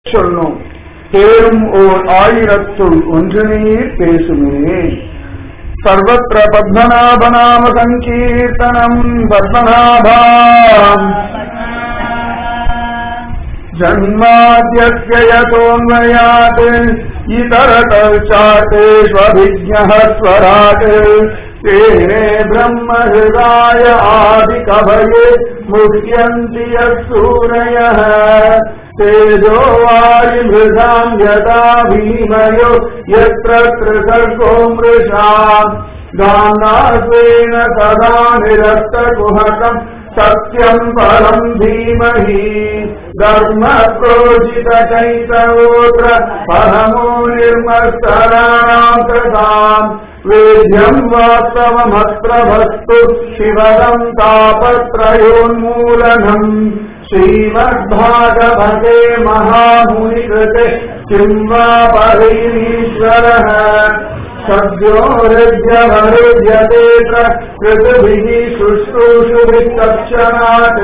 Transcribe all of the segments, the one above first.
சொல்லும் தேரும் ஓர் ஆயிரத்துள் ஒன்று நீர் பேசுமே சர்வத்திர பத்மநாபநாம சங்கீர்த்தனம் பத்மநாபாம் जन्माद्यस्य यतोऽन्वयात् इतरतश्चातेष्वभिज्ञः स्वराट् तेने ब्रह्महृदाय आदिकभये मुह्यन्ति यः सूरयः तेजो वारिमृधाम् यदा भीमयो यत्र त्रिसर्गो मृषा गान्धास्वेन सदा निरस्तकुहकम् सत्यम् परम् धीमहि धर्मप्रोजितचैतवोत्र परमो निर्मत्सराणाम् कृताम् वेद्यम् वास्तवमत्र वस्तु शिवदम् तापत्रयोन्मूलनम् श्रीमद्भागवते महामुनिकृते किम् वा परैरीश्वरः सद्योरज्यवरुध्यतेऽत्र कृतभिः शुश्रूषुभिः तत्क्षणात्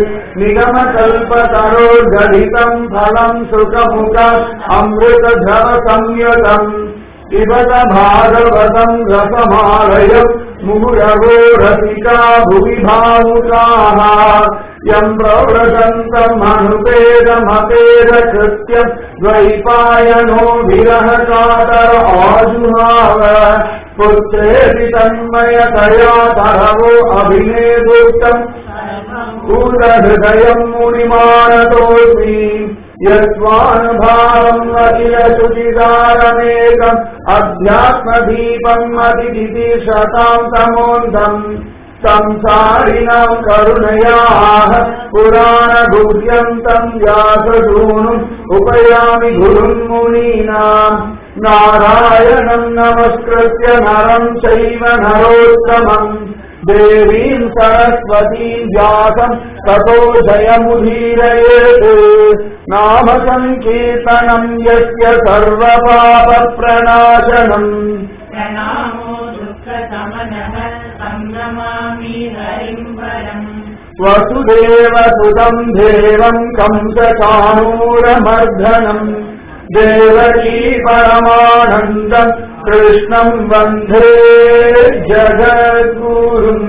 निगमकल्पतरोर्गलितम् फलम् सुखमुख अमृतधरसंयुतम् पिबत भागवतम् रसमालयम् मुहुरवो रसिका भुवि भावुकाः यम् प्रव्रजन्तम् अनुपेदमपेदकृत्यम् द्वैपायनो विरह कातर आजुहाव पुत्रेति तन्मयतया तरवो अभिनेदुक्तम् कूलहृदयम् मुनिमानतोऽस्मि यस्वानुभावम् अखिल शुचिदारमेकम् अध्यात्मदीपम् अतिदिशताम् तमोऽन्तम् संसारिणाम् करुणयाः पुराणगुह्यन्तम् व्याससूनुम् उपयामि गुरुम् मुनीनाम् नारायणम् नमस्कृत्य नरम् चैव नरोत्तमम् देवीम् सरस्वतीम् व्यासम् ततो जयमुदीरयेत् नाम सङ्कीर्तनम् यस्य सर्वपापप्रणाशनम् प्रणामो दुःखशमनः संभ्रमामि हरिम् परम् वसुदेवसुतम् देवम् कंसचाणूरमर्धनम् देवकी परमानन्दम् कृष्णम् वन्दे जगद्गुरुम्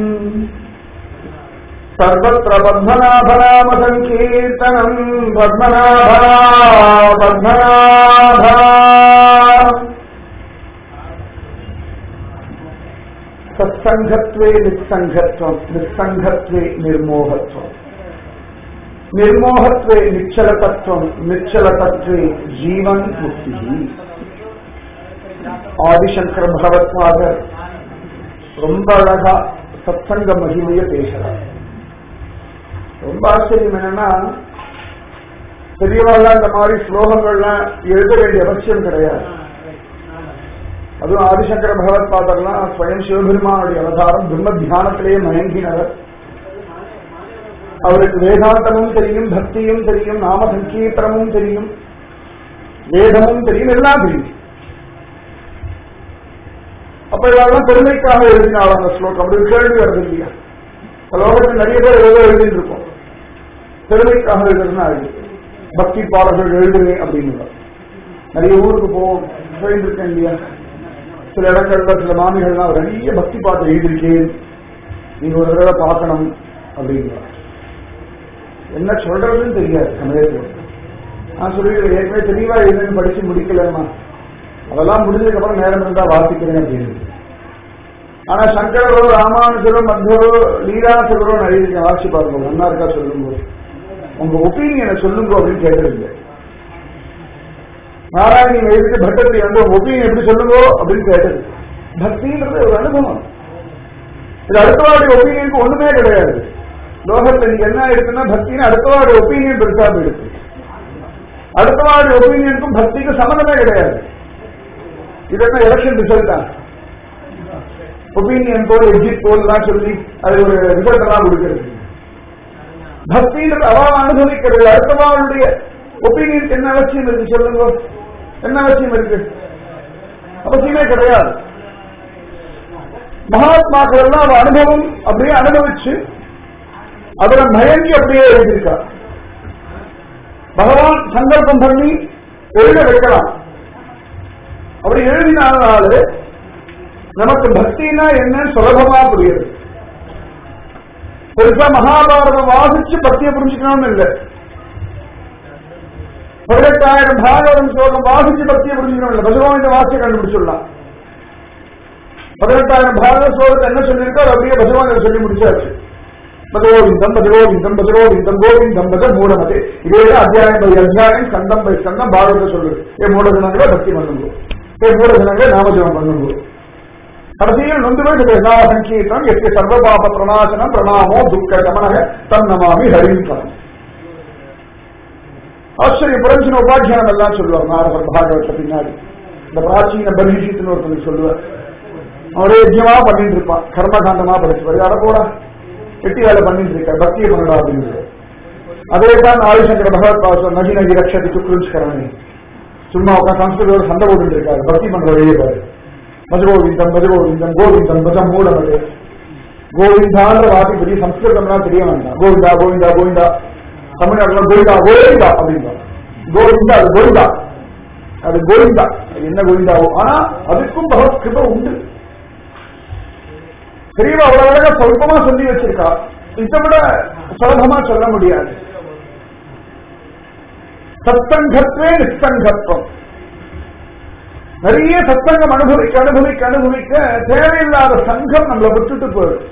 सर्वत्र पद्मनाभनाम सङ्कीर्तनम् पद्मनाभा पद्मनाभा सत्सङ्गत्वे निस्सङ्गत्वम् निस्सङ्गत्वे निर्मोहत्वम् निर्मोहत्वे निश्चलतत्वम् निश्चलतत्वे जीवन् मुक्तिः ஆதிசங்கர பகவத்பாதர் ரொம்ப அழகா சத்சங்க மகிமைய பேசுறார் ரொம்ப ஆச்சரியம் என்னன்னா பெரியவாள்லாம் இந்த மாதிரி ஸ்லோகங்கள்லாம் எழுத வேண்டிய அவசியம் கிடையாது அதுவும் ஆதிசங்கர பகவத் பாதர்லாம் ஸ்வயம் சிவபெருமானுடைய அவதாரம் பிரம்ம தியானத்திலேயே மயங்கினவர் அவருக்கு வேதாந்தமும் தெரியும் பக்தியும் தெரியும் நாம சங்கீர்த்தனமும் தெரியும் வேதமும் தெரியும் எல்லாம் தெரியும் அப்ப இதெல்லாம் பெருமைக்காக எழுதினாள் அந்த ஸ்லோகம் அப்படி ஒரு கேள்வி வருது இல்லையா லோகத்தில் நிறைய பேர் ஏதோ எழுதிட்டு இருக்கோம் பெருமைக்காக எழுதுறதுனா எழுது பக்தி பாடல்கள் எழுதுவேன் அப்படின்னு நிறைய ஊருக்கு போவோம் போயிருக்கேன் இல்லையா சில இடங்கள்ல சில மாமிகள்லாம் நிறைய பக்தி பாட்டு எழுதியிருக்கேன் நீங்க ஒரு தடவை பார்க்கணும் அப்படிங்கிற என்ன சொல்றதுன்னு தெரியாது சமயத்தில் நான் சொல்லிக்கிறேன் ஏற்கனவே தெளிவா எழுதுன்னு படிச்சு முடிக்கலமா அதெல்லாம் முடிஞ்சதுக்கு அப்புறம் நேரம் இருந்தா வாசிக்கிறேன் அப்படின்னு ஆனா சங்கரோ ராமானுஜரோ மத்தியரோ லீலாசுரோ நிறைய வாசி பாருங்க ஒன்னா இருக்கா சொல்லுங்க உங்க ஒப்பீனியனை சொல்லுங்க அப்படின்னு கேட்டதில்லை நாராயணி எதுக்கு பட்டத்தை வந்து உங்க ஒப்பீனியன் எப்படி சொல்லுங்க அப்படின்னு கேட்டது பக்தின்றது ஒரு அனுபவம் இது அடுத்தவாடி ஒப்பீனியனுக்கு ஒண்ணுமே கிடையாது லோகத்துல நீங்க என்ன இருக்குன்னா பக்தின்னு அடுத்தவாடி ஒப்பீனியன் பெருசா போயிடுச்சு அடுத்தவாடி ஒப்பீனியனுக்கும் பக்திக்கும் சம்மந்தமே கிடையாது இதெல்லாம் எலெக்ஷன் ரிசல்ட்டா ஒப்பீனியன் போல் எக்ஸிட் போல் எல்லாம் சொல்லி அது ஒரு ரிசல்ட் எல்லாம் கொடுக்கிறது பக்தின்றது அவ அனுபவிக்கிறது அடுத்தவாளுடைய ஒப்பீனியன் என்ன அவசியம் இருக்கு சொல்லுங்க என்ன அவசியம் இருக்கு அவசியமே கிடையாது மகாத்மாக்கள் எல்லாம் அவ அனுபவம் அப்படியே அனுபவிச்சு அதுல மயங்கி அப்படியே எழுதியிருக்கா பகவான் சங்கல்பம் பண்ணி எழுத வைக்கலாம் அப்படி எழுதினாலே நமக்கு பக்தினா என்னன்னு சுலபமா புரியுது பெருசா மகாபாரதம் வாசிச்சு பக்தியை புரிஞ்சுக்கணும்னு இல்லை பதினெட்டாயிரம் பாகவதம் ஸ்லோகம் வாசிச்சு பக்தியை புரிஞ்சுக்கணும் இல்லை பகவான் இந்த வாசியை கண்டுபிடிச்சிடலாம் பதினெட்டாயிரம் பாகவத ஸ்லோகத்தை என்ன சொல்லியிருக்கோ அது அப்படியே பகவான் சொல்லி முடிச்சாச்சு பகவோவிந்தம் பகவோவிந்தம் பகவோவிந்தம் கோவிந்தம் பக மூடமதே இதே அத்தியாயம் பை அத்தியாயம் ஸ்கந்தம் பை ஸ்கந்தம் பாகவத சொல்லுது ஏ மூடஜனங்களே பக்தி பண்ணுங்க ஏ மூடஜனங்களே நாமஜபம் பண்ணுங்க கடைசியில் நொந்து போய் நாம சங்கீர்த்தம் எஸ்ய சர்வபாப பிரணாசனம் பிரணாமோ துக்க கமனக தன்னமாமி ஹரிங்கரம் ஆச்சரிய புரஞ்சின உபாக்கியானம் எல்லாம் சொல்லுவார் நாரதர் பாகவத பின்னாடி இந்த பிராச்சீன பலிஷித்துன்னு ஒருத்தனுக்கு சொல்லுவார் அவரே யஜ்யமா பண்ணிட்டு இருப்பான் கர்மகாண்டமா படிச்சு அட போடா எட்டி வேலை பண்ணிட்டு இருக்க பக்தியை பண்ணடா அப்படின்னு அதே தான் ஆதிசங்கர பகவத் பாசம் நகி நகி ரக்ஷதி சுக்ருஷ்கரணி சும்மா உட்காந்து சம்ஸ்கிருதோட சண்டை போட்டு இருக்காரு பக்தி பண்ற வழியே பாரு மதுகோவிந்தம் மதுகோவிந்தம் கோவிந்தம் பதம் மூடமது கோவிந்தான்ற வார்த்தை பெரிய சம்ஸ்கிருதம்லாம் தெரிய வேண்டாம் கோவிந்தா கோவிந்தா கோவிந்தா தமிழ்நாட்டுல கோவிந்தா கோவிந்தா அப்படின்னா கோவிந்தா அது கோவிந்தா அது கோவிந்தா அது என்ன கோவிந்தாவோ ஆனா அதுக்கும் பகவத் கிருப உண்டு பெரியவா அவ்வளவு அழகா சொல்பமா சொல்லி வச்சிருக்கா இதை விட சுலபமா சொல்ல முடியாது சத்தங்கத்வே நிஸ்தங்கத்வம் நிறைய சத்தங்கம் அனுபவிக்க அனுபவிக்க அனுபவிக்க தேவையில்லாத சங்கம் நம்மளை விட்டுட்டு போயிடும்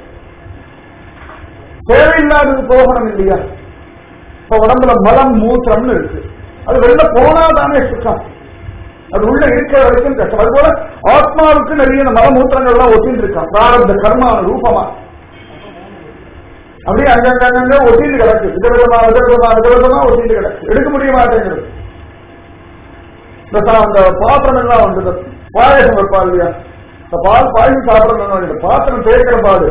தேவையில்லாதது போகணும் இல்லையா இப்ப உடம்புல மலம் மூத்திரம்னு இருக்கு அது வெளில போனாதானே சுத்தம் அது உள்ள இருக்கிற வரைக்கும் கஷ்டம் அதுபோல ஆத்மாவுக்கு நிறைய இந்த மலமூத்திரங்கள் எல்லாம் ஒட்டிட்டு இருக்கான் பிராரப்த கர்மா ரூபமா அப்படியே அங்கங்க அங்கங்க ஒட்டிட்டு கிடக்கு விதவிதமா விதவிதமா விதவிதமா ஒட்டிட்டு கிடக்கு எடுக்க முடிய மாட்டேங்கிறது இந்த சா- அந்த பாத்திரம் எல்லாம் வந்து இந்த பாயசம் வைப்பா இல்லையா இந்த பால் பாயசம் சாப்பிடணும் இந்த பாத்திரம் தேய்க்கிற பாடு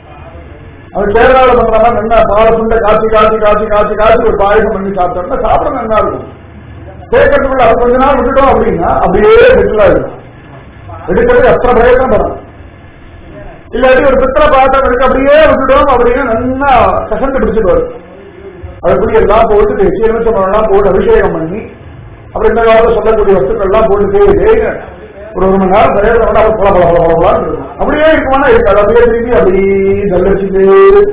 அது கேரளாவில் பண்றாங்க என்ன பாலை சுண்ட காய்ச்சி காய்ச்சி காய்ச்சி காய்ச்சி காய்ச்சி ஒரு பாயசம் பண்ணி சாப்பிட்டோம்னா சாப்பிட நல்லா இருக்கும் தேய்க்கிறதுக்குள்ள அது கொஞ்ச நாள் விட்டுட்டோம் அப்படின்னா அப்படியே செட்டில் ஆயிடும் எடுக்கிறது எத்தனை பிரயத்தனம் பண்ணணும் இல்லாட்டி ஒரு பித்தளை பாத்திரம் இருக்கு அப்படியே விட்டுட்டோம் அப்படின்னா நல்லா கசந்து பிடிச்சிட்டு வரும் அதுக்குள்ளே எல்லாம் போட்டு தேய்ச்சி எலுமிச்சம்பழம்லாம் போட்டு அபிஷேகம் பண்ணி அப்புறம் இந்த காலத்துல சொல்லக்கூடிய வஸ்துக்கள் எல்லாம் போட்டு தேய் தேய்ங்க ஒரு ஒரு மணி நேரம் பிரயோஜனம் பண்ணா அது பல பல பல பலன்னு இருக்கும் அப்படியே இருக்குமானா இருக்காது அப்படியே திரும்பி அப்படியே தல்லடிச்சுட்டு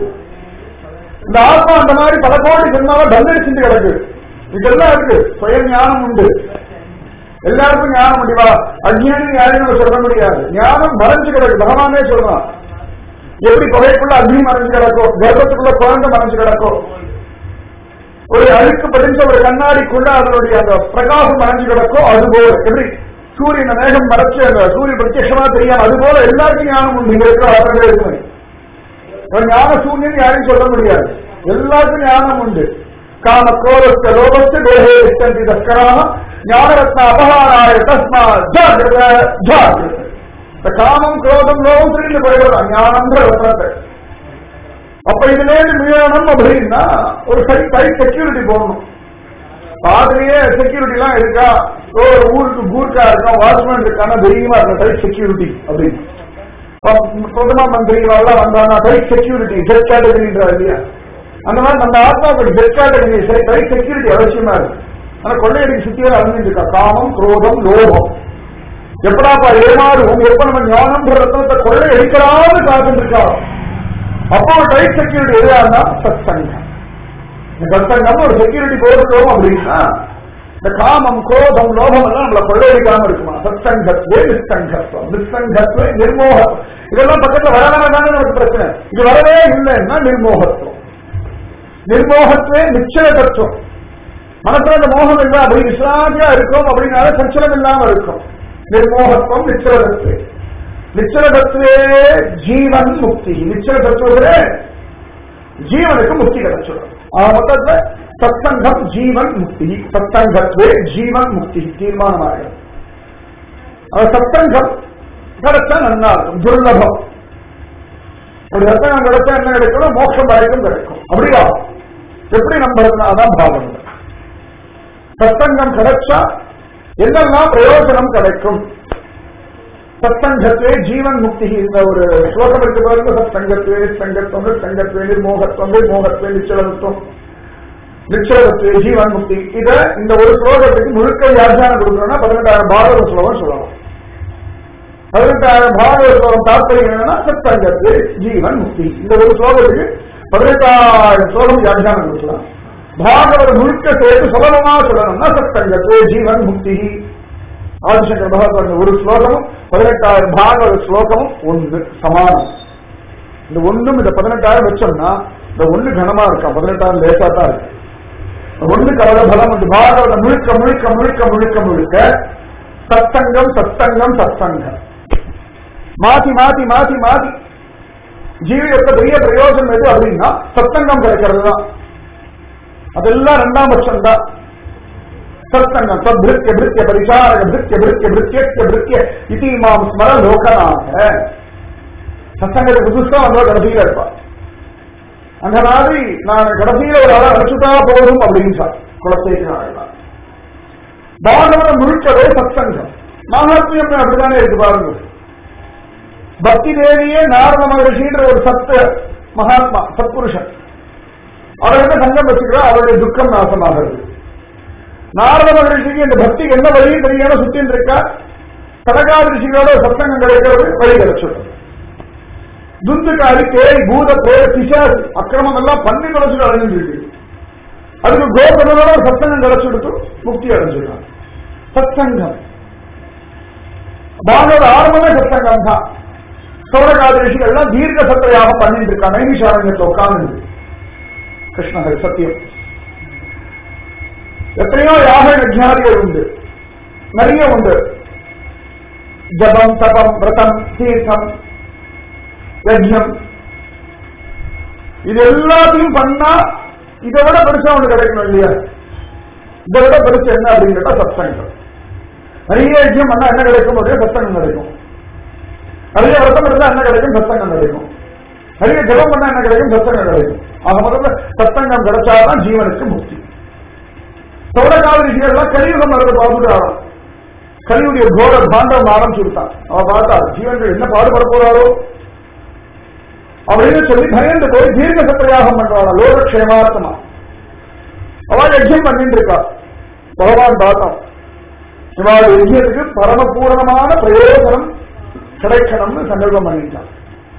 இந்த ஆத்மா அந்த மாதிரி பல கோடி ஜென்மாவை தல்லடிச்சுட்டு கிடக்கு இதெல்லாம் இருக்கு சுய ஞானம் உண்டு எல்லாருக்கும் ஞானம் முடிவா அஜ்ஞானி யாரையும் நம்ம சொல்ல முடியாது ஞானம் மறைஞ்சு கிடக்கு பகவானே சொல்றான் எப்படி புகைக்குள்ள அக்னி மறைஞ்சு கிடக்கும் கர்ப்பத்துக்குள்ள குழந்தை மறைஞ்சு கிடக்கும் ஒரு அழுக்கு படிஞ்ச ஒரு கண்ணாடிக்குள்ள அதனுடைய அந்த பிரகாசம் மறைஞ்சு கிடக்கும் அது போல எப்படி சூரியனை மேகம் மறைச்சு அந்த சூரியன் பிரத்யட்சமா தெரியாம அது போல எல்லாருக்கும் ஞானம் உண்டு இங்க இருக்கிற ஆரம்பம் இருக்குமே ஒரு ஞான சூரியன் யாரையும் சொல்ல முடியாது எல்லாருக்கும் ஞானம் உண்டு காம கோரஸ்த லோகஸ்த தேகே இஷ்டந்தி தஸ்கராம ஞானரத்ன அபகாராய தஸ்மா ஜாகிரத ஜாகிரத இந்த காமம் குரோதம் லோகம் திரும்பி போயிடுறதா ஞானம்ன்ற ரத்னத்தை அப்ப இதுல இருந்து மீளணும் அப்படின்னா ஒரு சை டைட் செக்யூரிட்டி போடணும் பாதிலேயே செக்யூரிட்டி எல்லாம் இருக்கா ஓ, ஒரு ஊருக்கு கூர்க்கா இருக்கா வாட்ச்மேன் இருக்கானா தைரியமா இருக்கும் டைட் செக்யூரிட்டி அப்படின்னு இப்ப பிரதம மந்திரி எல்லாம் வந்தாங்கன்னா டைட் செக்யூரிட்டி ஜெட் கேட்டகரின்றார் இல்லையா அந்த மாதிரி நம்ம ஆத்மாவுக்கு ஜெட் கேட்டகரி டைட் செக்யூரிட்டி அவசியமா இருக்கு ஆனா கொள்ளையடிக்கு சுத்தியே அழிஞ்சிட்டு இருக்கா காமம் குரோதம் லோகம் எப்படாப்பா ஏமாறுவோம் எப்ப நம்ம ஞானம்ன்ற ரத்தனத்தை கொள்ளை அடிக்கலாம்னு காத்துட்டு இருக்கா அப்போ டைட் செக்யூரிட்டி எதுவாருன்னா சத்சங்கம் இந்த சத்சங்கம் ஒரு செக்யூரிட்டி போட்டுட்டோம் அப்படின்னா இந்த காமம் கோபம் லோகம் எல்லாம் நம்மள கொள்ளையடிக்காம இருக்குமா சத்சங்கத்வே நிஸ்தங்கத்துவம் நிஸ்தங்கத்வே நிர்மோகம் இதெல்லாம் பக்கத்துல வரவே தானே நமக்கு பிரச்சனை இது வரவே இல்லைன்னா நிர்மோகத்துவம் நிர்மோகத்வே நிச்சய தத்துவம் மனசுல அந்த மோகம் இல்லை அப்படி விசாரியா இருக்கும் அப்படின்னால சஞ்சலம் இல்லாம இருக்கும் நிர்மோகத்துவம் நிச்சலதத்துவே நிச்சலதத்துவே ஜீவன் முக்தி நிச்சல தத்துவத்திலே ஜீவனுக்கு முக்தி கிடைச்சிடும் ஆக மொத்தத்துல சத்சங்கம் ஜீவன் முக்தி சத்சங்கத்வே ஜீவன் முக்தி தீர்மானமாக அது சத்சங்கம் கிடைச்சா நல்லா இருக்கும் துர்லபம் அப்படி சத்தங்கம் கிடைச்சா என்ன கிடைக்கணும் மோட்சம் வரைக்கும் கிடைக்கும் அப்படியா எப்படி நம்புறதுனா அதான் பாவம் சத்தங்கம் கிடைச்சா என்னெல்லாம் பிரயோஜனம் கிடைக்கும் சத்தங்கத்வே ஜீவன் முக்தி இந்த ஒரு ஸ்லோகம் இருக்கு பாருங்க சத்தங்கத்வே சங்கத்துவம் சங்கத்வே நிர்மோகத்துவம் நிர்மோகத்வே நிச்சலத்துவம் நிச்சயத்து ஜீவன் முக்தி இத இந்த ஒரு ஸ்லோகத்துக்கு முழுக்க வியாக்கியானம் கொடுக்கணும்னா பதினெட்டாயிரம் பாரத ஸ்லோகம் சொல்லலாம் பதினெட்டாயிரம் பாரத ஸ்லோகம் தாற்பயம் என்னன்னா சத்தங்கத்து ஜீவன் முக்தி இந்த ஒரு ஸ்லோகத்துக்கு பதினெட்டாயிரம் ஸ்லோகம் வியாக்கியானம் கொடுக்கலாம் பாகவத முழுக்க சேர்த்து சுலபமா சொல்லணும்னா சத்தங்கத்து ஜீவன் முக்தி ஆதிசங்கர் பகவத் ஒரு ஸ்லோகமும் பதினெட்டாயிரம் பாகவத ஸ்லோகமும் ஒன்று சமானம் இந்த ஒண்ணும் இந்த பதினெட்டாயிரம் வச்சோம்னா இந்த ஒண்ணு கனமா இருக்கா பதினெட்டாயிரம் லேசா தான் இருக்கு இந்த ஒண்ணு கவலை பலம் இந்த பாகவத முழுக்க முழுக்க முழுக்க முழுக்க முழுக்க சத்தங்கம் சத்தங்கம் சத்தங்கம் மாத்தி மாத்தி மாத்தி மாத்தி ஜீவியத்தை பெரிய பிரயோஜனம் எது அப்படின்னா சத்தங்கம் கிடைக்கிறது தான் அதெல்லாம் ரெண்டாம் பட்சம் தான் சத்தங்கம் சத்பிருத்திய பிருத்திய பரிசாரக பிருத்திய பிருத்திய பிருத்திய பிருத்திய இதி மாம் ஸ்மர லோகநாத சத்தங்கத்துக்கு புதுசா வந்தா கடைசியில இருப்பா அந்த மாதிரி நான் கடைசியில ஒரு ஆளை அழைச்சுட்டா போதும் அப்படின்னு சார் குலத்தேக்கு பாகவதம் முழுக்கவே சத்சங்கம் மகாத்மியம் அப்படித்தானே இருக்கு பாருங்க பக்தி தேவியே நாரத மகரிஷின்ற ஒரு சத்து மகாத்மா சத்புருஷன் அவர்கிட்ட சங்கம் வச்சுக்கிறா அவருடைய துக்கம் நாசமாகிறது நாரத மகரிஷிக்கு இந்த பக்திக்கு என்ன வழியும் தெரியாம சுத்தின்னு இருக்கா கடகாதி ரிஷிகளோட சத்தங்கம் கிடைக்கிறது வழி கிடைச்சிடும் துந்துக்காரி பேய் பூத பேர பிசாசு அக்கிரமம் எல்லாம் பண்ணி தொலைச்சிட்டு அடைஞ்சிட்டு இருக்கு அதுக்கு கோபுரத்தோட சத்தங்கம் கிடைச்சிடுத்து முக்தி அடைஞ்சிடலாம் சத்தங்கம் பாகவத ஆரம்பமே சத்தங்கம் தான் சௌரகாதி ரிஷிகள்லாம் தீர்க்க சத்திரையாக பண்ணிட்டு இருக்கா நைமிஷாரண்யத்தை உட்கார்ந்து கிருஷ்ணஹரி சத்தியம் எத்தனையோ யாக யஜ்ஞாதிகள் உண்டு நிறைய உண்டு ஜபம் தபம் விரதம் தீர்த்தம் யஜ்யம் இது எல்லாத்தையும் பண்ணா இதை விட பெருசா ஒண்ணு கிடைக்கணும் இல்லையா இதை விட பெருசு என்ன அப்படின்னு கேட்டா சத்சங்கம் நிறைய யஜ்யம் பண்ணா என்ன கிடைக்கும் ஒரே சத்தங்கம் கிடைக்கும் நிறைய விரதம் இருந்தா என்ன கிடைக்கும் சத்தங்கம் கிடைக்கும் நிறைய ஜபம் பண்ணா என்ன கிடைக்கும் சத்தங்கம் கிடைக்கும் ஆக முதல்ல சத்தங்கம் கிடைச்சாதான் ஜீவனுக்கு முக்தி சௌரகால ரிஷிகள்லாம் கலியுகம் நடந்து பார்த்துட்டு ஆகும் கலியுடைய கோர பாண்டவம் ஆரம்பிச்சுட்டான் அவ பார்த்தா ஜீவன்கள் என்ன பாடுபட போறாரோ அப்படின்னு சொல்லி பயந்து போய் தீர்க்க சத்திரயாகம் பண்றாங்க லோகக்ஷேமார்த்தமா அவள் யஜ்யம் பண்ணிட்டு இருக்கா பகவான் பார்த்தோம் இவாள் யஜ்யத்துக்கு பரமபூரணமான பிரயோஜனம் கிடைக்கணும்னு சங்கல்பம் பண்ணிட்டான்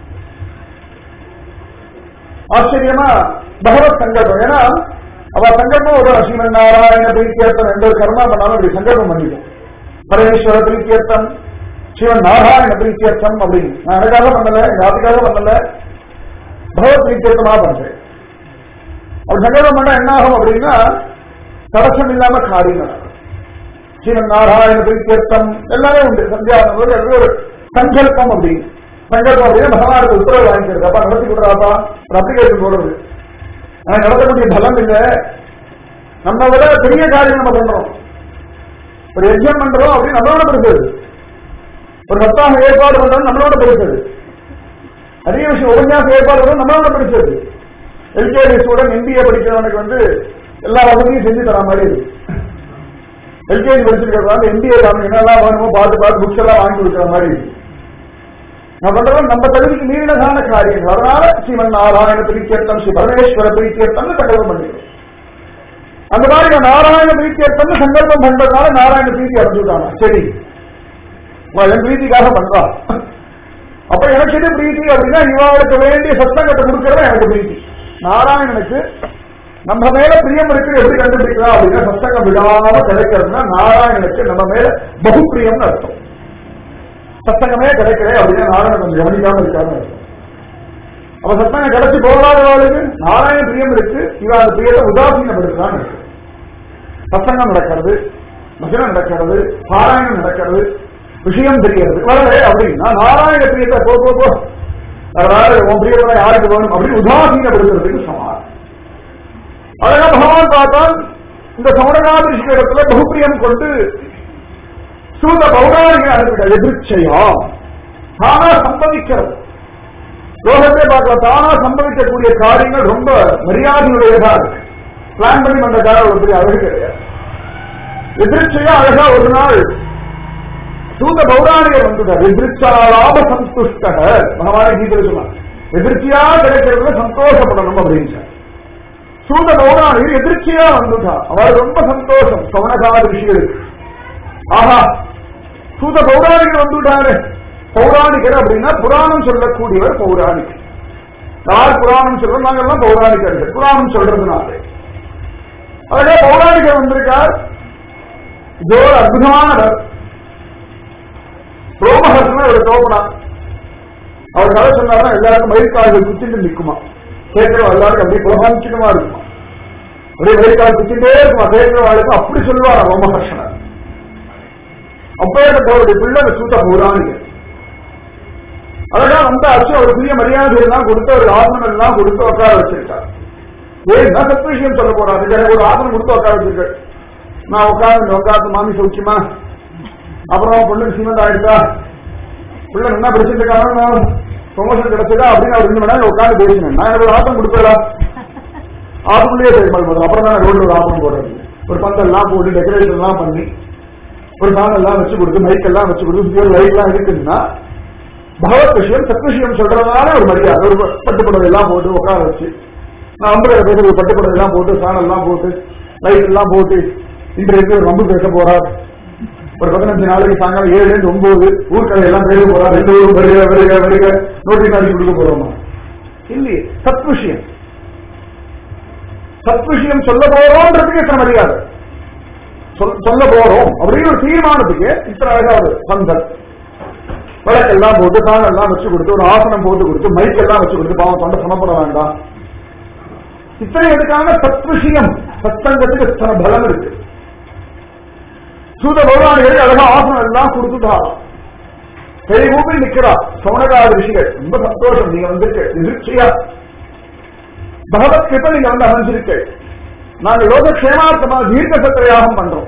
ஆச்சரியமா பகவத் சங்கல்பம் ஏன்னா அவ சங்கல்பம் ஒரு ஸ்ரீமன் நாராயண பிரீத்தியர்த்தம் எந்த ஒரு கர்மா பண்ணாலும் அப்படி சங்கல்பம் பண்ணிடும் பரமேஸ்வர பிரீத்தியர்த்தம் சிவன் நாராயண பிரீத்தியர்த்தம் அப்படின்னு நான் எனக்காக பண்ணல எங்க ஆத்துக்காக பண்ணல பகவத் பிரீத்தியர்த்தமா பண்றேன் அப்படி சங்கல்பம் பண்ணா என்ன ஆகும் அப்படின்னா தடசம் இல்லாம காரியம் நடக்கும் ஸ்ரீமன் நாராயண பிரீத்தியர்த்தம் எல்லாமே உண்டு சந்தியானது அது ஒரு சங்கல்பம் அப்படின்னு சங்கல்பம் அப்படின்னா பகவானுக்கு உத்தரவு வாங்கிக்கிறது அப்பா நடத்தி கொடுறாப்பா ஒரு அப்ளிகேஷன் போடுறது ஆனா நடத்தக்கூடிய பலம் இல்ல நம்ம விட பெரிய காரியம் நம்ம பண்றோம் ஒரு யஜ்யம் பண்றோம் அப்படின்னு நம்மளோட பெருசது ஒரு சத்தாக ஏற்பாடு பண்றோம் நம்மளோட பெருசது நிறைய விஷயம் உபன்யாசம் ஏற்பாடு பண்றோம் நம்மளோட பெருசது எல்கேஜி ஸ்டூடெண்ட் எம்பிஏ படிக்கிறவனுக்கு வந்து எல்லா வசதியும் செஞ்சு தர மாதிரி இருக்கு எல்கேஜி படிச்சிருக்கிறதால எம்பிஏ என்னெல்லாம் வேணுமோ பார்த்து பார்த்து புக்ஸ் எல்லாம் வாங்கி கொடுக்குற மாதிரி இருக்கு நான் பண்றது நம்ம தகுதிக்கு மீறினதான காரியங்கள் அதனால ஸ்ரீமன் நாராயண பிரீத்தியர்த்தம் ஸ்ரீ பரமேஸ்வர பிரீத்தியர்த்தம் சங்கல்பம் பண்ணிக்கிறோம் அந்த மாதிரி நான் நாராயண பிரீத்தியர்த்தம் சங்கல்பம் பண்றதுனால நாராயண பிரீத்தி அடைஞ்சுட்டாங்க சரி அவன் என் பிரீத்திக்காக பண்றா அப்ப எனக்கு எது பிரீத்தி அப்படின்னா இவாளுக்கு வேண்டிய சத்தங்கத்தை கொடுக்கறத எனக்கு பிரீத்தி நாராயணனுக்கு நம்ம மேல பிரியம் இருக்கு எப்படி கண்டுபிடிக்கலாம் அப்படின்னா சத்தங்கம் விடாம கிடைக்கிறதுனா நாராயணனுக்கு நம்ம மேல பகு பிரியம்னு அர்த்தம் சத்தங்கமே கிடைக்கல அப்படின்னா நாராயணன் கொஞ்சம் கவனிக்காம இருக்காரு அப்ப சத்தங்கம் கிடைச்சு போகாதவர்களுக்கு நாராயண பிரியம் இருக்கு இவ அந்த பிரியத்தை உதாசீனப்படுத்துறான்னு இருக்கு சத்தங்கம் நடக்கிறது பஜனம் நடக்கிறது பாராயணம் நடக்கிறது விஷயம் தெரிகிறது வரல அப்படின்னா நாராயண பிரியத்தை போ போ போ அதனால உன் பிரியத்தை யாருக்கு வேணும் அப்படின்னு உதாசீனப்படுத்துறதுக்கு சமாளம் அழகா பகவான் பார்த்தால் இந்த சௌடகாதிருஷ்ட இடத்துல பகுப்பிரியம் கொண்டு சூத பௌராணிக அனுப்பிட எதிர்ச்சையா தானா சம்பவிக்கிறது லோகத்தை பார்க்கலாம் தானா சம்பவிக்கக்கூடிய காரியங்கள் ரொம்ப மரியாதையுடையதா இருக்கு பிளான் பண்ணி பண்ற காரணம் ஒரு பெரிய அழகு கிடையாது எதிர்ச்சையா அழகா ஒரு நாள் சூத பௌராணிகர் வந்துட்டார் எதிர்ச்சாலாப சந்துஷ்ட பகவான கீதை சொன்னார் எதிர்ச்சியா கிடைக்கிறதுல சந்தோஷப்படணும் அப்படின்னு சூத பௌராணிகர் எதிர்ச்சியா வந்துட்டா அவள் ரொம்ப சந்தோஷம் சவணகால ரிஷிகளுக்கு ஆஹா சூத பௌராணிகர் வந்துட்டாரு பௌராணிகர் அப்படின்னா புராணம் சொல்லக்கூடியவர் பௌராணிகர் யார் புராணம் சொல்றோம் நாங்கெல்லாம் பௌராணிகர்கள் புராணம் சொல்றதுனால அதே பௌராணிகர் வந்திருக்கார் இது ஒரு அற்புதமானவர் ரோமஹர்ஷன் அவர் தோப்பனா அவர் கதை சொன்னாருன்னா எல்லாருக்கும் மயிர்கால்கள் குத்திட்டு நிற்குமா கேட்கிறவங்க எல்லாருக்கும் அப்படியே புலகாமிச்சுட்டுமா இருக்குமா அப்படியே மயிர்கால் குத்திட்டே இருக்குமா கேட்கிறவாளுக்கு அப்படி சொல்லுவார் ரோமஹர்ஷனர் அப்பேற்பட்டவருடைய பிள்ளை அந்த சூத்த பௌராணிகர் அழகா வந்தாச்சு அவர் பெரிய மரியாதை எல்லாம் கொடுத்து ஒரு ஆசனம் எல்லாம் கொடுத்து உட்கார வச்சிருக்கார் ஏன் என்ன சத்த விஷயம் சொல்ல போறாரு எனக்கு ஒரு ஆசனம் கொடுத்து உட்கார வச்சிருக்காரு நான் உட்காந்து உட்காந்து மாமி சௌக்கியமா அப்புறம் பொண்ணுக்கு சீமந்தம் ஆயிடுச்சா பிள்ளை என்ன பிரச்சனை இருக்காங்க ப்ரொமோஷன் கிடைச்சதா அப்படின்னு அவர் ரெண்டு மணி நேரம் உட்காந்து பேசினேன் நான் எனக்கு ஒரு ஆசனம் கொடுப்பேடா ஆசனம்லயே செயல்பாடு போடுறேன் அப்புறம் தான் ரோட்ல ஒரு ஆசனம் போடுறது ஒரு பந்தல்லாம் போட்டு டெக்கரேஷன் எல்லாம் பண்ணி ஒரு சாணெல்லாம் வச்சு கொடுத்து மைக் எல்லாம் வச்சு கொடுத்து லைட் எல்லாம் இருக்குன்னா பகவத் விஷயம் சத் விஷயம் சொல்றதுனால ஒரு மரியாதை ஒரு பட்டுப்படவை எல்லாம் போட்டு உட்கார வச்சு நான் அம்புல பேச ஒரு பட்டுப்படவை எல்லாம் போட்டு சாணம் எல்லாம் போட்டு லைட் எல்லாம் போட்டு இன்றைக்கு ஒரு நம்பு பேச போறார் ஒரு பதினஞ்சு நாளைக்கு சாயங்காலம் ஏழுல இருந்து ஒன்பது ஊர்க்கதை எல்லாம் பேச போறார் ரெண்டு ஊரும் வருக வருக வருக நோட்டீஸ் அடிச்சு கொடுக்க போறோமா இல்லையே சத் விஷயம் சத் விஷயம் சொல்ல போறோம்ன்றதுக்கு எத்தனை மரியாதை சொல்- சொல்ல போறோம் அப்படின்னு ஒரு தீர்மானத்துக்கு இத்தனை அழகா ஒரு பந்தல் விளக்கெல்லாம் போட்டு தாங்கெல்லாம் வச்சு கொடுத்து ஒரு ஆசனம் போட்டு கொடுத்து மைக் எல்லாம் வச்சு கொடுத்து பாவம் தொண்டை சமப்பட வேண்டாம் இத்தனை எதுக்காக சத் விஷயம் சத்தங்கத்துக்கு இத்தனை பலம் இருக்கு சூத பகவானிகள் அழகா ஆசனம் எல்லாம் கொடுத்துட்டா கை ஊப்பி நிக்கிறா சௌனகாத ரிஷிகள் ரொம்ப சந்தோஷம் நீங்க வந்திருக்கு எதிர்ச்சியா பகவத் கிருப்பை நீங்க வந்து அமைஞ்சிருக்கு நாங்க லோக க்ஷேமார்த்தமா தீர்க்க சத்திரயாகம் பண்றோம்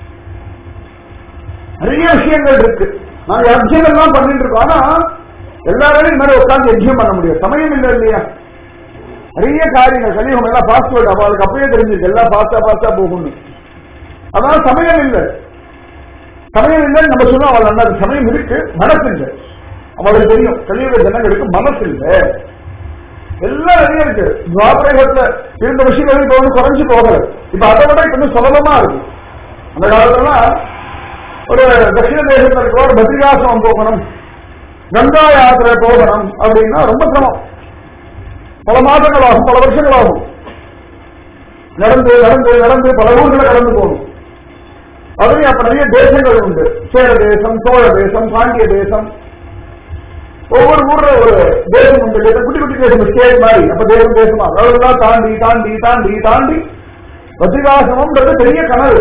நிறைய விஷயங்கள் இருக்கு நாங்க யஜ்யம் எல்லாம் பண்ணிட்டு இருக்கோம் ஆனா எல்லாரும் இந்த மாதிரி உட்கார்ந்து யஜ்யம் பண்ண முடியாது சமயம் இல்லை இல்லையா நிறைய காரியங்கள் கலியுகம் எல்லாம் பாஸ்வேர்டு அவளுக்கு அப்பயே தெரிஞ்சிருக்கு எல்லாம் பாஸ்டா பாஸ்டா போகணும் அதனால சமயம் இல்லை சமயம் இல்லைன்னு நம்ம சொன்னோம் அவள் நல்லா சமயம் இருக்கு மனசு இல்லை அவளுக்கு தெரியும் கலியுக ஜனங்களுக்கு மனசு இல்லை எல்லாம் நிறைய இருக்கு துவாபரகத்துல இருந்த விஷயங்கள் இப்ப வந்து குறைஞ்சு போகல இப்ப அதை விட இப்ப இன்னும் சுலபமா இருக்கு அந்த காலத்துலாம் ஒரு தட்சிண தேசத்துல இருக்க ஒரு பத்ரிகாசிரமம் போகணும் கங்கா யாத்திரை போகணும் அப்படின்னா ரொம்ப சிரமம் பல மாதங்கள் ஆகும் பல வருஷங்கள் ஆகும் நடந்து நடந்து நடந்து பல ஊர்களை கடந்து போகணும் அதுலயும் அப்ப நிறைய தேசங்கள் உண்டு சேர தேசம் சோழ தேசம் பாண்டிய தேசம் ஒவ்வொரு ஊர்ல ஒரு தேசம் உண்டு இல்லையா? குட்டி குட்டி தேசம் ஸ்டேட் மாதிரி அப்ப தேசம் தேசமா அதெல்லாம் தாண்டி தாண்டி தாண்டி தாண்டி பத்ரிகாசிரமம்ன்றது பெரிய கனவு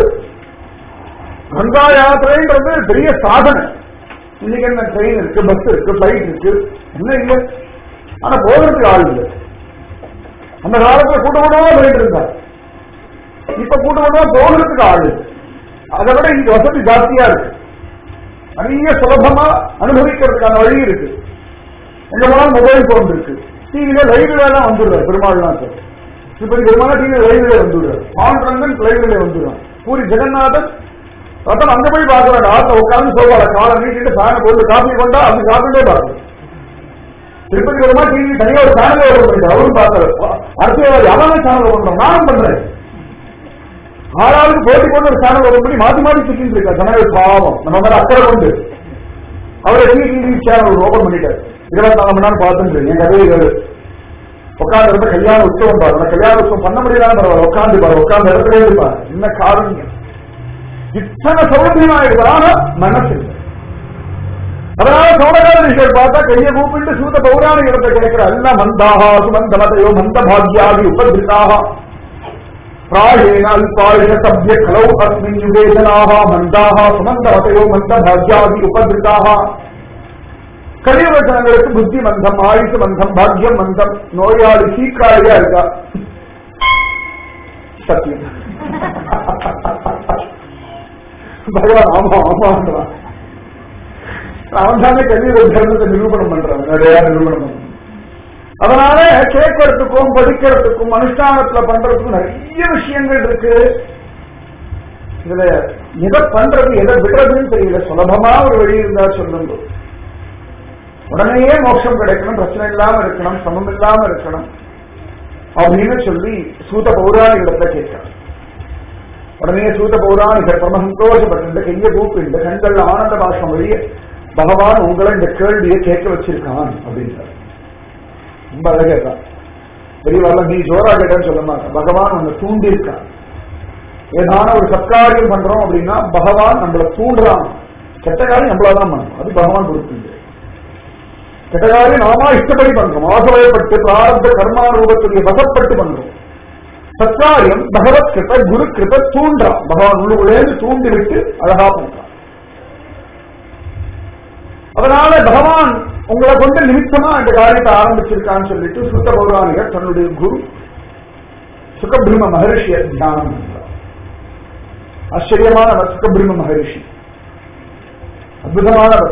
கங்கா யாத்திரைன்றது பெரிய சாதனை இன்னைக்கு என்ன ட்ரெயின் இருக்கு பஸ் இருக்கு பிளைட் இருக்கு என்ன இல்ல ஆனா போகிறதுக்கு ஆள் இல்லை அந்த காலத்துல கூட்ட கூட்டமா போயிட்டு இருந்தார் இப்ப கூட்ட கூட்டமா போகிறதுக்கு ஆள் இல்லை அதை விட இங்க வசதி ஜாஸ்தியா இருக்கு நிறைய சுலபமா அனுபவிக்கிறதுக்கான வழி இருக்கு எங்க போனாலும் மொபைல் போன் இருக்கு டிவில லைவ்ல எல்லாம் வந்துடுறாரு பெருமாள்லாம் சார் திருப்பதி பெருமாள் டிவில லைவ்ல வந்துடுறாரு ஆண்ரங்கன் லைவ்ல வந்துடுறான் பூரி ஜெகநாதன் அதான் அங்க போய் பாக்குறாரு ஆத்த உட்கார்ந்து சோபால காலை நீட்டிட்டு ஃபேனை போட்டு காஃபி கொண்டா அது சாப்பிட்டே பார்க்கணும் திருப்பதி பெருமாள் டிவி தனியா ஒரு சேனல் ஓபன் பண்ணிட்டு அவரும் பார்த்தாரு அரசியல்வாதி அவனே சேனல் ஓபன் நானும் பண்றேன் ஆளாளுக்கு போட்டி போட்டு ஒரு சேனல் ஓபன் பண்ணி மாத்தி மாத்தி சுத்திட்டு இருக்கா ஜனங்கள் பாவம் நம்ம மேல அக்கறை கொண்டு அவரை டிவி சேனல் ஓபன் பண்ணிட்டாரு இருபத்தி நாலு மணி நேரம் பார்த்துட்டு என் கதையை கேளு உட்கார்ந்து இருந்த கல்யாண உற்சவம் பாரு அந்த கல்யாண உற்சவம் பண்ண முடியலாம் பரவாயில்ல உட்காந்து பாரு உட்கார்ந்து இடத்துல இருப்பாரு என்ன காரணம் இத்தனை சௌலபியமாயிருக்கு ஆனா மனசு இல்லை அதனால சௌடகாதீஸ்வர் பார்த்தா கையை கூப்பிட்டு சூத பௌராணிக இடத்தை கிடைக்கிற எல்லாம் மந்தாக சுமந்த மதையோ மந்த பாக்யாதி உபதிருத்தாக प्रायेण अल्पायुष सभ्य खलौ अस्मिन् युगे जनाः मन्दाः सुमन्दवतयो मन्दभाग्यादि उपदृताः கலியுக ஜனங்களுக்கு புத்தி மந்தம் ஆயுசு மந்தம் பாக்கியம் மந்தம் நோயாளி சீக்காளியா இருக்கா சத்தியம் பகவான் ஆமா ஆமான்றான் அவன் தானே கலியுக தர்மத்தை நிரூபணம் பண்றான் நிறைய நிரூபணம் பண்றான் அதனால கேட்கறதுக்கும் படிக்கிறதுக்கும் அனுஷ்டானத்துல பண்றதுக்கும் நிறைய விஷயங்கள் இருக்கு இதுல எதை பண்றது எதை விடுறதுன்னு தெரியல சுலபமா ஒரு வழி இருந்தா சொல்லுங்க உடனேயே மோட்சம் கிடைக்கணும் பிரச்சனை இல்லாம இருக்கணும் சமம் இல்லாம இருக்கணும் அப்படின்னு சொல்லி சூத பௌராணிகளிடத்துல கேட்கிறார் உடனே சூத பௌராணிகர் பரம சந்தோஷப்பட்டு கையை கூப்பிட்டு கண்கள் ஆனந்த பாஷம் வழிய பகவான் உங்களை இந்த கேள்வியை கேட்க வச்சிருக்கான் அப்படின்றார் ரொம்ப அழகா பெரியவாள் நீ ஜோரா கேட்டேன்னு சொல்ல மாட்டேன் பகவான் உன்னை தூண்டி இருக்கான் ஏதான ஒரு சத்காரியம் பண்றோம் அப்படின்னா பகவான் நம்மளை தூண்டுறான் கெட்ட காரியம் நம்மளாதான் பண்ணணும் அது பகவான் கொடுத்து கெட்ட காரியம் நாம இஷ்டப்படி பண்றோம் ஆசைப்பட்டு பிராரப்த கர்மாரூபத்துடைய வசப்பட்டு பண்றோம் சத்காரியம் பகவத் கிருப்ப குரு கிருப்ப தூண்டான் பகவான் உள்ளுக்குள்ளேந்து தூண்டி விட்டு அழகா பண்றான் அதனால பகவான் உங்களை கொண்டு நிமித்தமா இந்த காரியத்தை ஆரம்பிச்சிருக்கான்னு சொல்லிட்டு சுத்த பௌராணிகர் தன்னுடைய குரு சுகபிரம்ம மகரிஷிய தியானம் பண்றார் ஆச்சரியமானவர் சுகபிரம்ம மகரிஷி அற்புதமானவர்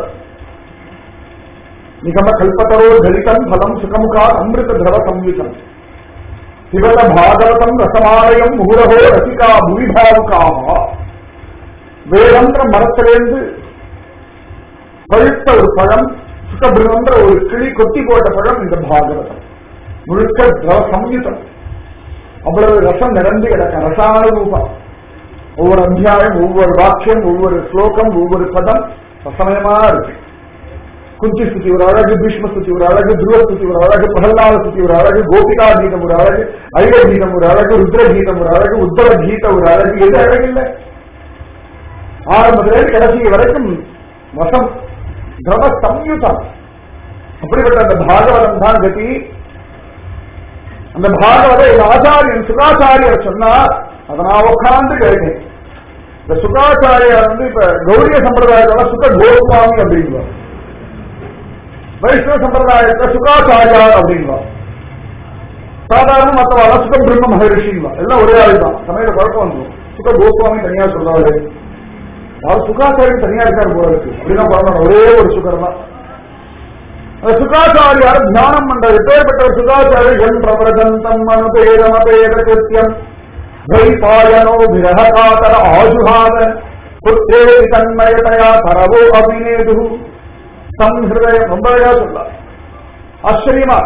நிகம கல்பத்தரோ தலிதம் பலம் சுகமுகா அமிர்த திரவ சம்யுதம் சிவல பாகவதம் ரசமாலயம் முகுரகோ ரசிகா புவிபாவுக்காக வேதந்திர மரத்திலேருந்து பழுத்த ஒரு பழம் சுகபிரமன்ற ஒரு கிளி கொத்தி போட்ட பழம் இந்த பாகவதம் முழுக்க திரவ சம்யுதம் அவ்வளவு ரசம் நிரம்பி கிடக்க ரசானுரூபம் ஒவ்வொரு அத்தியாயம் ஒவ்வொரு வாக்கியம் ஒவ்வொரு ஸ்லோகம் ஒவ்வொரு பதம் ரசமயமா இருக்கு குந்தி ஸ்துதி ஒரு அழகு பீஷ்ம ஸ்துதி ஒரு அழகு துருவ ஸ்துதி ஒரு அழகு பிரகலாத ஸ்துதி ஒரு அழகு கோபிகா கீதம் ஒரு அழகு ஐட கீதம் ஒரு அழகு ருத்ர கீதம் ஒரு அழகு உத்தர கீத ஒரு அழகு எது அழகில்லை ஆரம்பத்திலே கடைசி வரைக்கும் வசம் திரவ சம்யுதம் அப்படிப்பட்ட அந்த பாகவதம் தான் கதி அந்த பாகவத எங்க ஆச்சாரியன் சுகாச்சாரியர் சொன்னார் அதை நான் உட்கார்ந்து கேட்டேன் இந்த சுகாச்சாரியார் வந்து இப்ப கௌரிய சம்பிரதாயத்துல சுக கோஸ்வாமி அப்படிங்குவார் வைஷ்ணவ சம்பிரதாயத்துல சுகாச்சாரியார் அப்படிங்குவார் சாதாரண மற்றவாள சுக பிரம்ம மகரிஷிங்களா எல்லாம் ஒரே ஆள் தான் சமயத்துல குழப்பம் வந்துடும் சுக கோஸ்வாமி தனியா சொல்றாரு அவர் சுகாச்சாரியன் தனியா இருக்காரு போல இருக்கு அப்படிதான் பரவாயில்ல ஒரே ஒரு சுகர் தான் அந்த சுகாச்சாரியார் தியானம் பண்றது பேர்பட்ட ஒரு சுகாச்சாரியர் என் பிரபரதந்தம் அனுபேதமபேத கிருத்தியம் வைபாயனோ விரகாதர ஆஜுஹாத புத்தேவி தன்மயதயா தரவோ அபிநேது சம்ஹிருதயம் ரொம்ப அழகா சொல்றார் ஆச்சரியமா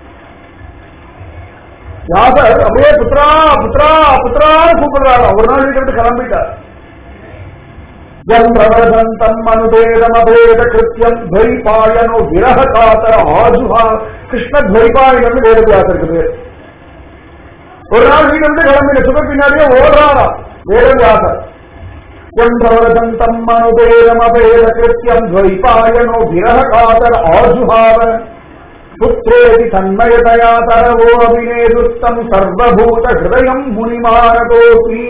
யாசர் அப்படியே புத்ரா புத்ரா புத்ரான்னு கூப்பிடுறாரு ஒரு நாள் வீட்டை விட்டு கிளம்பிட்டார் பிரவதந்தம் அனுபேதமபேத கிருத்தியம் துவைபாயனோ விரக காத்தர ஆஜுஹா கிருஷ்ண துவைபாயன் வேதவியாசருக்கு பேர் ஒரு நாள் வீடு வந்து கிளம்பின சுக பின்னாடியே ஓடுறாரா வேதவியாசர் பிரவதந்தம் அனுபேதமபேத கிருத்தியம் துவைபாயனோ விரக காத்தர ஆஜுஹாவ புத்திரேதி தன்மயதயா தரவோ அபிநேதுஸ்தம் சர்வபூத ஹிருதயம் முனிமானதோபி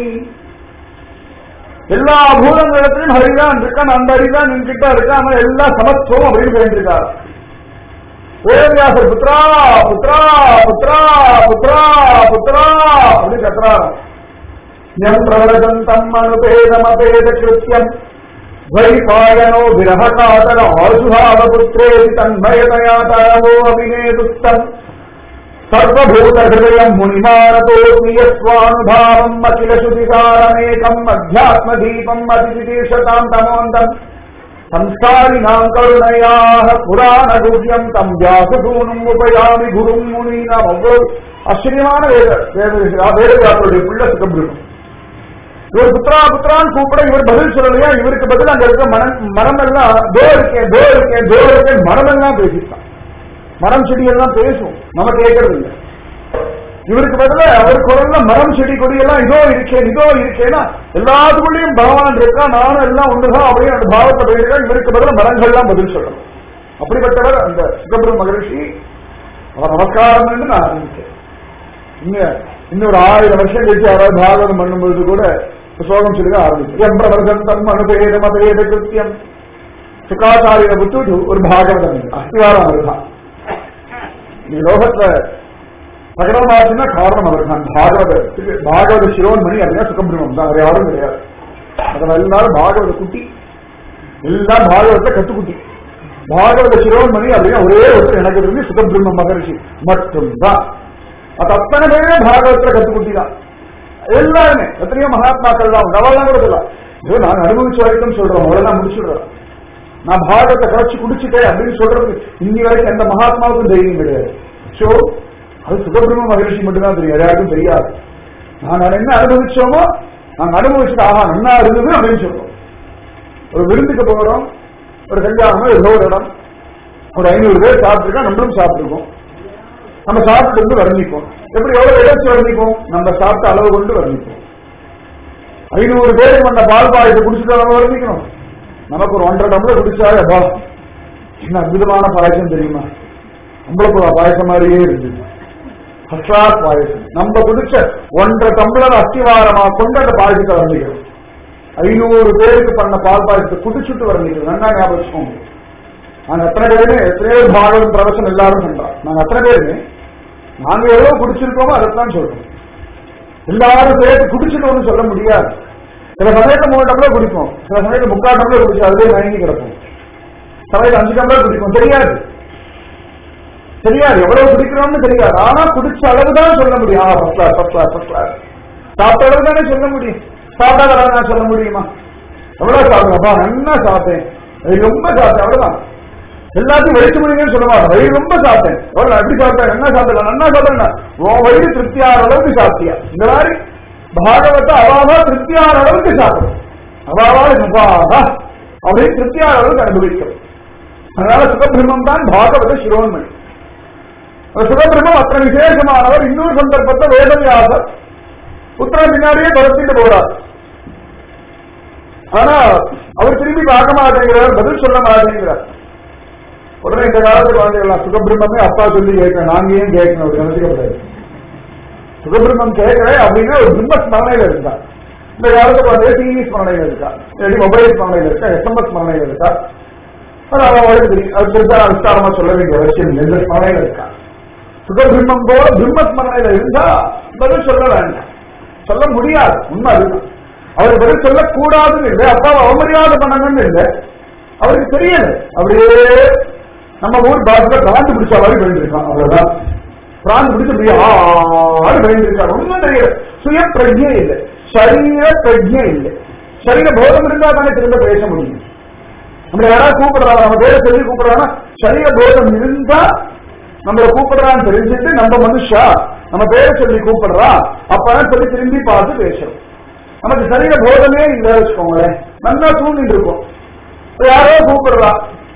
எல்லா பூதங்களிடத்திலும் ஹரிதான் இருக்கான் அந்த ஹரிதான் என்கிட்ட இருக்கான் அவன் எல்லாம் சமத்துவம் அப்படின்னு சொல்லியிருக்காரு வேதவியாசர் புத்ரா புத்ரா புத்ரா புத்ரா புத்ரா அப்படின்னு கத்துறாரு ஞம் பிரவரதந்தம் அனுபேதமபேத கிருத்தியம் வைபாயனோ விரககாதர ஆசுபாவ புத்திரேதி தன்மயதயா தரவோ அபிநேதுஸ்தம் சர்வூதஹயம் முனிமானதோஸ்வானுபாவம் அகில சுதிகாரமேகம் அத்தியாத்மதீபம் அதிதிதீஷதாம் தமோந்தம் சம்சாரிணாம் கருணையாக புராணகுர்யம் தம் வியாசசூனும் உபயாமி குரும் முனீனாம் அவ்வளவு ஆச்சரியமான வேத வேத வேதவியாசருடைய பிள்ளை சுகபிரமம் இவர் புத்ரா புத்ரான்னு கூப்பிட இவர் பதில் சொல்லலையா இவருக்கு பதில் அங்க இருக்க மனம் மரம் எல்லாம் தோ இருக்கேன் தோ இருக்கேன் தோ இருக்கேன் மரம் எல்லாம் பேசிட்டான் மரம் செடி எல்லாம் பேசும் நம்ம கேட்கறது இல்லை இவருக்கு பதில அவர் குரல்ல மரம் செடி கொடி எல்லாம் இதோ இருக்கேன் இதோ இருக்கேன்னா எல்லாத்துக்குள்ளேயும் பகவான் இருக்கா நானும் எல்லாம் ஒண்ணுதான் அப்படின்னு அந்த பாவத்தை போயிருக்கா இவருக்கு பதில மரங்கள்லாம் பதில் சொல்லணும் அப்படிப்பட்டவர் அந்த சுகபிரம் மகரிஷி அவர் நமஸ்காரம் என்று நான் ஆரம்பிச்சேன் இன்னும் இன்னொரு ஆயிரம் வருஷம் கழிச்சு யாராவது பாகவதம் பண்ணும்போது கூட சோகம் சொல்லி ஆரம்பிச்சு எம்பிரவர்தந்தம் அனுபேதம் அபேத கிருத்தியம் சுகாச்சாரிய விட்டு ஒரு பாகவதம் அஸ்திவாரம் அவர்தான் இந்த லோகத்துல சகலமாச்சுன்னா காரணம் அவர் தான் பாகவத பாகவத சிரோன்மணி அப்படின்னா சுகபிரமம் தான் வேற யாரும் கிடையாது அதில் எல்லாரும் பாகவத குட்டி எல்லாம் பாகவத கத்துக்குட்டி பாகவத சிரோன்மணி அப்படின்னா ஒரே ஒருத்தர் எனக்கு இருந்து சுகபிரம்ம மகரிஷி மட்டும்தான் அது அத்தனை பேரே பாகவத்துல கத்துக்குட்டி தான் எல்லாருமே எத்தனையோ மகாத்மாக்கள் தான் அவெல்லாம் கூட சொல்லலாம் ஐயோ நான் அனுபவிச்ச வரைக்கும் சொல்றோம் அவ்வளவுதான் முடிச்சுடுறோம் நான் பாகவத்தை கரைச்சு குடிச்சிட்டேன் அப்படின்னு சொல்றது இன்னி வரைக்கும் எந்த மகாத்மாவுக்கும் தைரியம் கிடையாது ஸோ அது சுகபிரம்ம மகரிஷி மட்டும்தான் தெரியும் யாருக்கும் தெரியாது நாங்கள் என்ன அனுபவிச்சோமோ நாங்கள் அனுபவிச்சுட்டு ஆஹா நன்னா இருந்தது அப்படின்னு சொல்றோம் ஒரு விருந்துக்கு போகிறோம் ஒரு கல்யாணமோ ஏதோ ஒரு இடம் ஒரு ஐநூறு பேர் சாப்பிட்டுருக்கோம் நம்மளும் சாப்பிட்டுருக்கோம் நம்ம சாப்பிட்டு வந்து வர்ணிப்போம் எப்படி எவ்வளவு இடைச்சு வர்ணிப்போம் நம்ம சாப்பிட்ட அளவு கொண்டு வர்ணிப்போம் ஐநூறு பேருக்கு அந்த பால் பாயத்தை குடிச்சுட்டு நம்ம வர்ணிக்கணும் நமக்கு ஒரு ஒன்றரை டம்ளர் குடிச்சாலே பா என்ன அற்புதமான பாயசம் தெரியுமா நம்மளுக்கு பாயசம் மாதிரியே இருந்தது ஃபர்ஸ்ட் கிளாஸ் பாயசம் நம்ம குடிச்ச ஒன்றரை டம்ளர் அஸ்திவாரமா கொண்டு அந்த பாயசத்தை வர்ணிக்கிறோம் ஐநூறு பேருக்கு பண்ண பால் பாயசத்தை குடிச்சுட்டு வர்ணிக்கிறோம் நல்லா ஞாபகம் வச்சுக்கோங்க நாங்க அத்தனை பேருமே எத்தனையோ பாகவன் பிரவசம் எல்லாரும் பண்றோம் நாங்க அத்தனை பேருமே நாங்க எவ்வளவு குடிச்சிருக்கோமோ அதைத்தான் சொல்றோம் எல்லாரும் சேர்த்து குடிச்சிட்டோம்னு சொல்ல முடியாது சில சமயத்துல மூணு டம்ளர் குடிப்போம் சில சமயத்துல முக்கால் டம்ளர் குடிச்சு அதுவே மயங்கி கிடப்போம் சமயத்துல அஞ்சு டம்ளர் குடிப்போம் தெரியாது தெரியாது எவ்வளவு குடிக்கிறோம்னு தெரியாது ஆனா குடிச்ச அளவுதான் சொல்ல முடியும் ஆ first class first class first class சாப்பிட்ட அளவு தானே சொல்ல முடியும் சாப்பிடாத அளவு நான் சொல்ல முடியுமா எவ்வளவு சாப்பிடுறப்பா நல்லா சாப்பிட்டேன் அது ரொம்ப சாப்பிட்டேன் அவ்வளவுதான் எல்லாத்தையும் வயிற்று முடியுங்கன்னு சொல்ல மாட்டேன் வயிறு ரொம்ப சாப்பிட்டேன் எவ்வளவு எப்படி சாப்பிட்டேன் என்ன சாப்பிடல நல்லா சாப்பிட்டேன் உன் வயிறு திருப்தியான அளவுக்கு சாப்பிட்டியா இந்த மாதிரி பாகவத்தை அவாவா திருப்தியான அளவுக்கு சாப்பிடும் அவாவா சுபாவா அப்படின்னு திருப்தியான அளவுக்கு அனுபவிக்கிறோம் அதனால சுகபிரம்மம் தான் பாகவத சிரோன்மணி அந்த சுகபிரம்மம் அத்தனை விசேஷமானவர் இன்னொரு சந்தர்ப்பத்தை வேதவியாசர் புத்திரன் பின்னாடியே துரத்திட்டு போறார் ஆனா அவர் திரும்பி பார்க்க மாட்டேங்கிறார் பதில் சொல்ல மாட்டேங்கிறார் உடனே இந்த காலத்து குழந்தைகள் சுகபிரம்மே அப்பா சொல்லி கேட்கிறேன் நாங்க ஏன் கேட்கணும் அவர் நினைச்சுக்கப்படாது சுகபிரம்மம் கேட்கிறேன் அப்படின்னா ஒரு பிரம்ம ஸ்மரணையில இருக்கா இந்த காலத்து குழந்தைய டிவி ஸ்மரணையில இருக்கா இல்லாட்டி மொபைல் ஸ்மரணையில இருக்கா எஸ்எம்எஸ் ஸ்மரணையில இருக்கா அது அவங்களுக்கு தெரியும் அது பெருசா விஸ்தாரமா சொல்ல வேண்டிய அவசியம் இல்லை எந்த ஸ்மரணையில இருக்கா சுகபிரம்மம் போல பிரம்ம ஸ்மரணையில இருந்தா பதில் சொல்ல வேண்டாம் சொல்ல முடியாது உண்மை அதுதான் அவர் பதில் சொல்லக்கூடாதுன்னு இல்லை அப்பாவை அவமரியாதை பண்ணணும்னு இல்லை அவருக்கு தெரியல அப்படியே நம்ம ஊர் பாஷையில பிராந்து பிடிச்ச மாதிரி பயந்துருக்கான் அவ்வளவுதான் பிராந்து பிடிச்சு அப்படியே ஆடு பயந்துருக்காரு ஒன்றும் தெரியல சுய பிரஜை இல்லை சரீர பிரஜை இல்லை சரீர போதம் இருந்தா தானே திரும்ப பேச முடியும் நம்ம யாராவது கூப்பிடுறாங்க நம்ம பேரை சொல்லி கூப்பிடுறாங்கன்னா சரீர போதம் இருந்தா நம்மள கூப்பிடுறான்னு தெரிஞ்சுட்டு நம்ம மனுஷா நம்ம பேரை சொல்லி கூப்பிடுறா அப்பதான் சொல்லி திரும்பி பார்த்து பேசுறோம் நமக்கு சரீர போதமே இல்லை வச்சுக்கோங்களேன் நல்லா தூங்கிட்டு இருக்கோம் யாரோ கூப்பிடுறா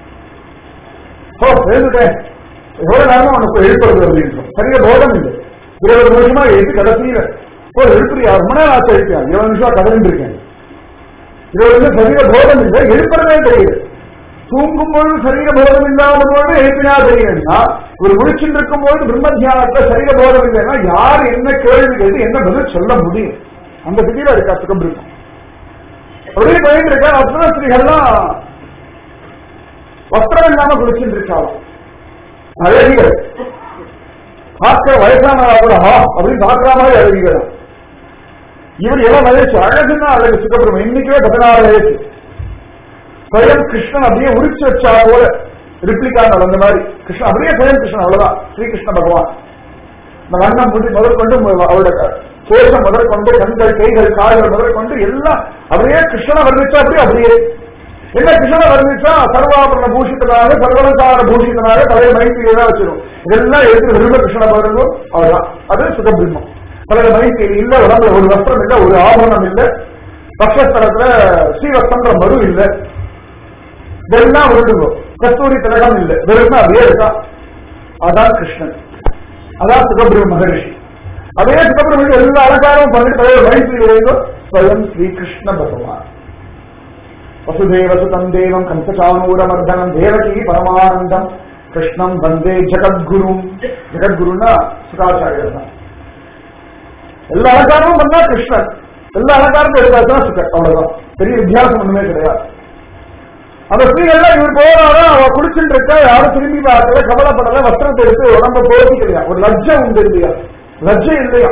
ஓ எழுந்துட்டேன் எவ்வளவு நேரமா உனக்கு எழுப்புறது அப்படின்னு சரீர போதம் இல்லை இருபது நிமிஷமா எழுத்து கடைசியில ஓ எழுப்புறியா ரொம்ப நேரம் ஆச்சு எழுப்பியான் இருபது நிமிஷம் கதறிட்டு இருக்கேன் இருபது நிமிஷம் சரீர போதம் இல்லை எழுப்புறதே தெரியுது தூங்கும் பொழுது சரீர போதம் இல்லாத பொழுது எழுப்பினா தெரியுதுன்னா ஒரு முழிச்சுட்டு இருக்கும் பொழுது பிரம்ம தியானத்துல சரீர போதம் இல்லைன்னா யார் என்ன கேள்வி கேட்டு என்ன பதில் சொல்ல முடியும் அந்த திடீர இருக்கா சுகம் இருக்கும் அப்படியே போயிட்டு இருக்கா அத்தனை ஸ்திரீகள்லாம் வஸ்திரம் இல்லாம குளிச்சுட்டு இருக்காளாம் அழகிகள் பார்க்கிற வயசானவா கூட ஹா அப்படின்னு பார்க்கிற மாதிரி அழகிகள் இவர் எவ்வளவு வயசு அழகுன்னா அழகு சுகபிரமம் இன்னைக்கே பதினாறு வயசு ஸ்வயம் கிருஷ்ணன் அப்படியே உரிச்சு வச்சா போல ரிப்ளிகான அந்த மாதிரி கிருஷ்ணன் அப்படியே ஸ்வயம் கிருஷ்ணன் அவ்வளவுதான் ஸ்ரீகிருஷ்ண பகவான் இந்த வண்ணம் முடி முதற்கொண்டு அவரோட கோஷம் முதற்கொண்டு கண்கள் கைகள் கால்கள் முதற்கொண்டு எல்லாம் அப்படியே கிருஷ்ணனை வர்ணிச்சா அப்படியே அப்படியே என்ன கிருஷ்ணனை வர்ணிச்சா சர்வாபரண பூஷித்தனாக சர்வலங்கார பூஷித்தனாக தலையை மைத்தி ஏதாவது வச்சிடும் இதெல்லாம் எடுத்து விரும்ப கிருஷ்ண பாருங்க அவ்வளவுதான் அது சுகபிரம்மம் தலையில மைத்தி இல்ல உடம்புல ஒரு வஸ்திரம் இல்ல ஒரு ஆபரணம் இல்ல பக்ஷஸ்தலத்துல ஸ்ரீவஸ்தன்ற மறு இல்ல இதெல்லாம் விருடுங்க கஸ்தூரி திலகம் இல்ல வெறும் அப்படியே இருக்கா அதான் கிருஷ்ணன் அதான் சுகபிரம மகரிஷி அதே சுகபிரமணிக்கு எல்லா அலங்காரமும் பண்ணிட்டு தலைவர் மைத்திரி இறைவோ ஸ்வயம் ஸ்ரீகிருஷ்ண பகவான் வசுதேவசுதம் தேவம் கம்சசானூரமர்தனம் தேவகி பரமானந்தம் கிருஷ்ணம் வந்தே ஜெகத்குரும் ஜெகத்குருன்னா சுகாச்சாரியர் தான் எல்லா அலங்காரமும் பண்ணா கிருஷ்ணன் எல்லா அலங்காரமும் எடுத்தாச்சுன்னா சுகர் அவ்வளவுதான் பெரிய வித்தியாசம் ஒண்ணுமே கிடையாது அந்த ஸ்திரீகள்லாம் இவர் போறாரோ அவ குளிச்சுட்டு இருக்கா யாரும் திரும்பி பார்க்கல கவலைப்படல வஸ்திரத்தை எடுத்து உடம்ப போதிக்கலையா ஒரு லஜ்ஜை உண்டு இல்லையா லஜ்ஜை இல்லையா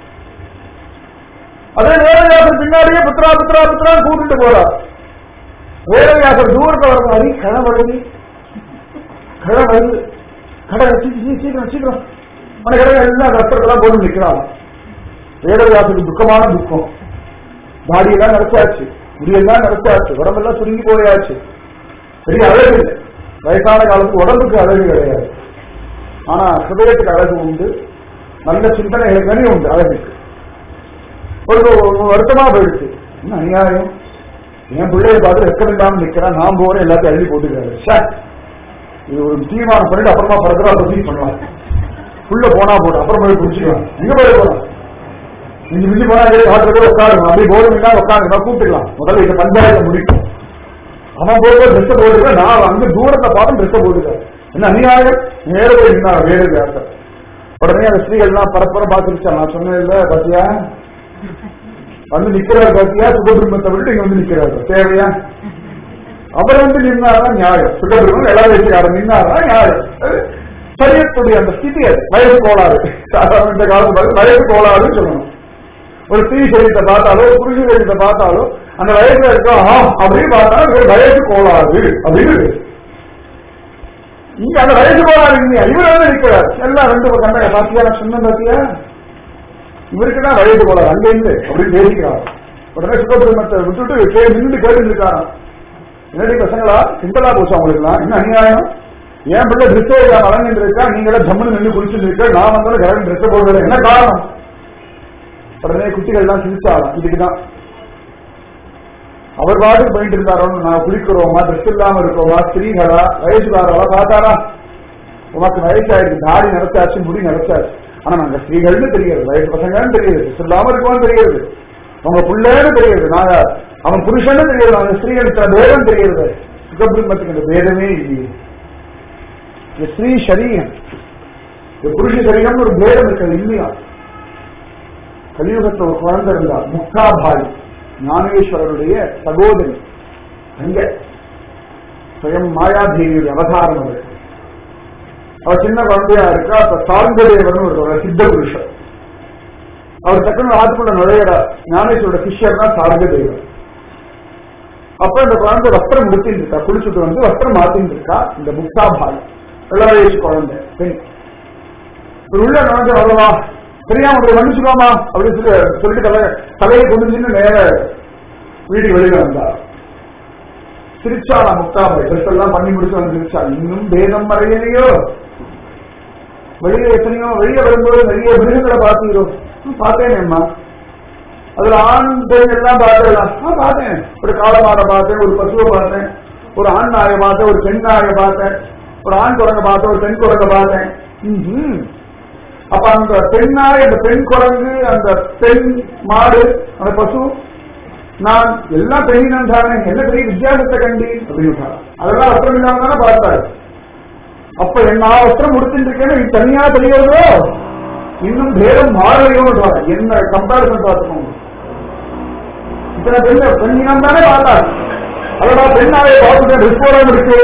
அதே வேதவியாசர் பின்னாடியே புத்ரா புத்ரா புத்ரா கூட்டிட்டு போறார் வேதவியாசர் தூரத்தை வர மாதிரி கடை வருது கடை வருது கடை சீ- சீக்கிரம் சீக்கிரம் அந்த கடை எல்லாம் வஸ்திரத்தெல்லாம் போட்டு நிக்கிறாங்க வேதவியாசருக்கு துக்கமான துக்கம் தாடியெல்லாம் நடத்தாச்சு முடியெல்லாம் நடத்தாச்சு உடம்பெல்லாம் சுருங்கி போயாச்சு பெரிய அழகு இல்லை வயசான காலத்துக்கு உடம்புக்கு அழகு கிடையாது ஆனா ஹிருதயத்துக்கு அழகு உண்டு நல்ல சிந்தனைகளுக்கு நிறைய உண்டு அழகுக்கு ஒரு ஒரு வருத்தமா போயிடுச்சு என்ன அநியாயம் என் பிள்ளைய பார்த்து வெக்க வேண்டாம நிக்கிறான் நான் போறேன் எல்லாத்தையும் எழுதி போட்டுக்கிறாரு ச்சே, இது ஒரு தீர்மானம் பண்ணிட்டு அப்புறமா பரத்துல ப்ரொசீட் பண்ணுவாங்க உள்ள போனா போடும் அப்புறம் போய் புடிச்சுக்கலாம் எங்க போய் போலாம் நீங்க மிஞ்சி போனா காட்டுறது உட்காருங்க அப்படி போர்டு இல்லா உட்காருங்க கூப்பிட்டுக்கலாம் முதல்ல இந்த பஞ்சாயத்தை முடிக்கும் அவன் போடுற ட்ரெஸ் போட்டுக்க நான் அங்க தூரத்தை பார்த்து ட்ரெஸ் போட்டுக்கிறேன் என்ன அநியாயம் நேர போய் நின்னா வேறு வேற உடனே அந்த ஸ்திரீகள்லாம் பரப்பர பார்த்துருச்சா நான் சொன்னேன் இல்ல பாத்தியா வந்து நிக்கிறார் பாத்தியா சுகபிரம்மத்தை விட்டு இங்க வந்து நிக்கிறாரு தேவையா அவர் வந்து நின்னாரா நியாயம் சுகபிரம்மன் எல்லாம் வச்சுக்காரு நின்னாரா நியாயம் அது சரியத்துடைய அந்த ஸ்திதி அது வயசு கோளாறு சாதாரண இந்த காலத்து பார்த்து வயசு கோளாறுன்னு சொல்லணும் ஒரு ஸ்திரீ சரீரத்தை பார்த்தாலோ ஒரு புருஷ சரீரத்தை பார்த்தாலோ அந்த வயசுல இருக்கா ஆ அப்படின்னு பார்த்தா ஒரு வயசு கோளாறு அப்படின்னு இருக்கு. இங்க அந்த வயசு கோளாறு இல்லையா இவர் வந்து நிற்கிறார் எல்லாம் ரெண்டு கண்ணை பாத்தியா நான் சொன்ன பாத்தியா இவருக்கு தான் வயது கோளாறு அங்க இருந்து அப்படின்னு பேசிக்கிறார் உடனே சுகபிரமத்தை விட்டுட்டு கே நின்று கேட்டு இருக்காராம் என்னடி பசங்களா சிந்தலா போச்சு அவங்களுக்குலாம் என்ன அநியாயம் என் பிள்ளை ட்ரெஸ்ஸே இல்லாம அலங்கிட்டு இருக்கா நீங்களே ஜம்முன்னு நின்று குளிச்சுட்டு இருக்க நான் வந்தாலும் கரெக்ட் ட்ரெஸ் போடுறது என்ன காரணம் உடனே குட்டிகள் எல்லாம் சிரிச்சாலாம் இதுக்குதான் அவர் பாட்டுக்கு போயிட்டு இருந்தாரோ நான் குளிக்கிறோமா ட்ரெஸ் இல்லாம இருக்கோமா ஸ்திரீகளா வயசுக்காரவா பார்த்தாரா உனக்கு வயசாயிருக்கு தாடி நடத்தாச்சு முடி நடத்தாச்சு ஆனா நாங்க ஸ்திரீகள்னு தெரியாது வயசு பசங்கன்னு தெரியுது ட்ரெஸ் இல்லாம இருக்கோம்னு தெரியுது உங்க பிள்ளைன்னு தெரியுது நாங்க அவன் புருஷன்னு தெரியுது அந்த ஸ்திரீகளுக்கு பேதம் தெரியுது சுகபிரம்மத்துக்கு அந்த பேதமே இல்லையே இந்த ஸ்ரீ சரீரம் இந்த புருஷ சரீரம் ஒரு பேதம் இருக்கிறது இல்லையா கலியுகத்துல ஒரு குழந்தை இருந்தா முக்தாபாய் ஞானேஸ்வரருடைய சகோதரி அங்க சுயம் மாயாதேவியுடைய அவதாரம் அவர் அவர் சின்ன குழந்தையா இருக்கா அப்ப சார்ந்ததேவன் ஒரு சித்த புருஷர் அவர் டக்குனு ஆத்துக்குள்ள நுழையிற ஞானேஸ்வரோட சிஷ்யர் தான் சார்ந்ததேவன் அப்ப இந்த குழந்தை வஸ்திரம் முடித்திட்டு இருக்கா குளிச்சுட்டு வந்து வஸ்திரம் மாத்திட்டு இருக்கா இந்த முக்தாபாய் இளவயசு குழந்தை பெண் ஒரு உள்ள நுழைஞ்ச வரவா தெரியாம அப்படி மன்னிச்சுக்கோமா அப்படின்னு சொல்லி சொல்லிட்டு தலை தலையை கொண்டு நின்று நேர வீட்டுக்கு வெளியில வந்தா சிரிச்சாளா முக்தாபாய் ட்ரெஸ் எல்லாம் பண்ணி முடிச்சு வந்து சிரிச்சா இன்னும் பேதம் மறையலையோ வெளியில எத்தனையோ வெளியே வரும்போது நிறைய மிருகங்களை பார்த்தீரோ பார்த்தேனேம்மா அதுல ஆண் பெண் எல்லாம் பார்த்தேன் பார்த்தேன் ஒரு காலமாடை பார்த்தேன் ஒரு பசுவை பார்த்தேன் ஒரு ஆண் நாயை பார்த்தேன் ஒரு பெண் நாயை பார்த்தேன் ஒரு ஆண் குரங்க பார்த்தேன் ஒரு பெண் குரங்க பார்த்தேன் ம்ஹும். அப்ப அந்த பெண் நாய் அந்த பெண் குரங்கு அந்த பெண் மாடு அந்த பசு நான் எல்லாம் பெண்ணினம் தானே என்ன பெரிய வித்தியாசத்தை கண்டி அப்படின்னு அதெல்லாம் வஸ்திரம் இல்லாம தானே பார்த்தாரு அப்ப என்ன வஸ்திரம் முடிச்சுட்டு இருக்கேன்னு இது தனியா தெரியாதோ இன்னும் பேரம் மாறலையோன்னு சொல்றேன். என்ன கம்பேரிசன் பார்த்துக்கோங்க இத்தனை பெண் பெண்ணினம் தானே பார்த்தாரு அதோட பெண் நாயை பார்த்துட்டேன் ரிப்போர்டம் இருக்கு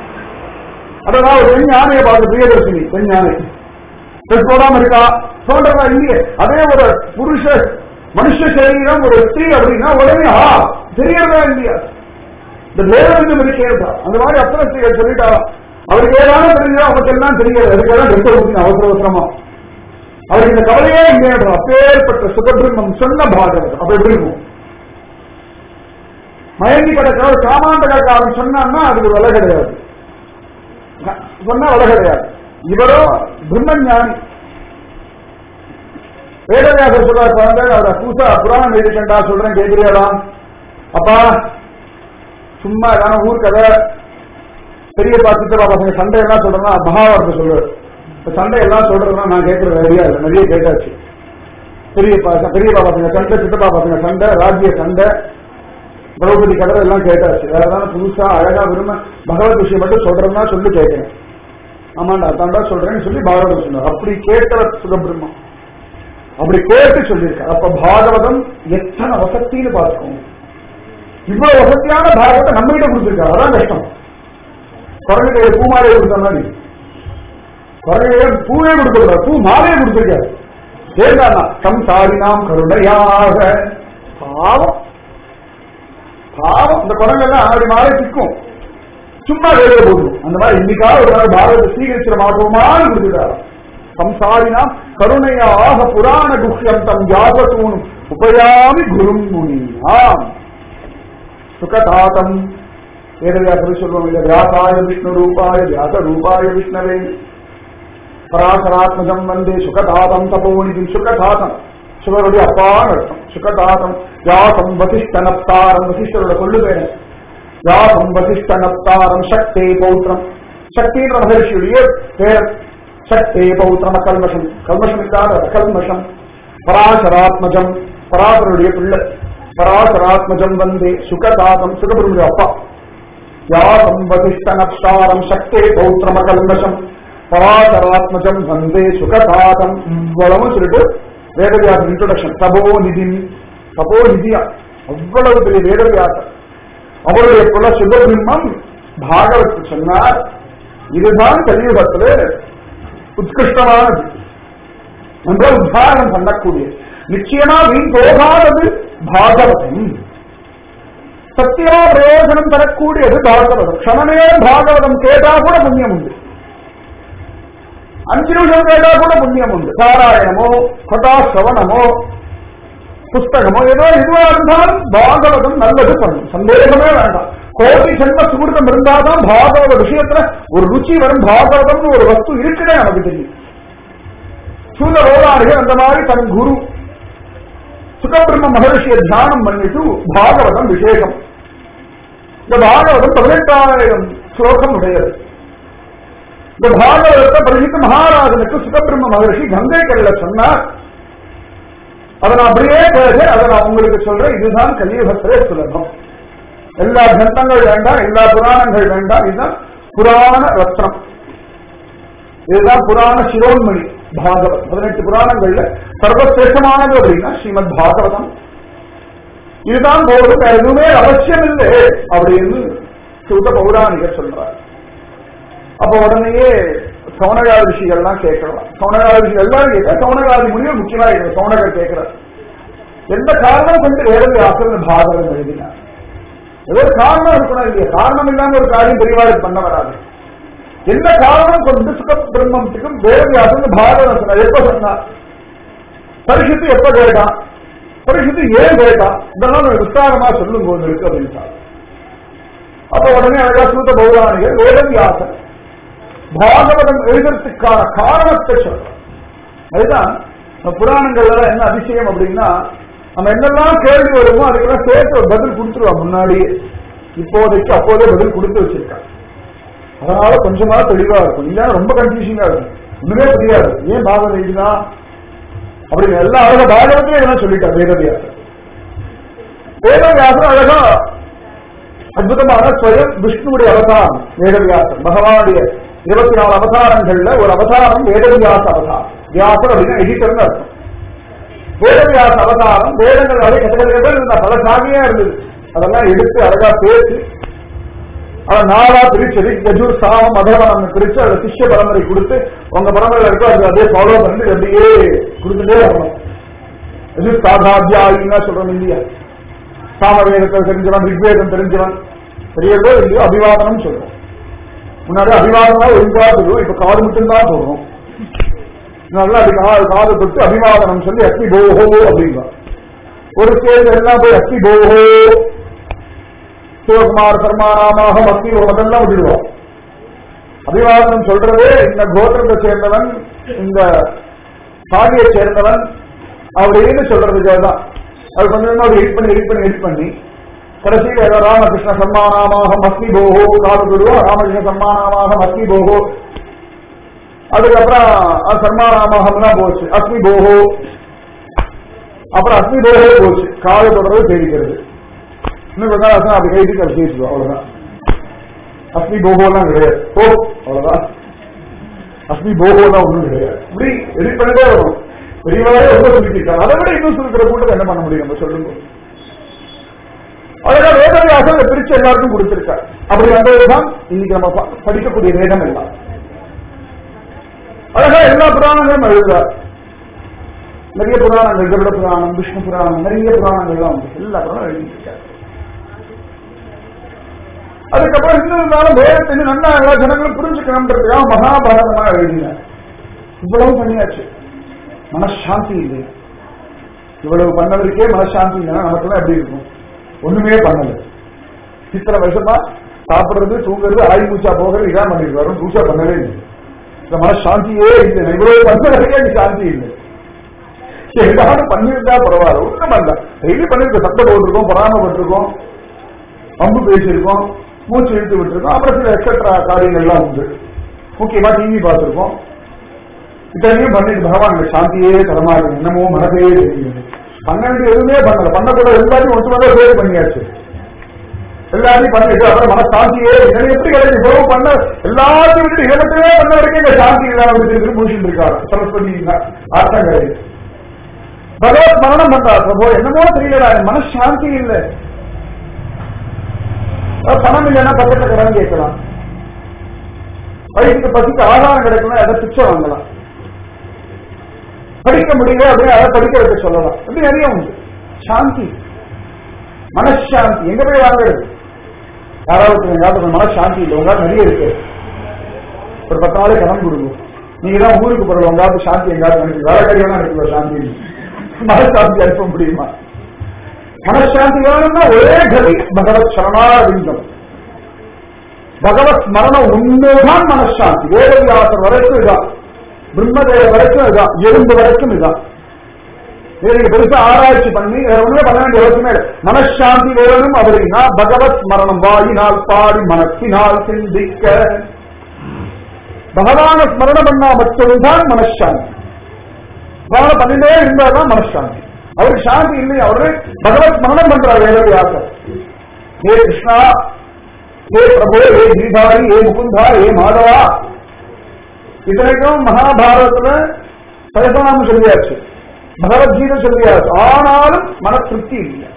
அதோட ஒரு பெண் யானையை பார்த்து பிரியதர்ஷினி பெண் யானை ட்ரெஸ் போடாம இருக்கா சொல்றதா இல்லையே அதே ஒரு புருஷ மனுஷ சரீரம் ஒரு ஸ்திரீ அப்படின்னா உடனே ஆ தெரியறதா இல்லையா இந்த வேதம் இருக்கேன் அந்த மாதிரி அத்தனை ஸ்திரீகள் சொல்லிட்டா அவருக்கு ஏதாவது தெரிஞ்சா அவருக்கு எல்லாம் தெரியாது அதுக்கெல்லாம் ரெண்டு ஊற்றின அவசர அவசரமா அவருக்கு இந்த கவலையே இல்லையா அப்பேற்பட்ட சுகபிரம்மம் சொன்ன பாகவதம் அப்ப எப்படி இருக்கும் மயங்கி கிடக்கிற ஒரு காமாண்டகாரன் சொன்னான்னா அதுக்கு விலை கிடையாது சொன்னா விலை கிடையாது இவரோ பிரம்மஞானி வேதவியாசர் சொல்றார் குழந்தை அவரை பூசா புராணம் எழுதிக்கண்டா சொல்றேன் கேட்கிறீங்களா அப்பா சும்மா ஏதாவது ஊர் கதை பெரியப்பா சித்தப்பா பசங்க சண்டை எல்லாம் சொல்றேன்னா மகாபாரத சொல்றாரு இப்ப சண்டை எல்லாம் சொல்றதுன்னா நான் கேட்கறது நிறைய இல்லை நிறைய கேட்டாச்சு பெரியப்பா பெரியப்பா பசங்க சண்டை சித்தப்பா பசங்க சண்டை ராஜ்ய சண்டை திரௌபதி கதை எல்லாம் கேட்டாச்சு வேற ஏதாவது புதுசா அழகா விரும்ப பகவத் விஷயம் மட்டும் சொல்றேன்னா சொல்லி கேட்கிறேன் ஆமாண்டா அதாண்டா சொல்றேன்னு சொல்லி பாகவதம் சொன்னார் அப்படி கேட்கிற சுகபிரம்மம் அப்படி கேட்டு சொல்லியிருக்கார் அப்ப பாகவதம் எத்தனை வசத்தின்னு பார்க்கணும் இவ்வளவு வசதியான பாகவத்தை நம்ம கிட்ட கொடுத்திருக்காரு அதான் கஷ்டம் குரங்கு கையில பூ மாலையை கொடுத்த மாதிரி குரங்கு கையில பூவே கொடுத்திருக்காரு பூ மாலையை கொடுத்திருக்காரு சேர்ந்தானா சம்சாரினாம் கருணையாக பாவம் பாவம் இந்த குரங்கெல்லாம் அப்படி மாலை சிக்கும் சும்மா வெளியே போகும் அந்த மாதிரி இன்னைக்காவது ஒரு நாள் பாரத ஸ்ரீகரிச்சிட மாட்டோமான்னு கொடுத்துட்டாரு சம்சாரினாம் கருணையாக புராண குஹ்யம் தம் ஜாபத்தூனும் உபயாமி குரும் முனியாம் சுகதாதம் வேதவியாசர் சொல்லுவோம் இல்ல வியாசாய விஷ்ணு ரூபாய வியாச ரூபாய விஷ்ணவே பராசராத்மஜம் வந்தே சுகதாதம் தபோனிதி சுகதாதம் சுகருடைய அப்பான்னு அர்த்தம் சுகதாதம் யாசம் வசிஷ்டனப்தாரம் வசிஷ்டரோட கொள்ளு பேரு யாசம் வசிஷ்டனப்தாரம் சக்தே பௌத்திரம் சக்தின்ற மகர்ஷியுடைய பேர் சக்தே பௌத்திரம் அகல்மஷம் கல்மஷம் இல்லாத அகல்மஷம் பராசராத்மஜம் பராசருடைய பிள்ளை பராசராத்மஜம் வந்தே சுகதாதம் சுகபெருமுடைய அப்பா யாசம் வசிஷ்டனப்தாரம் சக்தே பௌத்திரம் அகல்மஷம் பராசராத்மஜம் வந்தே சுகதாதம் இவ்வளவும் சொல்லிட்டு வேதவியாசம் இன்ட்ரோடக்ஷன் தபோ நிதி தபோ நிதியா அவ்வளவு பெரிய வேதவியாசம் அவருடைய குல சுபபிம்மம் பாகவத்து சொன்னார் இதுதான் கலியுகத்துல உத்கிருஷ்டமானது என்ற உத்தாரணம் பண்ணக்கூடிய நிச்சயமா வீண் போகாதது பாகவதம் சத்தியமா பிரயோஜனம் தரக்கூடியது பாகவதம் க்ஷணமே பாகவதம் கேட்டா கூட புண்ணியம் உண்டு அஞ்சு நிமிஷம் கேட்டா கூட புண்ணியம் உண்டு பாராயணமோ கதா சிரவணமோ புஸ்தகமோ ஏதோ எதுவா இருந்தாலும் பாகவதம் நல்லது பண்ணும் சந்தேகமே வேண்டாம் கோடி ஜென்ம சுகிருத்தம் இருந்தாதான் பாகவத விஷயத்துல ஒரு ருச்சி வரும் பாகவதம்னு ஒரு வஸ்து இருக்குன்னே நமக்கு தெரியும் சூழ ரோதாரிகள் அந்த மாதிரி தன் குரு சுகபிரம்ம மகர்ஷியை தியானம் பண்ணிட்டு பாகவதம் விசேஷம் இந்த பாகவதம் பதினெட்டாயிரம் ஸ்லோகம் உடையது இந்த பாகவதத்தை பரிசுத்த மகாராஜனுக்கு சுகபிரம்ம மகர்ஷி கங்கை கல்ல சொன்னார் அதை நான் அப்படியே பேச அதை நான் உங்களுக்கு சொல்றேன் இதுதான் கலியுகத்திலே சுலபம் எல்லா கிரந்தங்கள் வேண்டாம் எல்லா புராணங்கள் வேண்டாம் இதுதான் புராண ரத்னம் இதுதான் புராண சிரோன்மணி பாகவத் பதினெட்டு புராணங்கள்ல சர்வசிரேஷ்டமானது அப்படின்னா ஸ்ரீமத் பாகவதம் இதுதான் போதும் வேற எதுவுமே அவசியம் இல்லை அப்படின்னு சுத பௌராணிகர் சொல்றார் அப்ப உடனேயே சௌனகாதி ரிஷிகள்லாம் கேட்கலாம் சௌனகாதி ரிஷிகள் எல்லாரும் கேட்க சௌனகாதி முடிவு முக்கியமா இருக்கு சௌனகர் கேட்கிறார் எந்த காரணம் கொண்டு வேறு ஆசிரியர் பாகவதம் எழுதினார் ஏதோ ஒரு காரணம் இருக்கணும் இல்லையா காரணம் இல்லாம ஒரு காரியம் பெரியவாறு பண்ண வராது எந்த காரணம் கொண்டு சுக பிரம்மத்துக்கும் வேதவியாசன் பாகவதம் சொன்னார் எப்ப சொன்னார் பரிசுத்து எப்ப கேட்டான் பரிசுத்து ஏன் கேட்டான் இதெல்லாம் ஒரு விஸ்தாரமா சொல்லும் போது இருக்கு அப்படின்னு சொன்னார் அப்ப உடனே அழகா சூத்த பௌராணிகள் வேதவியாசன் பாகவதம் எழுதுறதுக்கான காரணத்தை சொல்றோம் அதுதான் நம்ம புராணங்கள்ல என்ன அதிசயம் அப்படின்னா நம்ம என்னெல்லாம் கேள்வி வருமோ அதுக்கெல்லாம் சேர்த்து ஒரு பதில் கொடுத்துருவான் முன்னாடியே இப்போதைக்கு அப்போதே பதில் கொடுத்து வச்சிருக்கான் அதனால கொஞ்சமா தெளிவா இருக்கும் இல்லைன்னா ரொம்ப கன்ஃபியூஷனா இருக்கும் ஒண்ணுமே புரியாது ஏன் பாகவதம் எழுதினா அப்படின்னு எல்லா அழகா பாகவத்திலே என்ன சொல்லிட்டார் வேதவியாசர் வேதவியாசர் அழகா அற்புதமான ஸ்வயம் விஷ்ணுவுடைய அவதாரம் வேதவியாசர் பகவானுடைய இருபத்தி நாலு அவதாரங்கள்ல ஒரு அவதாரம் வேதவியாச அவதாரம் வியாசர் அப்படின்னா எடிட்டர்னு அர்த்தம் வேதவியாச அவதாரம் வேதங்கள் அப்படியே கட்டக்கட்டே இருந்தா பல சாமியா இருந்தது அதெல்லாம் எடுத்து அழகா பேசி அதை நாளா பிரிச்சு ரிக் கஜூர் சாமம் அதர்வனம் பிரிச்சு அதை சிஷ்ய பரம்பரை கொடுத்து உங்க பரம்பரையில இருக்கோ அது அப்படியே ஃபாலோ பண்ணி அப்படியே கொடுத்துட்டே வரணும் எது சாதாத்தியாயின்னா சொல்றோம் இல்லையா சாமவேதத்தை தெரிஞ்சவன் ரிக்வேதம் தெரிஞ்சவன் தெரியறதோ இல்லையோ அபிவாதனம் சொல்றோம் முன்னாடி அபிவாதனா ஒழுங்கா சொல்லுவோம் இப்ப காது மட்டும்தான் சொல்றோம் நல்லா அது காது காது தொட்டு அபிவாதனம் சொல்லி அஸ்மி போஹோ அப்படின்பா ஒரு ஸ்டேஜ் எல்லாம் போய் அஸ்மி போஹோ சிவகுமார் சர்மாராமாக பக்தி அதெல்லாம் விட்டுடுவோம் அபிவாதனம் சொல்றதே இந்த கோத்திரத்தை சேர்ந்தவன் இந்த சாதியை சேர்ந்தவன் அப்படின்னு சொல்றதுக்காக தான் அது கொஞ்சம் கொஞ்சமா எடிட் பண்ணி எடிட் பண்ணி எடிட் பண்ணி கடைசியில் ஏதோ ராமகிருஷ்ண சம்மானாமாக மஸ்மி போகோ காது விடுவோம் ராமகிருஷ்ண சம்மானாமாக மஸ்மி போகோ அதுக்கப்புறம் அது சர்மானாமகம்லாம் போச்சு அஸ்மி போகோ அப்புறம் அஸ்மி போகோ போச்சு காது தொடர்பு தெரிவிக்கிறது இன்னும் கொஞ்ச நாள் அப்படி கைட்டு அது பேசுவோம் அவ்வளவுதான் அஸ்மி போகோலாம் கிடையாது ஓ அவ்வளவுதான் அஸ்மி போகோலாம் ஒண்ணும் கிடையாது இப்படி எடிட் பண்ணிட்டே வரும் பெரியவரே ரொம்ப சுருக்கிட்டார் அதை விட இன்னும் சுருக்கிற கூட்டம் என்ன பண்ண முடியும் நம்ம சொல்லுங்க அழகா வேதவியாசம் அதை பிரிச்சு எல்லாருக்கும் கொடுத்திருக்கார் அப்படி வந்ததுதான் இன்னைக்கு நம்ம ப- படிக்கக்கூடிய வேதம் எல்லாம் அழகா எல்லா புராணங்களும் எழுதுறார் நிறைய புராணங்கள் கருட புராணம் விஷ்ணு புராணம் நிறைய புராணங்கள்லாம் உண்டு எல்லா புராணம் எழுதியிருக்காரு அதுக்கப்புறம் இன்னும் இருந்தாலும் வேதத்தை இன்னும் நல்லா எல்லா ஜனங்களும் புரிஞ்சுக்கணும்ன்றதுக்காக மகாபாரதமா எழுதினார் இவ்வளவு பண்ணியாச்சு மனசாந்தி இல்லை இவ்வளவு பண்ணவருக்கே மனசாந்தி இல்லைன்னா நமக்குலாம் எப்படி இருக்கும் ஒண்ணுமே பண்ணல இத்தனை வருஷமா சாப்பிடுறது தூங்குறது ஆய் பூச்சா போகிறது இதான் பண்ணிட்டு வரும் பூச்சா பண்ணவே இல்லை இந்த மனசாந்தியே இல்லை நான் இவ்வளவு பண்ணதே எனக்கு சாந்தி இல்லை எல்லாரும் பண்ணியிருந்தா பரவாயில்ல ஒண்ணும் பண்ணல டெய்லி பண்ணிருக்க சத்தம் போட்டிருக்கோம் பொறாமப்பட்டிருக்கோம் அம்பு பேசியிருக்கோம் மூச்சு இழுத்து விட்டுருக்கோம் அப்புறம் சில எக்ஸட்ரா காரியங்கள்லாம் உண்டு முக்கியமா டிவி பார்த்திருக்கோம் இத்தனையும் பண்ணிட்டு பகவான் எனக்கு சாந்தியே தரமாட்டேன் என்னமோ மனதே தெரியுது பண்ண வேண்டிய எதுவுமே பண்ணல பண்ணக்கூட எல்லாத்தையும் ஒட்டு மட்டும் பேர் பண்ணியாச்சு எல்லாத்தையும் பண்ணிட்டு அப்புறம் மனசாந்தியே எனக்கு எப்படி கிடையாது இவ்வளவு பண்ண எல்லாத்தையும் விட்டு இதை மட்டுமே பண்ண வரைக்கும் இந்த சாந்தி இல்லாம இருக்கு முடிச்சுட்டு இருக்காரு சரஸ்வதி அர்த்தம் கிடையாது பகவத் மரணம் பண்றா பிரபு என்னமோ தெரியலடா என் மனசாந்தி இல்லை அஹ் பணம் இல்லைன்னா பக்கத்துல கடன் கேட்கலாம் வயிற்றுக்கு பசிக்கு ஆதாரம் கிடைக்கணும் அதை பிச்சை வாங்கலாம் படிக்க முடியல அப்படியே அதை படிக்க வைக்க சொல்லலாம் இப்படி நிறைய உண்டு சாந்தி மனசாந்தி எங்க போய் வாங்குறது யாராவது எங்காவது மனசாந்தி இல்லை உங்களால் நிறைய இருக்கு ஒரு பத்து நாளைக்கு கடன் கொடுங்க நீங்க தான் ஊருக்கு போறது உங்களாவது சாந்தி எங்காவது நினைச்சு வேலை கல்யாணம் இருக்குல்ல சாந்தி மனசாந்தி அனுப்ப முடியுமா மனசாந்தி வேணும்னா ஒரே கதி பகவத் சரணாரவிந்தம் பகவத் மரணம் ஒண்ணுதான் மனசாந்தி வேதவியாசர் வரைக்கும் இதான் பிரம்மதேவ வரைக்கும் இதான் எறும்பு வரைக்கும் இதான் நீங்க பெருசா ஆராய்ச்சி பண்ணி வேற ஒண்ணுமே பண்ண வேண்டிய அவசியமே இல்லை மனசாந்தி வேணும் அப்படின்னா பகவத் மரணம் வாயினால் பாடி மனத்தினால் சிந்திக்க பகவான ஸ்மரணம் பண்ணா மட்டும்தான் மனசாந்தி பகவான பண்ணிட்டே இருந்தாதான் மனசாந்தி அவருக்கு சாந்தி இல்லை அவரு பகவத் ஸ்மரணம் பண்றார் வேதவியாசர் ஹே கிருஷ்ணா ஹே பிரபு ஹே கிரிதாரி ஹே முகுந்தா ஹே மாதவா இத்தனைக்கும் மகாபாரதத்துல சகசநாமம் சொல்லியாச்சு பகவத்கீதை சொல்லியாச்சு ஆனாலும் மன திருப்தி இல்லை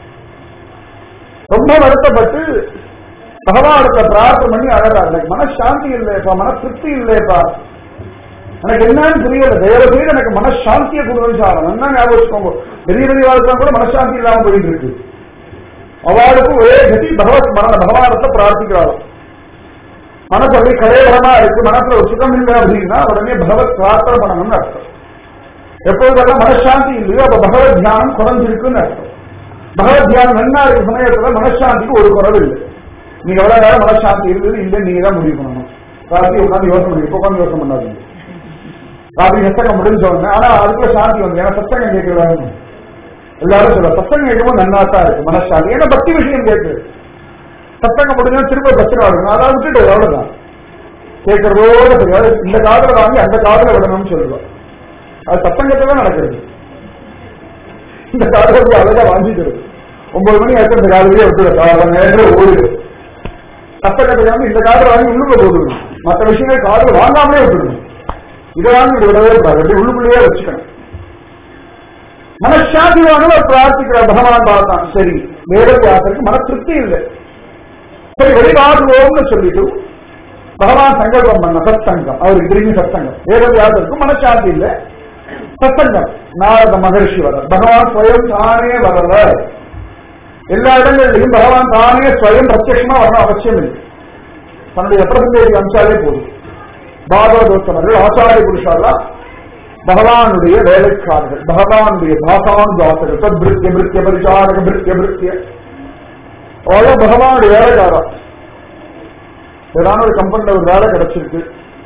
ரொம்ப வருத்தப்பட்டு பகவானுக்கு பிரார்த்தனை பண்ணி அழகா எனக்கு மனசாந்தி இல்லையப்பா மன திருப்தி இல்லையப்பா எனக்கு என்னன்னு புரியல தயவு செய்து எனக்கு மனசாந்தியை கொடுன்னு சாரம் என்ன ஞாபகம் வச்சுக்கோங்க பெரிய பெரிய வாழ்க்கை கூட மனசாந்தி இல்லாம போயிட்டு இருக்கு அவளுக்கு ஒரே கதி பகவத் மரண பகவானத்தை பிரார்த்திக்கிறாளாம் மனசு அப்படியே கரையரமா இருக்கு மனசுல ஒரு சுகம் இல்லை அப்படின்னா உடனே பகவத் பிரார்த்தனை பண்ணணும்னு அர்த்தம் எப்பொழுதெல்லாம் மனசாந்தி இல்லையோ அப்ப பகவத் தியானம் குறைஞ்சிருக்குன்னு அர்த்தம் பகவத் தியானம் நன்னா இருக்க சமயத்துல மனசாந்திக்கு ஒரு குறவு இல்லை நீங்க எவ்வளவு நேரம் மனசாந்தி இருந்தது இல்லை நீங்க தான் முடிவு பண்ணணும் ராத்திரி உட்காந்து யோசனை பண்ணி இப்ப உட்காந்து யோசனை பண்ணாதீங்க ராத்திரி சத்தங்கம் முடிஞ்ச உடனே ஆனா அதுக்குள்ள சாந்தி வந்து ஏன்னா சத்தங்கம் கேட்கலாம் எல்லாரும் சொல்ல சத்தங்கம் கேட்கும்போது நன்னா தான் இருக்கு மனசாந்தி ஏன்னா பக்தி விஷயம் கேட்குது சத்தங்கம் முடிஞ்சா திரும்ப பிரச்சனை ஆகணும் அதான் விட்டுட்டு அவ்வளவுதான் கேட்கறதோட தெரியாது இந்த காதல வாங்கி அந்த காதல விடணும்னு சொல்லுவோம் அது சத்தங்கத்துல நடக்கிறது இந்த காதல போய் அழகா வாங்கிக்கிறது ஒன்பது மணி ஆச்சு இந்த காதலையே விட்டுரு காதல நேரம் ஓடுது சத்தங்கத்துல வந்து இந்த காதல வாங்கி உள்ளுக்குள்ள போட்டுக்கணும் மற்ற விஷயங்கள் காதல வாங்காமலே விட்டுருணும் இதை வாங்கி இப்படி விடவே கூடாது அப்படி உள்ளுக்குள்ளேயே வச்சுக்கணும் மனசாதிவானவர் பிரார்த்திக்கிற பகவான் பார்த்தான் சரி வேதவியாசருக்கு மன திருப்தி இல்லை சரி வெளிநாடுவோம்னு சொல்லிட்டு பகவான் சங்கல்பம் பண்ண சத்சங்கம் அவருக்கு திரும்பி சத்சங்கம் வேதவியாசருக்கு மனசாந்தி இல்லை சத்சங்கம் நாரத மகர்ஷி வர பகவான் ஸ்வயம் தானே வரல எல்லா இடங்கள்லையும் பகவான் தானே ஸ்வயம் பிரத்யட்சமா வரணும் அவசியம் இல்லை தன்னுடைய ரெப்ரசன்டேட்டிவ் அம்சாலே போதும் பாகவதோத்தமர்கள் ஆச்சாரிய புருஷாலாம் பகவானுடைய வேலைக்காரர்கள் பகவானுடைய தாசான் தாசர்கள் சத்பிருத்திய பிருத்திய பரிசாரக பிருத்திய பிருத்திய அவ்வளோ பகவானுடைய வேலைக்காரா ஏதாவது ஒரு கம்பெனில ஒரு வேலை கிடைச்சிருக்கு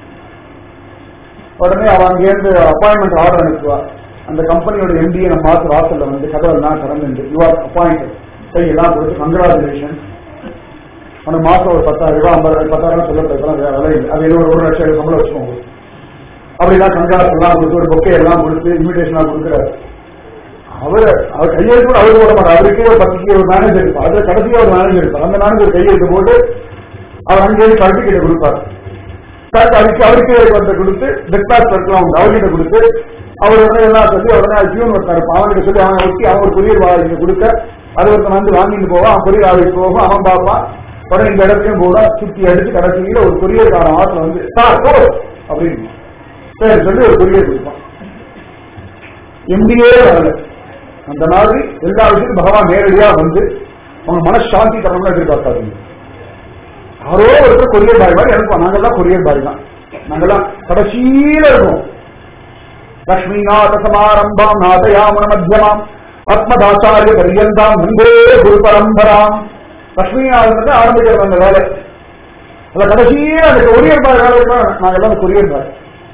உடனே அவன் அங்கேருந்து அப்பாயின்மெண்ட் ஆர்டர் அனுப்புவா அந்த கம்பெனியோட எம்டியை நம்ம மாத்து வாசல்ல வந்து கதவெல்லாம் திறந்து யூ ஆர் அப்பாயிண்டட் கையெல்லாம் கொடுத்து கங்க்ராச்சுலேஷன் உனக்கு மாசம் ஒரு பத்தாயிரம் ரூபாய் ஐம்பதாயிரம் பத்தாயிரம் சொல்லப்படுறதுலாம் வேற விலை இல்லை அது ஏதோ ஒரு ஒரு லட்சம் ரூபாய் சம்பளம் வச்சுக்கோங்க அப்படிலாம் கங்காஸ் எல்லாம் கொடுத்து ஒரு பொக்கை எல்லாம் கொடுத்து இன்விடேஷன் கொடுக்குறாரு அவர் அவர் கையெழுத்து கூட அவரு போட மாட்டார் அவருக்கே ஒரு பத்துக்கு ஒரு மேனேஜர் இருப்பார் அதுல கடைசியா ஒரு மேனேஜர் இருப்பார் அந்த மேனேஜர் கையெழுத்து போட்டு அவர் அங்கேயிருந்து சர்டிபிகேட் கொடுப்பார் கரெக்ட் அதுக்கு அவருக்கே வந்து கொடுத்து டெக்டாஸ் எல்லாம் உண்டு அவர்கிட்ட கொடுத்து அவர் உடனே எல்லாம் சொல்லி உடனே ஜீவன் ஒருத்தர் இருப்பான் அவன்கிட்ட சொல்லி அவனை ஒட்டி அவன் ஒரு கொரியர் வாங்கிட்டு கொடுக்க அது ஒருத்தன் வந்து வாங்கிட்டு போவான் அவன் கொரியர் ஆளுக்கு போகும் அவன் பார்ப்பான் உடனே இந்த இடத்துலயும் போட சுத்தி அடிச்சு கடைசியில ஒரு கொரியர்காரன் ஆத்துல வந்து சார் போ அப்படின்னு சரி சொல்லி ஒரு கொரியர் கொடுப்பான் எம்பியே வரல அந்த மாதிரி எல்லா விஷயத்தையும் பகவான் நேரடியா வந்து அவங்க மனசாந்தி தரணும்னு எதிர்பார்க்காதீங்க யாரோ ஒருத்தர் கொரியர் பாய் மாதிரி அனுப்புவோம் நாங்கெல்லாம் கொரியர் பாய் தான் நாங்கெல்லாம் கடைசியில இருக்கோம் லக்ஷ்மிநாத சமாரம்பாம் நாதயாமன மத்தியமாம் ஆத்மதாச்சாரிய பரியந்தாம் வந்தே குரு பரம்பராம் லக்ஷ்மிநாதன் ஆரம்பிக்கிறது அந்த வேலை அதுல கடைசியில அந்த கொரியர் பாய் வேலை நாங்கெல்லாம் கொரியர் பாய்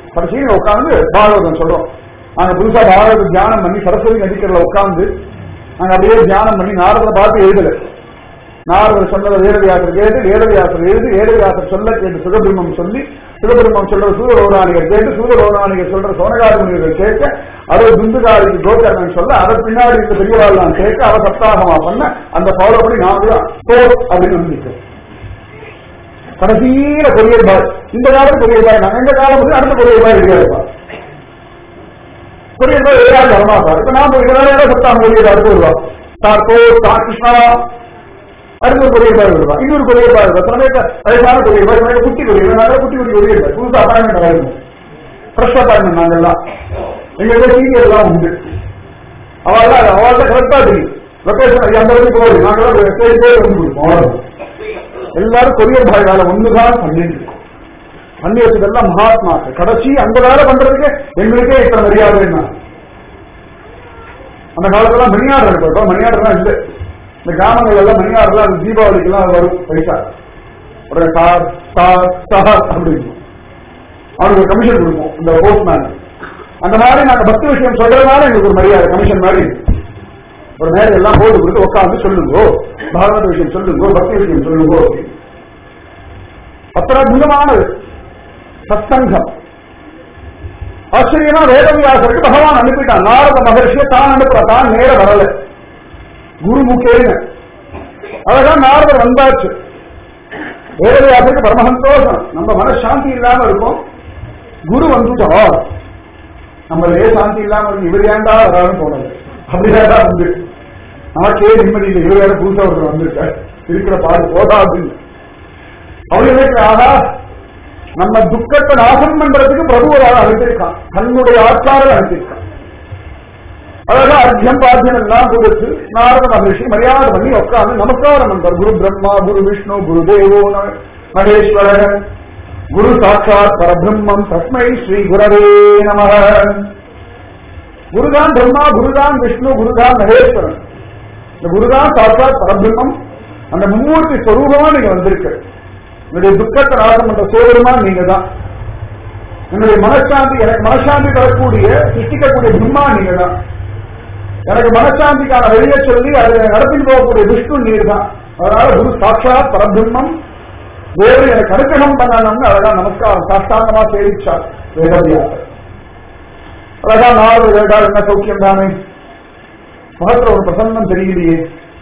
கடைசியில் உட்காந்து பாகவதம் சொல்றோம் நாங்க புதுசா பாகவத தியானம் பண்ணி சரஸ்வதி நதிக்கரில் உட்காந்து நாங்க அப்படியே தியானம் பண்ணி நாரதரை பார்த்து எழுதல நாரதர் சொன்னதை வேதவியாசர் கேட்டு வேதவியாசர் எழுதி வேதவியாசர் சொல்ல கேட்டு சுகபிரம்மம் சொல்லி சுகபிரம்மம் சொல்ற சூதரோராணிகர் கேட்டு சூதரோராணிகர் சொல்ற சோனகாரமுனிகள் கேட்க அதை துந்துகாரிக்கு கோச்சரன் சொல்ல அதை பின்னாடி இருந்த பெரியவாள்லாம் கேட்க அவ சப்தாகமா பண்ண அந்த பௌரப்படி நாம போ அப்படின்னு வந்து கடைசியில கொரியர் பாய் இந்த காலத்து கொரியர் பாய் நாங்க எங்க காலம் வந்து அடுத்த கொரியர் பாய் இருக்காருப்பா கொரியர் பாய் ஏழாவது வரமாட்டார் இப்ப நான் போய் இதனால சப்தாகம் கொரியர் அடுத்து வருவா சார் போ சார் கிருஷ்ணா அடுத்த ஒரு கொரியர் பாய் வருவா இன்னொரு கொரியர் பாய் வருவா சில பேருக்கு வயசான கொரியர் பாய் சில பேருக்கு குட்டி கொரியர் நாங்க குட்டி குட்டி கொரியர் பாய் புதுசா அப்பாயின்மெண்ட் ஆயிருக்கும் ஃப்ரெஷ் அப்பாயின்மெண்ட் நாங்கெல்லாம் எங்களுக்கு சீனியர் எல்லாம் உண்டு அவள் அவள் கரெக்டா தெரியும் லொகேஷன் அந்த வரைக்கும் போகுது நாங்களாம் ஸ்டேஜ் போய் வந்து கொடுப்போம் அவ்வளவுதான். எல்லாரும் கொரியர் பாய் வேலை ஒண்ணுதான் பண்ணிட்டு இருக்கோம். பண்ணி வச்சதெல்லாம் மகாத்மாக்கள் கடைசி அந்த வேலை பண்றதுக்கு எங்களுக்கே இத்தனை மரியாதை என்ன அந்த காலத்துல மணியாடர் இருக்கட்டும் மணியாடர்லாம் இல்லை இந்த கிராமங்கள் எல்லாம் மணியாடர்லாம் அது தீபாவளிக்கெல்லாம் அது வரும் பைசா ஒரு ஸ்டார் ஸ்டார் ஸ்டார் அப்படின்னு அவனுக்கு ஒரு கமிஷன் கொடுப்போம் இந்த போஸ்ட்மேன் அந்த மாதிரி நாங்க பக்தி விஷயம் சொல்றதுனால எங்களுக்கு ஒரு மரியாதை கமிஷன் மாதிரி ஒரு நேரம் எல்லாம் போட்டு கொடுத்து உட்காந்து சொல்லுங்கோ பாகவத விஷயம் சொல்லுங்கோ பக்தி விஷயம் சொல்லுங்கோ அப்படின்னு. அத்தனை அற்புதமானது சத்சங்கம் ஆச்சரியமா வேதவியாசருக்கு பகவான் அனுப்பிட்டான் நாரத மகர்ஷியை தான் அனுப்புற தான் நேர வரல குரு முக்கேன்னு அழகா நாரதர் வந்தாச்சு வேதவியாசருக்கு பரம சந்தோஷம் நம்ம மனசாந்தி இல்லாம இருக்கும் குரு வந்துட்டோம் நம்மளே சாந்தி இல்லாம இருக்கு இவர் ஏன்டா வரான்னு தோணல அப்படிதான் வந்து நமக்கே நிம்மதி இல்லை இவர் வேற புதுசா ஒருத்தர் வந்திருக்காரு இருக்கிற பாடு போதாதுன்னு அவர்களுக்கு ஆகா நம்ம துக்கத்தை நாசம் பண்றதுக்கு பிரபு ஒரு ஆள் அனுப்பியிருக்கான் தன்னுடைய ஆட்காரர் அனுப்பியிருக்கான் அழகா அர்ஜம் பாத்தியம் எல்லாம் கொடுத்து நாரத மகர்ஷி மரியாதை பண்ணி உட்கார்ந்து நமஸ்காரம் பண்றார் குரு பிரம்மா குரு விஷ்ணு குரு தேவோ நம- மகேஸ்வரர் குரு சாட்சாத் பரபிரம்மம் தஸ்மை ஸ்ரீ குரவே நம குருதான் பிரம்மா குருதான் விஷ்ணு குருதான் மகேஸ்வரன் இந்த குருதான் சாட்சாத் பரபிரம்மம் அந்த மும்மூர்த்தி ஸ்வரூபமா நீங்க வந்திருக்கு என்னுடைய துக்கத்தை நாசம் பண்ற சோதரமா நீங்க தான் என்னுடைய மனசாந்தி எனக்கு மனசாந்தி தரக்கூடிய சிருஷ்டிக்கக்கூடிய பிரம்மா நீங்க தான் எனக்கு மனசாந்திக்கான வெளியே சொல்லி அதை நடத்தி போகக்கூடிய விஷ்ணு நீர் தான் அதனால குரு சாட்சாத் பரபிரம்மம் வேறு எனக்கு அனுகிரகம் பண்ணணும்னு அழகா நமஸ்காரம் சாஷ்டாங்கமா சேவிச்சார் வேதவியாசர் அழகா நாலு வேடா என்ன சௌக்கியம் தானே முகத்துல ஒரு பிரசன்னம் தெரியலையே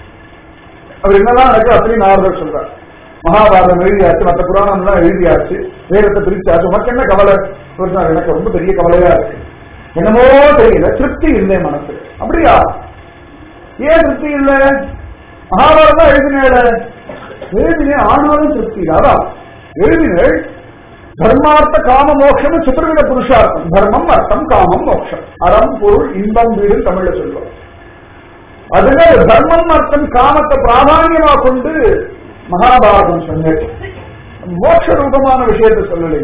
அவர் என்னதான் எனக்கு அத்தனை நாரதர் சொல்றார் மகாபாரதம் எழுதியாச்சு மற்ற புராணம் எல்லாம் எழுதியாச்சு வேதத்தை பிரிச்சாச்சு உனக்கு என்ன கவலை இவர் சொன்னார், எனக்கு ரொம்ப பெரிய கவலையா இருக்கு என்னமோ தெரியல திருப்தி இல்லை மனசு அப்படியா ஏன் திருப்தி இல்லை மகாபாரதம் தான் எழுதினேன் எழுதினேன் ஆனாலும் திருப்தி இல்லை அதான் எழுதினேள் தர்மார்த்த காம மோட்சம் சுத்திரவித புருஷார்த்தம் தர்மம் அர்த்தம் காமம் மோட்சம் அறம் பொருள் இன்பம் வீடு தமிழ்ல சொல்லுவோம் அதுல தர்மம் அர்த்தம் காமத்தை பிராதானியமா கொண்டு மகாபாரதம் சொன்னேன் மோட்ச ரூபமான விஷயத்தை சொல்லலை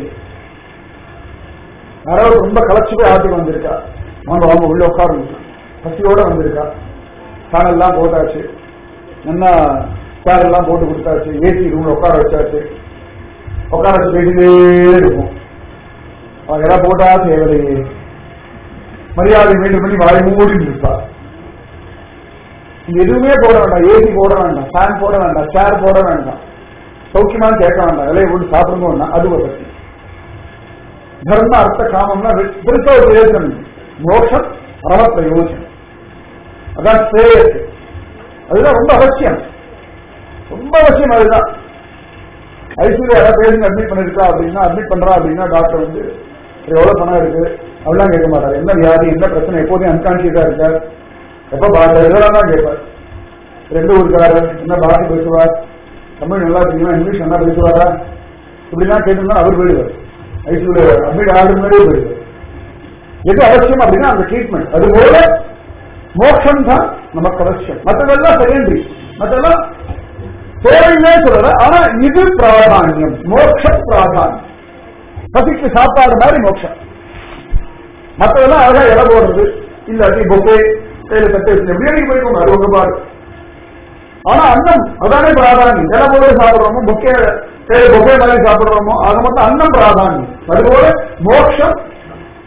யாராவது ரொம்ப களைச்சு போய் ஆட்டுக்கு வந்திருக்கா வாங்க வாங்க உள்ள உட்காருங்க பசியோட வந்திருக்கா ஃபேனெல்லாம் போட்டாச்சு என்ன சேர் எல்லாம் போட்டு கொடுத்தாச்சு ஏசி ரூம்ல உட்கார வச்சாச்சு உட்கார வச்சு பேசிட்டே இருக்கும் அவங்க எல்லாம் போட்டா தேவையில்லையே மரியாதை மீண்டும் பண்ணி வாய் மூடிட்டு இருப்பா இங்க எதுவுமே போட வேண்டாம் ஏசி போட வேண்டாம் ஃபேன் போட வேண்டாம் சேர் போட வேண்டாம் சௌக்கியமான்னு கேட்க வேண்டாம் இலையை போட்டு சாப்பிடணும்னா அது ஒரு பத்தி தர்ம அர்த்த காமம்னா வெ- பெருசா ஒரு பிரயோஜனம் இல்லை. மோட்சம் பரம பிரயோஜனம் அதான் ஸ்ரேயஸ் அதுதான் ரொம்ப அவசியம் ரொம்ப அவசியம் அதுதான் ஐசியூல யாராவது பேஷண்ட் அட்மிட் பண்ணிருக்கா அப்படின்னா அட்மிட் பண்றா அப்படின்னா டாக்டர் வந்து "சரி, எவ்வளவு பணம் இருக்கு அப்படிலாம் கேட்க மாட்டார் என்ன வியாதி என்ன பிரச்சனை எப்போதும் அன்கான்சியஸா இருக்கார் எப்ப பாரு இதெல்லாம் தான் கேட்பார் ரெண்டு ஊருக்காரர் என்ன பாஷை பேசுவார் தமிழ் நல்லா தெரியுமா இங்கிலீஷ் நல்லா பேசுவாரா இப்படிலாம் கேட்டிருந்தா அவர் போயிடுவார் ஐசியூல அட்மிட் ஆகுது முன்னாடியே போயிடுவார் எது அவசியம் அப்படின்னா அந்த ட்ரீட்மெண்ட் அதுபோல மோட்சம் தான் நமக்கு அவசியம் மற்றதெல்லாம் செகண்டரி மற்றதெல்லாம் தேவைன்னே சொல்லல ஆனா இது பிராதானியம் மோட்ச பிராதானியம் பசிக்கு சாப்பாடு மாதிரி மோட்சம் மற்றதெல்லாம் அழகா இலை போடுறது இல்லாட்டி பொக்கே கையில தட்டு வச்சு எப்படியே போயிருக்கோங்க அது உங்க பாடு ஆனா அன்னம் அதானே பிராதானியம் இலை போட்டு சாப்பிடுறோமோ பொக்கே கையில பொக்கே மாதிரி சாப்பிடுறோமோ அது மட்டும் அன்னம் பிராதானியம் அதுபோல மோட்சம்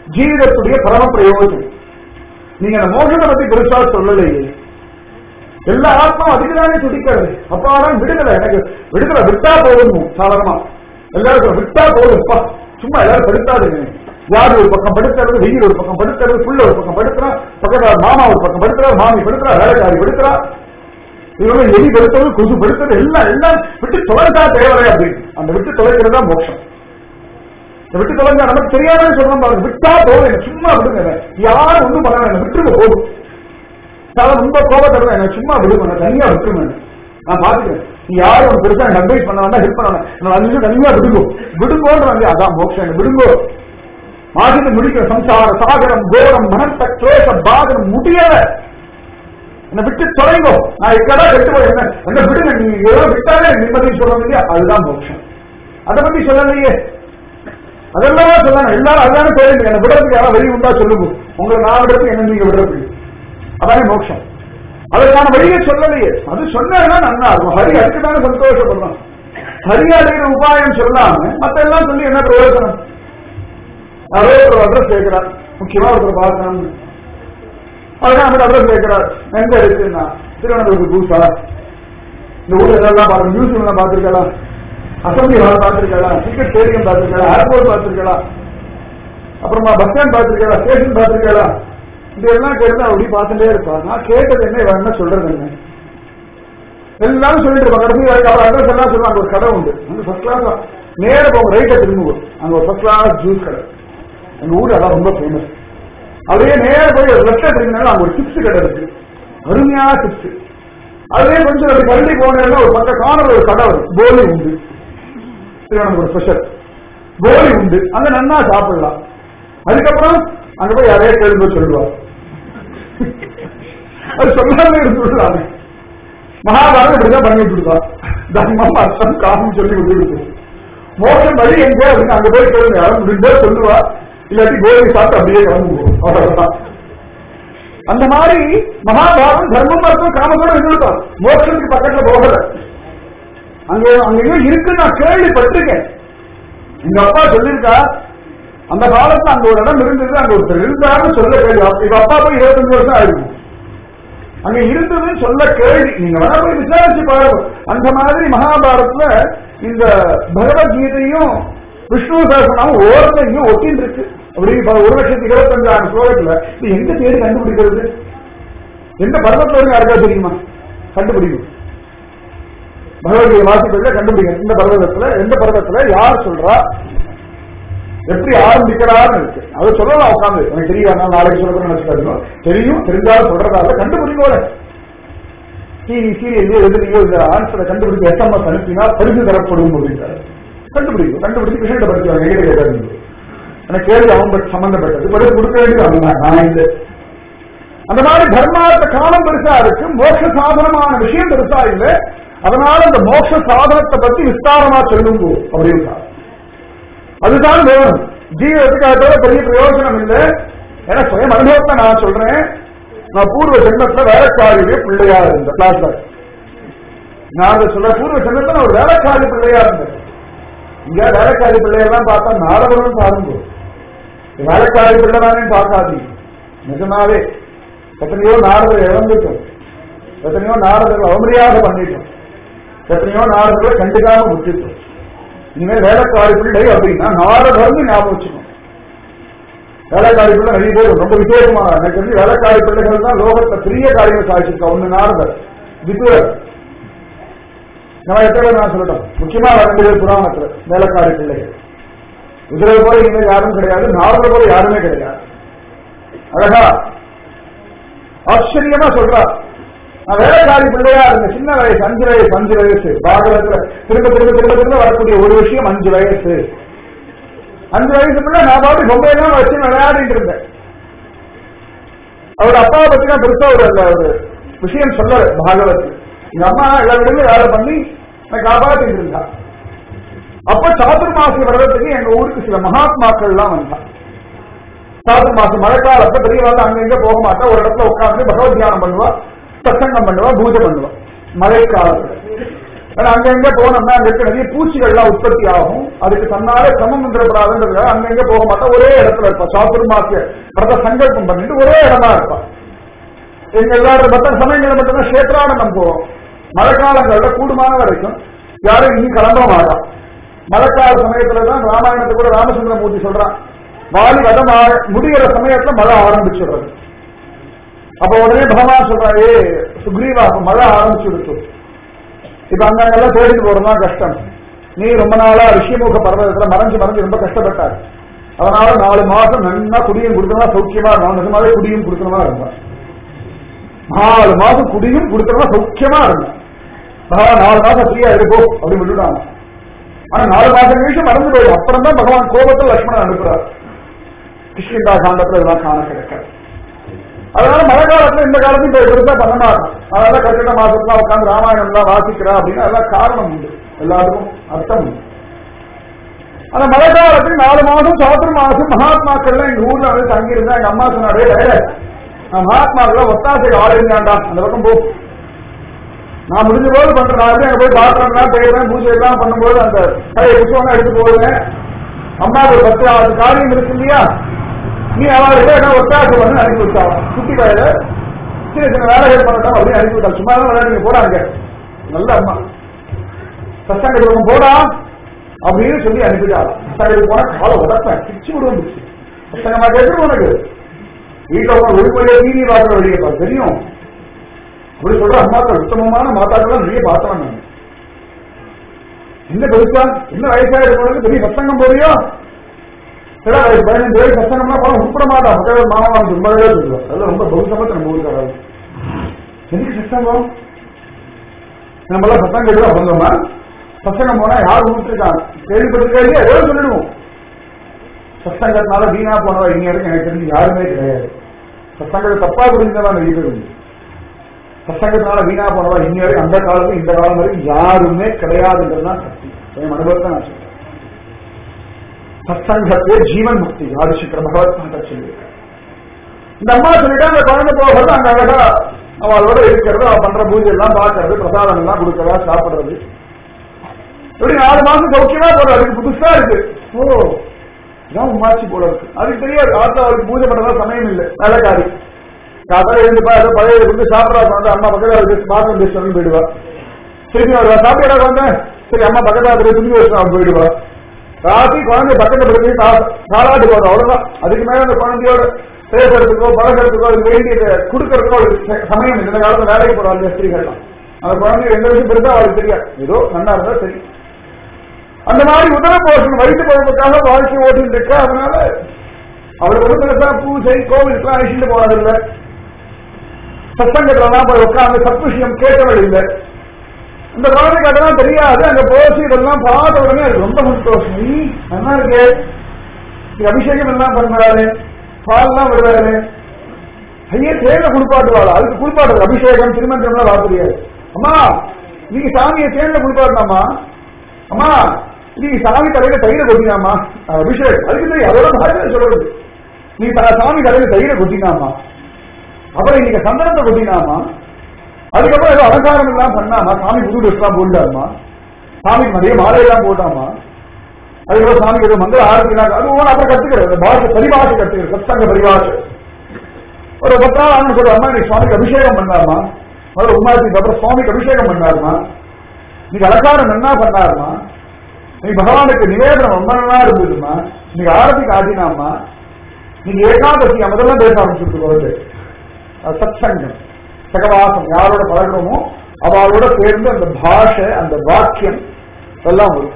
ஜீவிதத்துடைய பரம பிரயோஜனம் நீங்க அந்த மோஷத்தை பத்தி பெருசா சொல்லலையே எல்லா ஆத்மாவும் அதுக்குதானே துடிக்கிறது அப்பாதான் விடுதலை எனக்கு விடுதலை விட்டா போதும் சாதாரணமா எல்லாருக்கும் விட்டா போதும்ப்பா சும்மா எல்லாரும் படுத்தாதுங்க யாரு ஒரு பக்கம் படுத்துறது வெயில் ஒரு பக்கம் படுத்துறது புள்ள ஒரு பக்கம் படுத்துறா பக்கத்துல மாமா ஒரு பக்கம் படுத்துறா மாமி படுத்துறா வேலைக்காரி படுத்துறா இவங்க எலி படுத்துறது கொசு படுத்துறது எல்லாம் எல்லாம் விட்டு தொலைஞ்சா தேவை அப்படின்னு அந்த விட்டு தொலைக்கிறது தான் மோட்சம் இந்த விட்டு தொலைஞ்சா நமக்கு தெரியாத சொல்றோம் பாருங்க விட்டா போதும் எனக்கு சும்மா விடுங்க யாரும் ஒண்ணும் பண்ண வேண்டாம் விட்டுருங்க போதும் சாதாரண ரொம்ப கோபப்படுறேன் எனக்கு சும்மா விடுங்க நான் தனியா விட்டுருங்க நான் பாத்துக்கிறேன் நீ யாரும் ஒரு பெருசா எனக்கு அட்வைஸ் பண்ண வேண்டாம் ஹெல்ப் பண்ண வேண்டாம் நான் அஞ்சு நிமிஷம் தனியா விடுங்கோ விடுங்கோன்ற அதான் மோட்சம் எனக்கு விடுங்கோ மாதிரி முடிக்கிற சம்சார சாகரம் கோரம் மனத்த கிளேச பாகரம் முடியல என்ன விட்டு தொலைங்கோ நான் எக்கடா கெட்டு போய் என்ன என்ன விடுங்க நீங்க ஏதோ விட்டாலே நிம்மதி சொல்ல இல்லையா அதுதான் மோட்சம் அதை பத்தி சொல்லலையே அதெல்லாம் சொல்லணும் எல்லாரும் அதுதானே தெரியுங்க என்ன விடுறதுக்கு யாராவது வழி உண்டா சொல்லுங்க உங்களை நான் விடுறதுக்கு என்ன நீங்க விடுறது அதானே மோட்சம் அதற்கான வழியை சொல்லலையே அது சொன்னா நன்னா இருக்கும் ஹரி அதுக்கு தானே சந்தோஷப்படலாம் ஹரி அடைகிற உபாயம் சொல்லாம மத்த எல்லாம் சொல்லி என்ன பிரயோஜனம் அதே ஒரு அட்ரஸ் கேட்கிறார் முக்கியமா ஒருத்தர் பார்க்கணும் அதுதான் அந்த அட்ரஸ் கேட்கிறார் எங்க இருக்குன்னா திருவனந்தபுரம் பூசா இந்த ஊர்ல எல்லாம் பாருங்க மியூசியம் எல்லாம் பார்த்திருக்கலாம் அசம்பிளி ஹால் பார்த்திருக்கலாம் டிக்கெட் ஸ்டேடியம் பார்த்திருக்கலாம் ஏர்போர்ட் பார்த்திருக்கலாம் அப்புறமா பஸ் ஸ்டாண்ட் பார்த்திருக்கலாம் ஸ்டேஷன் பார்த்திருக்கலாம் இதெல்லாம் கேட்டு அப்படி பார்த்துட்டே இருப்பா நான் கேட்டது என்ன இவன் என்ன சொல்றது என்ன எல்லாரும் சொல்லிட்டு இருப்பாங்க கடைசி வரைக்கும் அவர் அட்ரஸ் எல்லாம் சொல்லுவாங்க ஒரு கடை உண்டு அங்க ஃபர்ஸ்ட் கிளாஸ் நேர போங்க ரைட்டை திரும்புவோம் அங்க ஒரு ஃபர்ஸ்ட் கிளாஸ் ஜூஸ் கடை எங்க ஊர் அதான் ரொம்ப ஃபேமஸ் அப்படியே நேர போய் ஒரு லெஃப்ட் திரும்பினாலும் அங்க ஒரு சிப்ஸ் கடை இருக்கு அருமையான சிப்ஸ் அதே கொஞ்சம் அப்படி கல்வி போனேன்னா ஒரு பக்க காணல் ஒரு கடை வரும் போலி உண்டு திருவனந்தபுரம் ஸ்பெஷல் போலி உண்டு அங்க நன்னா சாப்பிடலாம் அதுக்கப்புறம் அங்க போய் யாரையா கேள்வி சொல்லுவார் அது சொல்லாம இருந்துடலாமே மகாபாரதம் இப்படிதான் பண்ணிட்டு இருக்கா தர்மம் அர்த்தம் காமம் சொல்லி விட்டு மோசம் வழி எங்க அப்படின்னு அங்க போய் கேளுங்க யாரும் முடிஞ்சா சொல்லுவா இல்லாட்டி கோலி சாப்பிட்டு அப்படியே கிளம்புவோம் அவ்வளவுதான் அந்த மாதிரி மகாபாரதம் தர்மம் அர்த்தம் காமத்தோட இருந்துட்டான் மோட்சத்துக்கு பக்கத்துல போகல அங்க அங்க எங்க இருக்குன்னு நான் கேள்விப்பட்டிருக்கேன் எங்க அப்பா சொல்லியிருக்கா அந்த காலத்துல அங்க ஒரு இடம் இருந்தது அங்க ஒருத்தர் இருந்தாருன்னு சொல்ல கேள்வி இப்ப அப்பா போய் இருபத்தஞ்சு வருஷம் ஆயிருக்கும் அங்க இருந்ததுன்னு சொல்ல கேள்வி நீங்க வேணா போய் விசாரிச்சு பாருங்க அந்த மாதிரி மகாபாரத்ல இந்த பகவத்கீதையும் விஷ்ணு சகசனாவும் ஓரத்துல இங்க ஒட்டின்னு இருக்கு அப்படி ஒரு லட்சத்தி இருபத்தஞ்சாயிரம் ஸ்லோகத்துல இது எங்க தேடி கண்டுபிடிக்கிறது எந்த பர்வத்துல இருந்து யாருக்கா தெரியுமா கண்டுபிடிக்கும் பகவத்கீதை வாசிப்பதில் கண்டுபிடிக்கணும் இந்த பர்வதத்துல எந்த பர்வத்துல யார் சொல்றா எப்படி ஆரம்பிக்கிறான்னு இருக்கு அதை சொல்லலாம் உட்காந்து எனக்கு தெரியும் நாளைக்கு சொல்லணும்னு நினைச்சுக்காதீங்க தெரியும் தெரிஞ்சாலும் சொல்றதால கண்டுபிடிக்கோட டிவி சீரியல் எதுலையோ இந்த ஆன்சரை கண்டுபிடிக்க எஸ்எம்எஸ் அனுப்பினா பரிசு தரப்படும் அப்படின்றாரு கண்டுபிடிக்கும் கண்டுபிடிச்சு கிருஷ்ணன் படிச்சுவாங்க எங்கிட்ட கேட்காதீங்க எனக்கு கேள்வி அவங்க சம்பந்தப்பட்டது பரிசு கொடுக்க வேண்டியது அவங்க நான் இல்லை அந்த மாதிரி தர்மார்த்த காலம் பெருசா இருக்கு மோட்ச சாதனமான விஷயம் பெருசா இல்லை அதனால இந்த மோட்ச சாதனத்தை பத்தி விஸ்தாரமா சொல்லுங்க அப்படின்னு அதுதான் வேணும் ஜீவத்துக்கு அதோட பெரிய பிரயோஜனம் இல்லை ஏன்னா சுயம் அனுபவத்தை நான் சொல்றேன் நான் பூர்வ ஜென்மத்துல வேலைக்காரியே பிள்ளையா இருந்தேன் கிளாஸ்ல நான் அதை சொல்ற பூர்வ ஜென்மத்துல நான் ஒரு வேலைக்காரி பிள்ளையா இருந்தேன் இங்க வேலைக்காரி பிள்ளையெல்லாம் பார்த்தா நாரதனும் பாருங்க வேலைக்காரி பிள்ளை தானே பார்க்காதீங்க நிஜமாவே எத்தனையோ நாரதர் இழந்துட்டோம் எத்தனையோ நாரதர்கள் அவமரியாதை பண்ணிட்டோம் எத்தனையோ நாரதர்களை கண்டுக்காம விட்டுட்டோம் இனிமேல் வேலைக்காரி பிள்ளை அப்படின்னா நாரதர்னு ஞாபகம் வச்சுக்கணும் வேலைக்காரி பிள்ளை நிறைய பேர் ரொம்ப விசேஷமான எனக்கு தெரிஞ்சு வேலைக்காரி பிள்ளைகள் தான் லோகத்தை பெரிய காரியங்கள் சாதிச்சிருக்கா ஒண்ணு நாரதர் விதுரர் நம்ம எத்தனை நான் சொல்லட்டும் முக்கியமா ரெண்டு பேர் புராணத்துல வேலைக்காரி பிள்ளைகள் விதுரர் போல இனிமேல் யாரும் கிடையாது நாரதர் போல யாருமே கிடையாது அழகா ஆச்சரியமா சொல்றா நான் வேலைக்காரி பிள்ளையா இருந்த சின்ன வயசு அஞ்சு வயசு அஞ்சு வயசு பாகவத்துல திரும்ப திரும்ப திரும்ப திரும்ப வரக்கூடிய ஒரு விஷயம் அஞ்சு வயசு அஞ்சு வயசுக்குள்ள நான் பாட்டு ரொம்ப எல்லாம் வச்சு விளையாடிட்டு இருந்தேன் அவர் அப்பாவை பத்தி தான் பெருசா ஒரு அந்த ஒரு விஷயம் சொல்ல பாகவத் எங்க அம்மா எல்லா இடங்களும் வேலை பண்ணி நான் காப்பாத்திட்டு இருந்தா அப்ப சாதுர்மாசி வர்றதுக்கு எங்க ஊருக்கு சில மகாத்மாக்கள் எல்லாம் வந்தா சாதுர்மாசி மழைக்காலத்தை பெரியவாங்க அங்க இங்க போக மாட்டா ஒரு இடத்துல உட்கார்ந்து பகவத் தியானம் பண்ணுவா சத்சங்கம் பண்ணுவா பூஜை பண்ணுவா மழைக்காலத்துல ஏன்னா அங்கங்க போனோம்னா அங்க இருக்க நிறைய பூச்சிகள்லாம் உற்பத்தி ஆகும் அதுக்கு தன்னாலே சிரமம் வந்துடக்கூடாதுன்றதுக்காக அங்கங்க போக மாட்டா ஒரே இடத்துல இருப்பா சாத்துர்மாசிய பிரத சங்கல்பம் பண்ணிட்டு ஒரே இடமா இருப்பா எங்க எல்லாரும் மற்ற சமயங்களில் மட்டும்தான் கஷேத்ரானந்தம் போவோம் மழைக்காலங்கள்ல கூடுமான வரைக்கும் யாரும் இன்னும் கிளம்ப மாட்டான் மழைக்கால சமயத்துல தான் ராமாயணத்தை கூட ராமச்சந்திரமூர்த்தி சொல்றான் வாலி வதம் ஆ- முடிகிற சமயத்துல மழை ஆரம்பிச்சிடுறது அப்ப உடனே பகவான் சொல்றாரு "ஏய், சுக்ரீவா அப்ப மழை ஆரம்பிச்சுடுச்சு இப்ப அங்கங்கெல்லாம் தேடிட்டு போறதுதான் கஷ்டம் நீ ரொம்ப நாளா ரிஷிமுக பர்வதத்துல மறைஞ்சு மறைஞ்சு ரொம்ப கஷ்டப்பட்டார் அதனால நாலு மாசம் நன்னா குடியும் கொடுக்கணுமா சௌக்கியமா இருந்தான் நிஜமாவே குடியும் கொடுக்கணுமா இருந்தான் நாலு மாசம் குடியும் கொடுக்கணுமா சௌக்கியமா இருந்தான் பகவான் நாலு மாசம் ஃப்ரீயா இருக்கும் அப்படின்னு விட்டுட்டாங்க ஆனா நாலு மாசம் கழிச்சு மறந்து போயிடும் அப்புறம் தான் பகவான் கோபத்தில் லட்சுமணன் அனுப்புறார் கிருஷ்ணா காண்டத்துல இதெல்லாம் காண கிடைக்காது அதனால மழை காலத்துல இந்த காலத்தையும் போய் பெருசா பண்ண மாட்டோம் அதனால கட்டிட மாசத்துல உட்காந்து ராமாயணம் எல்லாம் வாசிக்கிறா அப்படின்னு அதெல்லாம் காரணம் உண்டு எல்லாத்துக்கும் அர்த்தம் உண்டு அந்த மழை காலத்துக்கு நாலு மாசம் சாத்திர மாசம் மகாத்மாக்கள்லாம் எங்க ஊர்ல வந்து தங்கி இருந்தா எங்க அம்மா சொன்னாரு "டேய், நான் மகாத்மாக்கள் ஒத்தாசை ஆள் இருந்தாண்டா அந்த பக்கம் போ நான் முடிஞ்ச போது பண்றேன் நான் அங்க போய் பாத்திரம்லாம் செய்யறேன் பூஜை எல்லாம் பண்ணும்போது அந்த பழைய புத்தகம் எடுத்து போடுவேன் அம்மாவுக்கு பத்து ஆறு காரியம் இருக்கு இல்லையா நீ அவளுக்கு என்ன ஒத்தாசை பண்ணி அனுப்பி விட்டான் குட்டி வயல சின்ன சின்ன வேலைகள் பண்ணட்டும் அப்படின்னு அனுப்பி விட்டான் சும்மா தான் விளையாடுங்க போடாங்க நல்ல அம்மா சத்தங்கத்துக்கு போடா அப்படின்னு சொல்லி அனுப்பிட்டாள் சத்தங்கத்துக்கு போனா காலை உடப்பேன் பிச்சு விடுவோம் பிச்சு சத்தங்கமா கேட்டு உனக்கு வீட்டுல உட்காந்து ஒளிப்பொழிய டிவி பார்க்கிற வழியை தெரியும் அப்படி சொல்ற அம்மாக்கள் உத்தமமான மாதாக்கள் நிறைய பார்த்தவன் நான் என்ன பெருசா என்ன வயசா இருக்கிறவங்களுக்கு பெரிய சத்தங்கம் போறியோ சில வயசு பதினஞ்சு வயசு சத்தங்கம்னா போன உட்பட மாட்டான் மக்கள் மாமா ரொம்பவே சொல்லுவார் அதெல்லாம் ரொம்ப பகுசமத்தை நம்ம ஊருக்கு வராது எதுக்கு சத்தங்கம் நம்மளாம் சத்தம் கேட்டு வந்தோமா சத்தங்கம் போனா யார் ஊட்டுருக்காங்க கேள்விப்பட்டிருக்காங்க ஏதோ சொல்லிடுவோம் சத்தங்கத்தினால வீணா போனவா இங்க இருக்கு எனக்கு தெரிஞ்சு யாருமே கிடையாது சத்தங்கத்தை தப்பா புரிஞ்சதான் நிறைய பேர் உண்டு சத்தங்கத்தினால வீணா போனவா இன்னி வரைக்கும் அந்த காலத்துல இந்த காலம் வரைக்கும் யாருமே கிடையாதுன்றது தான் சக்தி என் அனுபவத்தை நான் சொல்றேன் சத்சங்கத்தே ஜீவன் முக்தி ஆதிசங்கர பகவத் மாதா சொல்லி இந்த அம்மா சொல்லிட்டு அந்த குழந்தை போகிறது அங்க அழகா அவளோட இருக்கிறது அவ பண்ற பூஜை எல்லாம் பாக்குறது பிரசாதம் எல்லாம் கொடுக்கறதா சாப்பிடுறது இப்படி நாலு மாசம் சௌக்கியமா போறது அதுக்கு புதுசா இருக்கு ஓ இதான் உமாச்சி போல இருக்கு அதுக்கு தெரியாது ஆத்தா அவருக்கு பூஜை பண்றதா சமயம் இல்லை வேலைக்காரி காத்தால எழுந்துப்பா ஏதோ பழைய வந்து சாப்பிடா வந்து அம்மா பக்கத்துல இருக்கு பாத்ரூம் பேச சொல்லி போயிடுவா திரும்பி வருவா சாப்பிடா வந்தேன் சரி அம்மா பக்கத்துல இருக்கிற துணி வச்சு அவன் போயிடுவா ராத்திரி குழந்தை பக்கத்துல படுத்து தாளாட்டு போதும் அவ்வளவுதான் அதுக்கு மேல அந்த குழந்தையோட பேசுறதுக்கோ பழகிறதுக்கோ அது வேண்டியதை கொடுக்கறதுக்கோ அவளுக்கு ச- சமயம் இல்லை. இந்த காலத்துல வேலைக்கு போறாங்க ஸ்திரீகள்லாம் அந்த குழந்தை எந்த விஷயம் பெருசா அவளுக்கு தெரியாது ஏதோ நல்லா இருந்தா சரி அந்த மாதிரி உதர போஷன் வயிற்று குழம்புக்காக வாழ்க்கை ஓட்டிட்டு இருக்கா அதனால அவளுக்கு வந்து பெருசா பூஜை கோவிலுக்குலாம் அழிச்சுட்டு போனதில்லை சத்தங்கத்துலாம் போய் உட்கார்ந்து சத் விஷயம் கேட்டவள் இல்லை இந்த குழந்தைக்கு அதெல்லாம் தெரியாது அங்க போச்சு இதெல்லாம் பார்த்த உடனே அது ரொம்ப சந்தோஷம் ஈ, நல்லா இருக்கே இது அபிஷேகம் எல்லாம் பண்றாரு பால்லாம் விடுறாரு ஐயே தேனை குளிப்பாட்டுவாள் அதுக்கு குளிப்பாட்டு அபிஷேகம் திருமஞ்சம்லாம் வர தெரியாது அம்மா நீங்க சாமியை தேன்ல குளிப்பாட்டினாமா அம்மா நீங்க சாமி தலையில தயிரை கொட்டினாமா அது அபிஷேகம் அதுக்கு தெரியும் அதோட பாஷை சொல்றது நீ த- சாமி தலையில தயிரை கொட்டினாமா அப்புறம் இன்னைக்கு சந்தனத்தை கொட்டினாமா அதுக்கப்புறம் ஏதோ அலங்காரம் எல்லாம் பண்ணாமா சாமி புது ட்ரெஸ் எல்லாம் போட்டாமா சாமிக்கு நிறைய மாலை எல்லாம் போட்டாமா அதுக்கப்புறம் சாமிக்கு ஏதோ மங்கள ஆரத்தி எல்லாம் அது ஒவ்வொரு அப்புறம் கத்துக்கிறது அந்த பாஷை பரிபாஷை கத்துக்கிறது சத்சங்க பரிபாஷை ஒரு பத்து நாள் ஆனு சொல்ற அம்மா நீ சுவாமிக்கு அபிஷேகம் பண்ணாருமா முதல்ல உமாச்சிக்கு அப்புறம் சுவாமிக்கு அபிஷேகம் பண்ணாருமா நீங்க அலங்காரம் என்ன பண்ணாருமா நீ பகவானுக்கு நிவேதனம் ரொம்ப நல்லா இருந்ததுமா நீங்க ஆரத்திக்கு ஆடினாமா நீங்க ஏகாதசி முதல்ல பேச ஆரம்பிச்சுட்டு சத்சங்கம் சகவாசம் யாரோட பழகிறோமோ அவளோட சேர்ந்து அந்த பாஷை அந்த வாக்கியம் எல்லாம் வரும்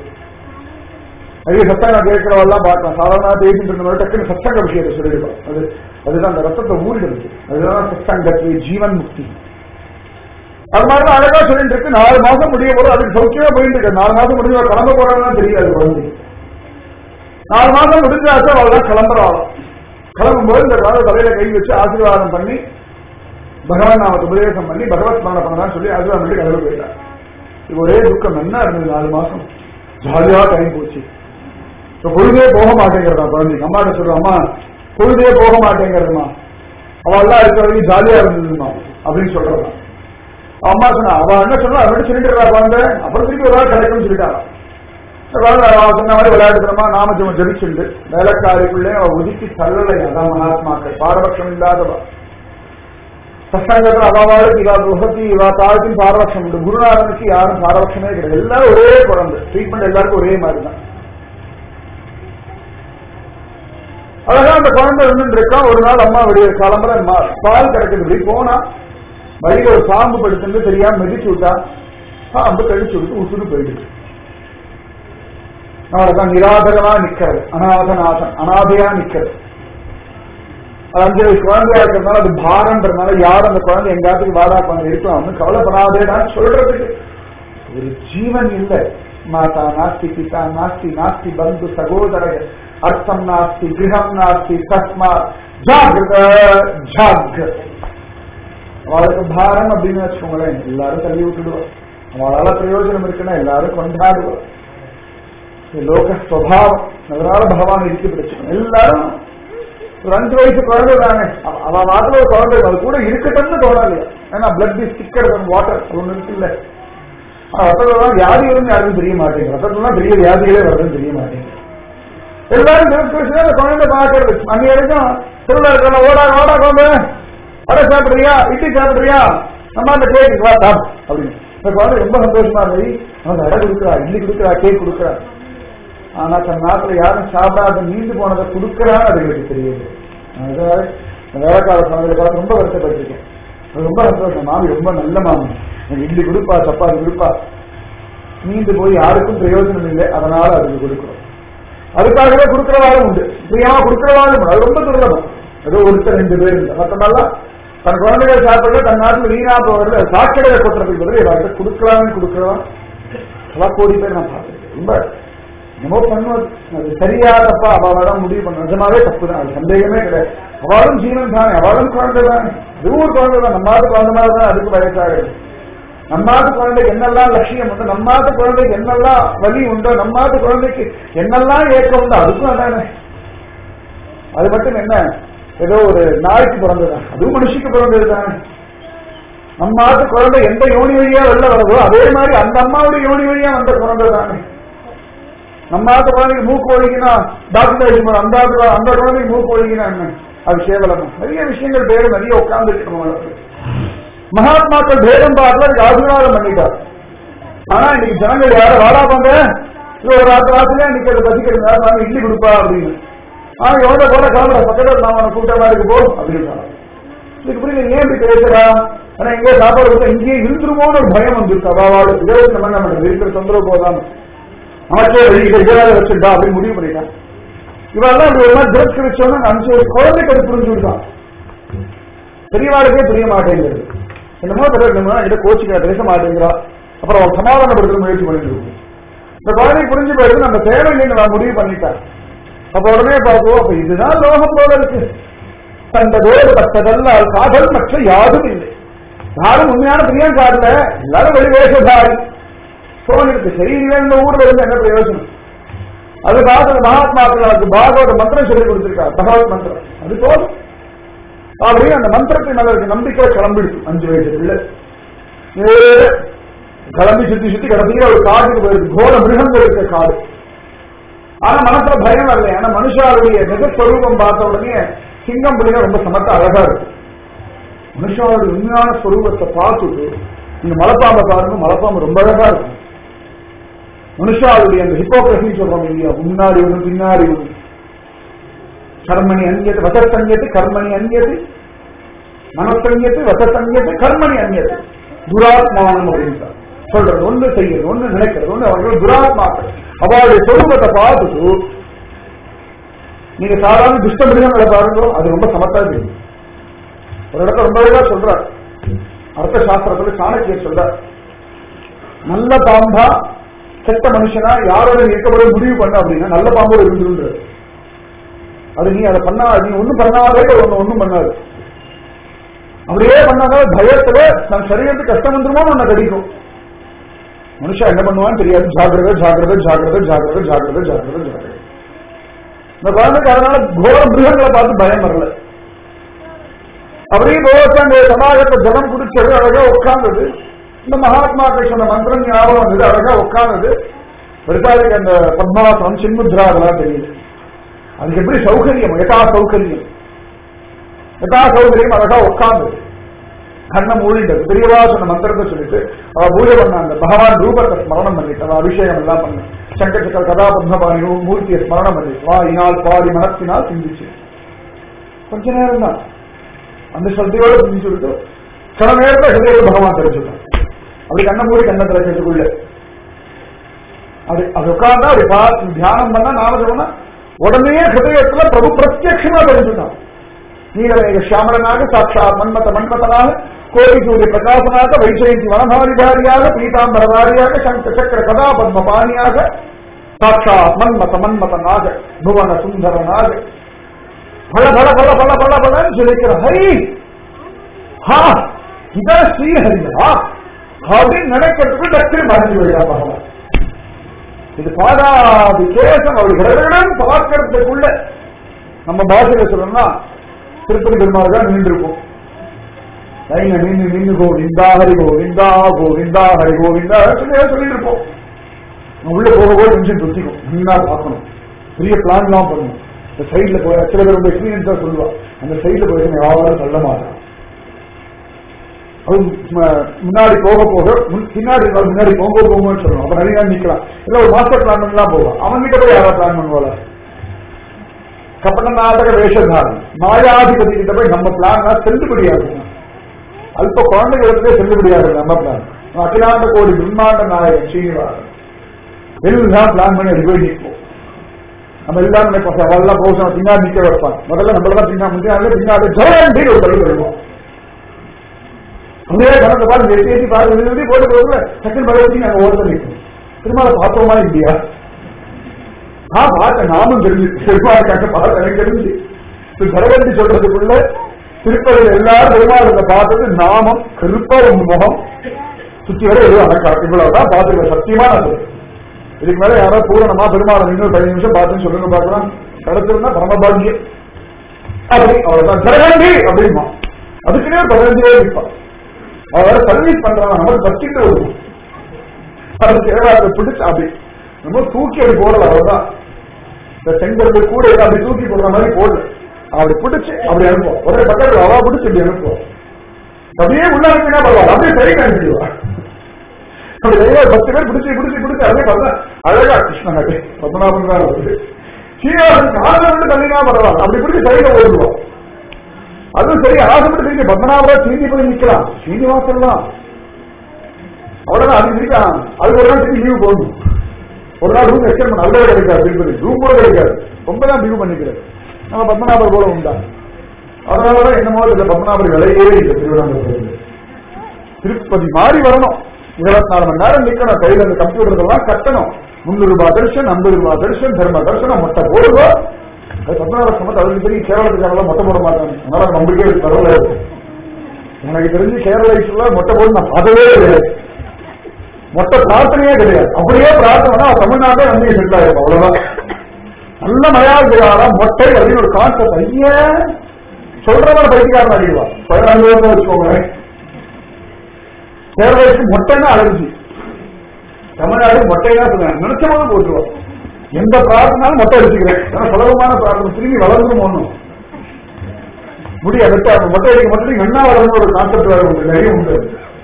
நிறைய சத்தங்கம் கேட்கிறவெல்லாம் பார்க்கலாம் சாதாரண பேசிட்டு இருந்தவங்க டக்குன்னு சத்தங்க விஷயத்தை சொல்லிடுவோம் அது அதுதான் அந்த ரத்தத்தை ஊறிடுது அதுதான் சத்தங்கத்து ஜீவன் முக்தி அது மாதிரி தான் அழகா சொல்லிட்டு இருக்கு நாலு மாசம் முடிய போது அதுக்கு சௌக்கியமா போயிட்டு இருக்கு நாலு மாசம் முடிஞ்ச கிளம்ப போறாங்கன்னு தெரியாது குழந்தை நாலு மாசம் முடிஞ்சாச்சும் அவள் தான் கிளம்புறாள் கிளம்பும்போது இந்த குழந்தை தலையில கை வச்சு ஆசீர்வாதம் பண்ணி பகவான் நாமத்தை உபதேசம் பண்ணி பகவத் ஸ்மரணம் பண்ணலாம்னு சொல்லி ஆசீர்வாதம் பண்ணி கிளம்பி போயிட்டார் இது ஒரே துக்கம் என்ன இருந்தது நாலு மாசம் ஜாலியா டைம் போச்சு இப்ப பொழுதே போக மாட்டேங்கிறதா குழந்தைக்கு அம்மாட்ட சொல்றோம் அம்மா பொழுதே போக மாட்டேங்கிறதுமா அவள் எல்லாம் இருக்கிற வரைக்கும் ஜாலியா இருந்ததுமா அப்படின்னு சொல்றதா அம்மா சொன்னா அவ என்ன சொன்னா அப்படி சொல்லிட்டு குழந்தை அப்புறம் திருப்பி ஒரு நாள் கிடைக்கும்னு சொல்லிட்டாங்க குழந்தை அவ சொன்ன மாதிரி விளையாடுறமா நாம ஜெபம் ஜபிச்சுண்டு வேலைக்காரிக்குள்ளே அவ ஒதுக்கி தள்ளலை அதான் மகாத்மாக்கள் பாரபட்சம் இல்லாதவா சத்சங்கத்தில் அவாவாளுக்கு இவா முகத்தி இவா தாழ்த்தின் பாரபட்சம் உண்டு குருநாதனுக்கு யாரும் பாரபட்சமே கிடையாது எல்லாரும் ஒரே குழந்தை ட்ரீட்மெண்ட் எல்லாருக்கும் ஒரே மாதிரி தான் அழகா அந்த குழந்தை வந்து இருக்கான் ஒரு நாள் அம்மா வெளியே கிளம்புற மா- பால் கிடைக்குது இப்படி போனா வழியில ஒரு பாம்பு படுத்துட்டு தெரியாம மிதிச்சு விட்டா பாம்பு கழிச்சு விட்டு உசுறு போயிடுச்சு அவ்வளவுதான் நிராதரமா நிக்கிறது அநாதநாதன் அனாதையா நிக்கிறது அது அஞ்சு வயசு குழந்தையா இருக்கிறதுனால அது பாரம்ன்றதுனால யாரும் அந்த குழந்தை எங்காத்துக்கு வாடா குழந்தை இருக்கலாம் ஒன்னும் கவலைப்படாதேடான்னு சொல்றதுக்கு ஒரு ஜீவன் இல்லை மாதா நாஸ்தி பிதா நாஸ்தி நாஸ்தி பந்து சகோதர அர்த்தம் நாஸ்தி கிரகம் நாஸ்தி தஸ்மா ஜாகிரத ஜாகிரத அவளுக்கு பாரம் அப்படின்னு வச்சுக்கோங்களேன் எல்லாரும் தள்ளி விட்டுடுவா அவளால பிரயோஜனம் இருக்குன்னா எல்லாரும் கொண்டாடுவா இது லோக ஸ்வபாவம் அதனால பகவான் இருக்கு பிடிச்சுக்கணும் எல்லாரும் ஒரு அஞ்சு வயசு குழந்தை தானே அவ- அவ நாட்டுல ஒரு குழந்தை இருக்கு. அது கூட இருக்கட்டும்னு தோணலையா ஏன்னா பிளட் இஸ் திக்கர் வாட்டர் அது ஒண்ணு இருக்குல்ல ஆனா ரத்தத்துலாம் வியாதி வரும்னு யாருக்கும் தெரிய மாட்டேங்குது ரத்தத்துலாம் பெரிய வியாதிகளே வருதுன்னு தெரிய மாட்டேங்குது எல்லாரும் தெரிஞ்சு பேசி அந்த குழந்தை பாக்குறது அங்க வரைக்கும் திருவிழா இருக்கலாம் ஓடா ஓடா குழந்தை வடை சாப்பிடுறியா இட்லி சாப்பிடுறியா நம்ம அந்த கேக் வா சாப் அப்படின்னு இந்த குழந்தை ரொம்ப சந்தோஷமா இருந்தது அவன் வடை கொடுக்குறா இட்லி கொடுக்குறா கேக் கொடுக்குறா ஆனா தன் நாட்டுல யாரும் சாப்பிடாத நீண்டு போனதை கொடுக்கறான்னு அது எனக்கு தெரியுது அதாவது இந்த வேலைக்கார சொன்னதை பார்த்து ரொம்ப வருத்தப்பட்டிருக்கேன் அது ரொம்ப சந்தோஷம் மாமி ரொம்ப நல்ல மாமி எனக்கு இட்லி கொடுப்பா சப்பாத்தி கொடுப்பா நீண்டு போய் யாருக்கும் பிரயோஜனம் இல்லை அதனால அதுக்கு கொடுக்குறோம் அதுக்காகவே கொடுக்கிறவாளும் உண்டு பிரியாம கொடுக்கிறவாளும் உண்டு அது ரொம்ப துர்லபம் ஏதோ ஒருத்தர் ரெண்டு பேர் இல்லை மற்றமெல்லாம் தன் குழந்தைகள் சாப்பிடல தன் நாட்டில் வீணா போகிறது சாக்கடையை கொட்டுறதுக்கு பதில் எல்லாருக்கும் கொடுக்கலாம்னு கொடுக்கிறவா பல கோடி பேர் நான் பார்த்துருக்கேன் ரொம்ப என்னமோ பண்ணுவது அது சரியா தப்பா அவளோட முடிவு பண்ண நிஜமாவே தப்பு தான் அது சந்தேகமே கிடையாது அவளும் ஜீவன் தானே அவளும் குழந்தை தானே அதுவும் ஒரு குழந்தை தான் நம்மாவது குழந்தை மாதிரி தான் அதுக்கு வயசாகுது நம்மாது குழந்தைக்கு என்னெல்லாம் லட்சியம் உண்டு நம்மாது குழந்தைக்கு என்னெல்லாம் வலி உண்டோ நம்மாது குழந்தைக்கு என்னெல்லாம் ஏக்கம் உண்டோ அதுக்கும் அதானே அது மட்டும் என்ன ஏதோ ஒரு நாய்க்கு பிறந்ததுதான் அதுவும் மனுஷிக்கு பிறந்தது தானே நம்மாத்து குழந்தை எந்த யோனி வழியா வெளில வருதோ அதே மாதிரி அந்த அம்மாவுடைய யோனி வழியா வந்த குழந்தை தானே நம்ம ஆத்து குழந்தைக்கு மூக்கு ஒழுகினா டாக்டர் ஆகிடுமா அந்த ஆத்து அந்த குழந்தைக்கு மூக்கு ஒழுகினா என்ன அது கேவலமா நிறைய விஷயங்கள் பேரு நிறைய உட்கார்ந்து இருக்கணும் மகாத்மாக்கள் பேதம் பார்க்கல அதுக்கு ஆசீர்வாதம் பண்ணிட்டார் ஆனா இன்னைக்கு ஜனங்கள் யாரும் வாடா பண்ற இல்ல ஒரு ராத்திரி ராத்திரியா இன்னைக்கு அதை பசிக்கிறது யாரும் வாங்க இட்லி கொடுப்பா அப்படின்னு ஆனா எவ்வளவு போல கிளம்புற பக்கத்துல நான் உனக்கு கூட்டமா இருக்கு போ அப்படின்னு இதுக்கு புரியல ஏன் இப்படி பேசுறா ஆனா எங்கே சாப்பாடு கொடுத்தா இங்கேயே இருந்துருமோன்னு ஒரு பயம் வந்துருக்கு அவாவோட இருபத்தி நம்ம என்ன பண்றது இருக்கிற தொந்தரவு போதாம அமைச்சர் வெளியில இதனால வச்சுட்டா அப்படின்னு முடிவு பண்ணிட்டான் இவெல்லாம் அப்படி ஒரு மாதிரி திரட்சி வச்சோன்னா அஞ்சு ஒரு குழந்தைக்கு அது புரிஞ்சு விடுதான் பெரியவாளுக்கே புரிய மாட்டேங்கிறது என்னமோ தெரியும் இதை கோச்சிக்கா பேச மாட்டேங்கிறா அப்புறம் அவன் சமாதானப்படுத்த முயற்சி பண்ணிட்டு இருக்கும் இந்த குழந்தை புரிஞ்சு போயிட்டு நம்ம தேவையில்லைன்னு நான் முடிவு பண்ணிட்டேன் அப்ப உடனே பார்ப்போம் அப்ப இதுதான் லோகம் போல இருக்கு தந்ததோடு பட்டதல்லால் காதல் மற்ற யாரும் இல்லை யாரும் உண்மையான பிரியம் காதல எல்லாரும் வெளிவேஷதாரி சோழனுக்கு சரி இல்லை இந்த ஊர்ல இருந்து என்ன பிரயோஜனம் அது காதல் மகாத்மாக்களுக்கு பாகவத மந்திரம் சொல்லி கொடுத்திருக்கார் பகவத் மந்திரம் அது போதும் அப்படியே அந்த மந்திரத்தின் மேல இருக்க நம்பிக்கை கிளம்பிடுச்சு அஞ்சு வயசு பிள்ளை நேரா கிளம்பி சுத்தி சுத்தி கடைசியில ஒரு காட்டுக்கு போயிருக்கு கோர மிருகங்கள் இருக்க காடு ஆனா மனசுல பயம் வரல ஏன்னா மனுஷாவுடைய நிஜஸ்வரூபம் பார்த்த உடனே சிங்கம் புலிங்க ரொம்ப சமத்த அழகா இருக்கு மனுஷாவுடைய உண்மையான ஸ்வரூபத்தை பார்த்துட்டு இந்த மலைப்பாம்பை பாருங்க மலைப்பாம்பு ரொம்ப அழகா இருக்கும் மனுஷாவுடைய அந்த ஹிப்போக்ரஸி சொல்றோம் இல்லையா முன்னாடி ஒன்று பின்னாடி ஒன்று கர்மணி அந்நியது வசசங்கியது கர்மணி அந்நியது மனசங்கியது வசசங்கியது கர்மணி அந்நியது துராத்மானம் அப்படின்னு சொல்றது ஒண்ணு செய்யறது ஒண்ணு நினைக்கிறது ஒண்ணு அவர்கள் துராத்மாக்கள் அவளுடைய சொரூபத்தை பார்த்துட்டு நீங்க சாதாரண துஷ்ட மிருகங்களை பாருங்க அது ரொம்ப சமத்தா தெரியும் ஒரு இடத்துல ரொம்ப அழகா சொல்றார் அர்த்த சாஸ்திரத்துல சாணக்கியர் சொல்றார் நல்ல பாம்பா கெட்ட மனுஷனா யாரோட இருக்கப்பட முடிவு பண்ண அப்படின்னா நல்ல பாம்போட இருந்துருன்றது அது நீ அதை பண்ணா நீ ஒண்ணும் பண்ணாதே ஒண்ணு ஒண்ணும் பண்ணாது அப்படியே பண்ணாத பயத்துல தன் சரீரத்துக்கு கஷ்டம் வந்துருமோ உன்னை கடிக்கும் மனுஷன் என்ன பண்ணுவான்னு தெரியாது ஜாக்கிரதை ஜாக்கிரதை ஜாக்கிரதை ஜாக்கிரதை ஜாக்கிரதை ஜாக்கிரதை ஜாக்கிரதை இந்த குழந்தைக்கு அதனால கோர மிருகங்களை பார்த்து பயம் வரல அப்படியே போகத்தான் சமாகத்தை ஜலம் குடிச்சது அழகா உட்கார்ந்தது இந்த மகாத்மாக்கள் சொன்ன மந்திரம் ஞாபகம் வந்தது அழகா உட்கார்ந்தது பெருசாளுக்கு அந்த பத்மாசனம் சின்முத்ரா அதெல்லாம் தெரியல அதுக்கு எப்படி சௌகரியம் யதா சௌகரியம் யதா சௌகரியம் அழகா உட்கார்ந்தது கண்ணை மூடிட்டது பெரியவா சொன்ன மந்திரத்தை சொல்லிட்டு அவ பூஜை பண்ண அந்த பகவான் ரூபத்தை ஸ்மரணம் பண்ணிட்டு அவ அபிஷேகம் எல்லாம் பண்ண சங்கர் சக்கர கதா பத்மபாணி மூர்த்தியை ஸ்மரணம் பண்ணிட்டு வாயினால் பாடி மனத்தினால் சிந்திச்சு கொஞ்ச நேரம் தான் அந்த சக்தியோட சிந்திச்சு விட்டு சில நேரத்தில் ஹிருதய பகவான் தெரிஞ்சுட்டான் அப்படி கண்ணை மூடி கண்ணை திறக்கிறதுக்குள்ள அது அது உட்கார்ந்தா அப்படி பார்த்து தியானம் பண்ணா நாம சொன்னா உடனே ஹிருதயத்துல பிரபு பிரத்யட்சமா தெரிஞ்சுட்டான் நீலமேக சியாமலனாக சாட்சாத் மன்மத மன்மதனாக கோடி சூரிய பிரகாசனாக வைஜெயந்தி வனமாரிதாரியாக பீதாம்பரதாரியாக சங்க சக்கர கதா பத்ம பாணியாக சாட்சாத் மன்மத மன்மதனாக புவன சுந்தரனாக பல பல பல பல பல பலன்னு சொல்லிக்கிற ஹரி ஹா இதான் ஸ்ரீஹரியா அப்படின்னு நினைக்கிறதுக்கு டக்குனு மறைஞ்சு விடுறா பகவான் இது பாடாதி கேசம் அவள் கடகடன் பார்க்கறதுக்குள்ள நம்ம பாஷையில சொல்லணும்னா திருப்பதி பெருமாள் தான் நின்று இருக்கும் லைன்ல நின்று நின்று கோவிந்தா ஹரி கோவிந்தா கோவிந்தா ஹரி கோவிந்தா சொல்லி சொல்லிட்டு இருப்போம் நம்ம உள்ள போக போக கொஞ்சம் துத்திக்கும் நல்லா பார்க்கணும் பெரிய பிளான் எல்லாம் பண்ணணும் இந்த சைட்ல போய் சில பேர் ரொம்ப எக்ஸ்பீரியன்ஸா சொல்லுவா அந்த சைட்ல போய் யாரும் சொல்ல மாட்டான் அது ம- முன்னாடி போக போக முன்- பின்னாடி இருந்தாலும் முன்னாடி போக போகும்னு சொல்லணும் அப்ப நிறைய நாள் நிக்கலாம் இல்ல ஒரு மாஸ்டர் பிளான் பண்ணலாம் போகும் அவன் கிட்ட போய் யாரா பிளான் பண்ணுவாள கப்பன நாடக வேஷதாரி மாயாதிபதி கிட்ட போய் நம்ம பிளான் செல்லுபடியாது அல்ப குழந்தைகளுக்கே செல்லுபடியாது நம்ம பிளான் அகிலாண்ட கோடி பிரம்மாண்ட நாயகன் ஸ்ரீனிவாசன் எல்லாம் பிளான் பண்ணி அது போய் நிற்போம் நம்ம எல்லாம் நினைப்போம் அவெல்லாம் போக பின்னாடி நிக்க வைப்பான் முதல்ல நம்மளதான் பின்னாடி முன்னாடி பின்னாடி ஜெயந்தி ஒரு பள்ளி வருவோம் அப்படியே கணக்கு பாரு எட்டி எட்டி பாரு எழுதி எழுதி போட்டு போகல செகண்ட் பகவதி நாங்க ஓரத்தில் நிற்கும் திருமலை பார்த்தோமா இல்லையா நான் பார்த்தேன் நானும் தெரிஞ்சு பெருமாள் கண்ட பார்த்து எனக்கு தெரிஞ்சு இது பரவண்டி சொல்றதுக்குள்ள திருப்பதில் எல்லாரும் பெருமாள் பார்த்தது நாமம் கருப்பர் முகம் சுத்தி வரை எதுவும் அடக்கா இவ்வளவுதான் பார்த்துருக்கேன் சத்தியமா நான் சொல்றேன். இதுக்கு மேல யாராவது பூரணமா பெருமாள் இன்னும் பதினஞ்சு நிமிஷம் பார்த்துன்னு சொல்லுங்க பார்க்கலாம் கிடைச்சிருந்தா பரமபாகியம் அப்படி அவ்வளவுதான் ஜரகண்டி அப்படிமா அதுக்குன்னே பதினஞ்சே நிற்பான் அவன் வேற சர்வீஸ் பண்றான் நம்ம பஸ்டிட்டு வருவோம் அது தேவாரத்தை பிடிச்சு அப்படி நம்ம தூக்கி அப்படி போடல அவ்வளவுதான் இந்த செங்கல் கூட ஏதோ அப்படி தூக்கி போடுற மாதிரி போடல அப்படி பிடிச்சு அப்படி அனுப்புவோம் ஒரே பக்கத்துல அவா பிடிச்சு இப்படி அனுப்புவோம் அப்படியே உள்ள அனுப்பினா பரவாயில்ல அப்படியே சரி அனுப்பிடுவா அப்படி நிறைய பத்து பேர் பிடிச்சி பிடிச்சி பிடிச்சி அதே பார்த்தா அழகா கிருஷ்ணன் பத்மநாபன் தான் வருது சீனிவாசன் காலம் விட்டு தள்ளினா பரவாயில்ல அப்படி பிடிச்சி சரியில ஓடுவோம் அதுவும் சரி ஆசைப்பட்டு திரும்பி பத்மநாபரா திரும்பி போய் நிக்கலாம் சீனிவாசன் தான் அவ்வளவுதான் அது இருக்கான் அது ஒரு நாள் திரும்பி லீவ் போகணும் ஒரு நாள் ரூம் எக்ஸ்டெண்ட் பண்ண அவ்வளவு கிடைக்காது திருப்பதி ரூம் கூட கிடைக்காது ரொம்ப தான் லீவ் பண்ணிக்கிறது நம்ம பத்மநாபர் போல உண்டா அதனாலதான் என்னமோ இதுல பத்மநாபர் விலையே இல்லை திருவிழாமத்தில் திருப்பதி மாறி வரணும் இருபத்தி நாலு மணி நேரம் நிக்கணும் கையில அந்த கம்ப்யூட்டர் எல்லாம் கட்டணும் முன்னூறு ரூபாய் தரிசனம் ஐம்பது ரூபாய் தரிசனம் தர்ம தரிசனம் மொட்டை போடுவோம் அது பத்மநாப சமத்து அவருக்கு தெரியும் கேரளத்துக்காரெல்லாம் மொட்டை போட மாட்டாங்க அதனால நம்பிக்கை பரவாயில்ல எனக்கு தெரிஞ்சு கேரள மொட்டை போட்டு நான் பார்த்ததே கிடையாது மொத்த பிரார்த்தனையே கிடையாது அப்படியே பிரார்த்தனை தமிழ்நாட்டே வந்து செட்டில் ஆயிருக்கும் அவ்வளவுதான் நல்ல மலையாள மொட்டை அப்படின்னு ஒரு கான்செப்ட் ஐயா சொல்றவன் பைத்தியக்காரன் அடிவா பதினாலு வச்சுக்கோங்களேன் கேரளாவுக்கு மொட்டைன்னா அலர்ஜி தமிழ்நாடு மொட்டையா சொல்லுவேன் நினைச்ச போது போட்டுருவோம் எந்த பிரார்த்தனாலும் மொட்டை அடிச்சுக்கிறேன் ஆனா சுலபமான பிரார்த்தனை திரும்பி வளர்ந்து ஒண்ணும் முடியாது மொட்டை அடிக்க மட்டும் என்ன வளர்ந்து ஒரு கான்செப்ட் வேற உண்டு நிறைய உண்டு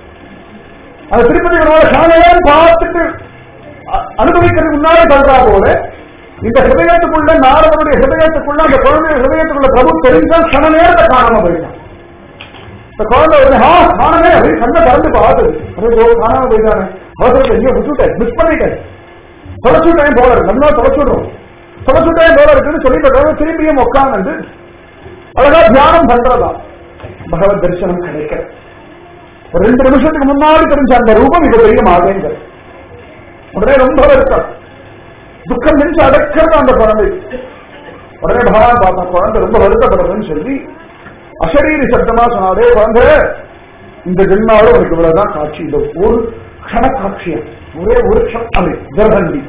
அந்த திருப்பதி சாலையான் பார்த்துட்டு அ- அனுபவிக்கிறது முன்னாலே சொல்றா போல இந்த ஹிருதயத்துக்குள்ள நாரதனுடைய ஹிருதயத்துக்குள்ள அந்த குழந்தை ஹிருதயத்துக்குள்ள பிரபு தெரிஞ்சால் சன நேரத்தை காணாம போயிட்டான் இந்த குழந்தை வந்து ஹா காணமே அப்படின்னு கண்ணை திறந்து பார்த்தது அது ஓ, காணாம போயிட்டானே அவசரத்தை எங்கேயோ விட்டுட்டேன் மிஸ் பண்ணிட்டேன் தொலைச்சுட்டேன் போல இருக்கு நல்லா தொலைச்சுடுறோம் தொலைச்சுட்டேன் போல இருக்குன்னு சொல்லிட்டு திரும்பியும் உட்காந்து அழகா தியானம் பண்றதா பகவத் தரிசனம் கிடைக்க ஒரு ரெண்டு நிமிஷத்துக்கு முன்னாடி தெரிஞ்ச அந்த ரூபம் இது பெரிய மாதேங்க உடனே ரொம்ப வருத்தம் துக்கம் நினைச்சு அடக்கிறது அந்த குழந்தை உடனே பகவான் பார்த்தா குழந்தை ரொம்ப வருத்தப்படுறதுன்னு சொல்லி அசரீரி சப்தமா சொன்னாதே குழந்தை இந்த ஜென்மாவோட உனக்கு இவ்வளவுதான் காட்சி இந்த ஒரு க்ஷண காட்சியம் ஒரே ஒரு க்ஷணம் அப்படி ஜர்ஹண்டி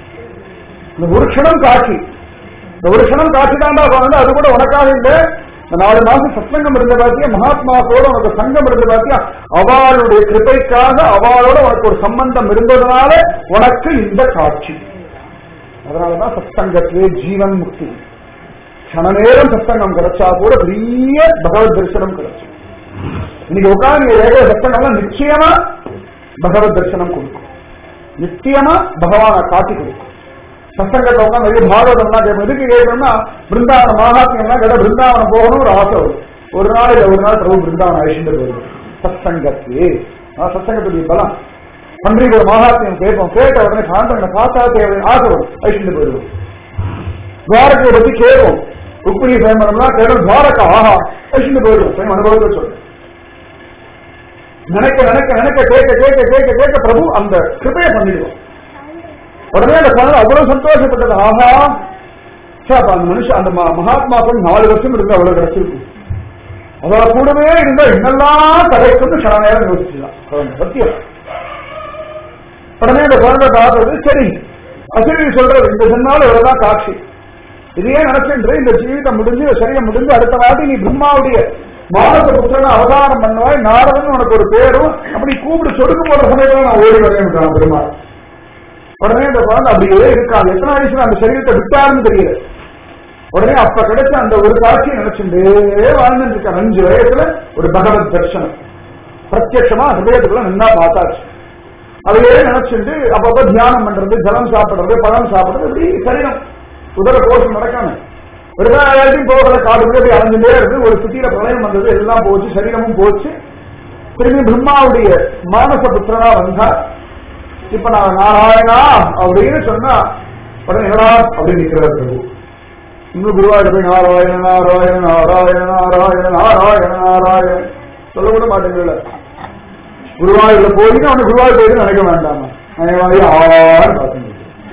இந்த ஒரு க்ஷணம் காட்சி இந்த ஒரு க்ஷணம் காட்சி தாண்டா குழந்தை அது கூட உனக்காக இல்லை இந்த நாலு மாசம் சத்சங்கம் இருந்த பாத்தியா மகாத்மாக்களோட உனக்கு சங்கம் இருந்த பாத்தியா அவளுடைய கிருபைக்காக அவளோட உனக்கு ஒரு சம்பந்தம் இருந்ததுனால உனக்கு இந்த காட்சி அதனாலதான் சத்சங்கத்திலே ஜீவன் முக்தி கண நேரம் சத்சங்கம் கிடைச்சா கூட பெரிய பகவத் தரிசனம் கிடைச்சு இன்னைக்கு உட்கார்ந்து ஏக சத்சங்கம்லாம் நிச்சயமா பகவத் தரிசனம் கொடுக்கும் நிச்சயமா பகவானை காட்டி கொடுக்கும் சத்சங்கத்தை உட்காந்து நிறைய பாகவதம்லாம் கேட்போம் எதுக்கு கேட்கணும்னா பிருந்தாவன மகாத்மியம்லாம் கேட்டா பிருந்தாவனம் போகணும் ஒரு ஆசை வரும் ஒரு நாள் இல்ல ஒரு நாள் பிரபு பிருந்தாவனம் அழிச்சுட்டு போயிடும் சத்சங்கத்தே அதான் சத்சங்கத்துடைய பலம் பன்றிக்கு ஒரு மகாத்மியம் கேட்போம் கேட்ட உடனே சாந்தங்களை பார்த்தா தேவை ஆசை வரும் அழிச்சுட்டு போயிடுவோம் துவாரகையை பத்தி கேட்போம் ருக்மிணி சேமனம்லாம் கேட்டோம் துவாரகா ஆஹா அழிச்சுட்டு போயிடுவோம் சேம் அனுபவத்தை சொல்லு நினைக்க நினைக்க நினைக்க கேட்க கேட்க கேட்க கேட்க பிரபு அந்த கிருபையை பண்ணிடுவோம் உடனே அந்த குழந்தை அவ்வளவு சந்தோஷப்பட்டது ஆஹா சே, அப்ப அந்த மனுஷன் அந்த ம- மகாத்மாக்கள் நாலு வருஷம் இருந்தா அவ்வளவு கிடைச்சிருக்கும் அதோட கூடவே இருந்தா என்னெல்லாம் கிடைக்கும்னு சில நேரம் யோசிச்சுதான் குழந்தை சத்தியம் உடனே அந்த குழந்தை பார்த்தது சரி அசிரி சொல்றது இந்த சொன்னாலும் இவ்வளவுதான் காட்சி இதையே நினைச்சுட்டு இந்த ஜீவிதம் முடிஞ்சு இந்த சரீரம் முடிஞ்சு அடுத்த வாட்டி நீ பிரம்மாவுடைய மானச புத்திரனை அவதாரம் பண்ணுவாய் நாரதன் உனக்கு ஒரு பேரும் அப்படி கூப்பிட்டு சொடுக்கு போற சமயத்துல நான் ஓடி வரேன் பெருமாள் உடனே இந்த குழந்தை அப்படியே இருக்காது எத்தனை வயசுல அந்த சரீரத்தை விட்டாருன்னு தெரியல உடனே அப்ப கிடைச்ச அந்த ஒரு காட்சியை நினைச்சுட்டே வாழ்ந்துட்டு இருக்க அஞ்சு வயசுல ஒரு பகவத் தர்சனம் பிரத்யட்சமா ஹிருதயத்துக்குள்ள நின்னா பார்த்தாச்சு அதையே நினைச்சுட்டு அப்பப்ப தியானம் பண்றது ஜலம் சாப்பிடுறது பழம் சாப்பிடுறது இப்படி சரீரம் உதர கோஷம் நடக்காம விருதாயாட்டையும் போகிற காடு போய் அப்படி அலைஞ்சுட்டே இருக்கு ஒரு சுத்தியில பிரளயம் வந்தது எல்லாம் போச்சு சரீரமும் போச்சு திரும்பி பிரம்மாவுடைய மானச புத்திரனா வந்தா இப்ப நான் நாராயணா அப்படின்னு சொன்னா உடனே என்னடா அப்படின்னு நிக்கிறார் பிரபு இன்னும் குருவாயூர் போய் நாராயண நாராயண நாராயண நாராயண நாராயண நாராயண சொல்ல கூட மாட்டேங்கல குருவாயூர்ல போய் அவனை குருவாயூர் போயிட்டு நினைக்க வேண்டாமா நான் ஆறு பார்த்து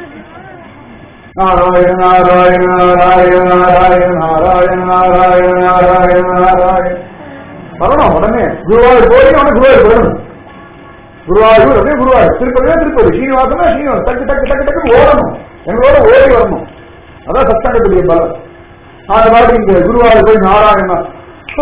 நாராயண நாராயண நாராயண நாராயண நாராயண நாராயண நாராயண நாராயண வரணும் உடனே குருவாயூர் போய் அவனை குருவாயூர் போயிடணும் குருவாயூர் அப்படியே குருவாயூர் திருப்பதியா திருப்பதி ஸ்ரீனிவாசனா ஸ்ரீனிவாசன் டக்கு டக்கு டக்கு டக்கு ஓடணும் எங்களோட ஓடி வரணும் அதான் சத்தங்கத்துடைய பலம் அந்த மாதிரி இங்க குருவாயூர் போய் நாராயணா ஓ,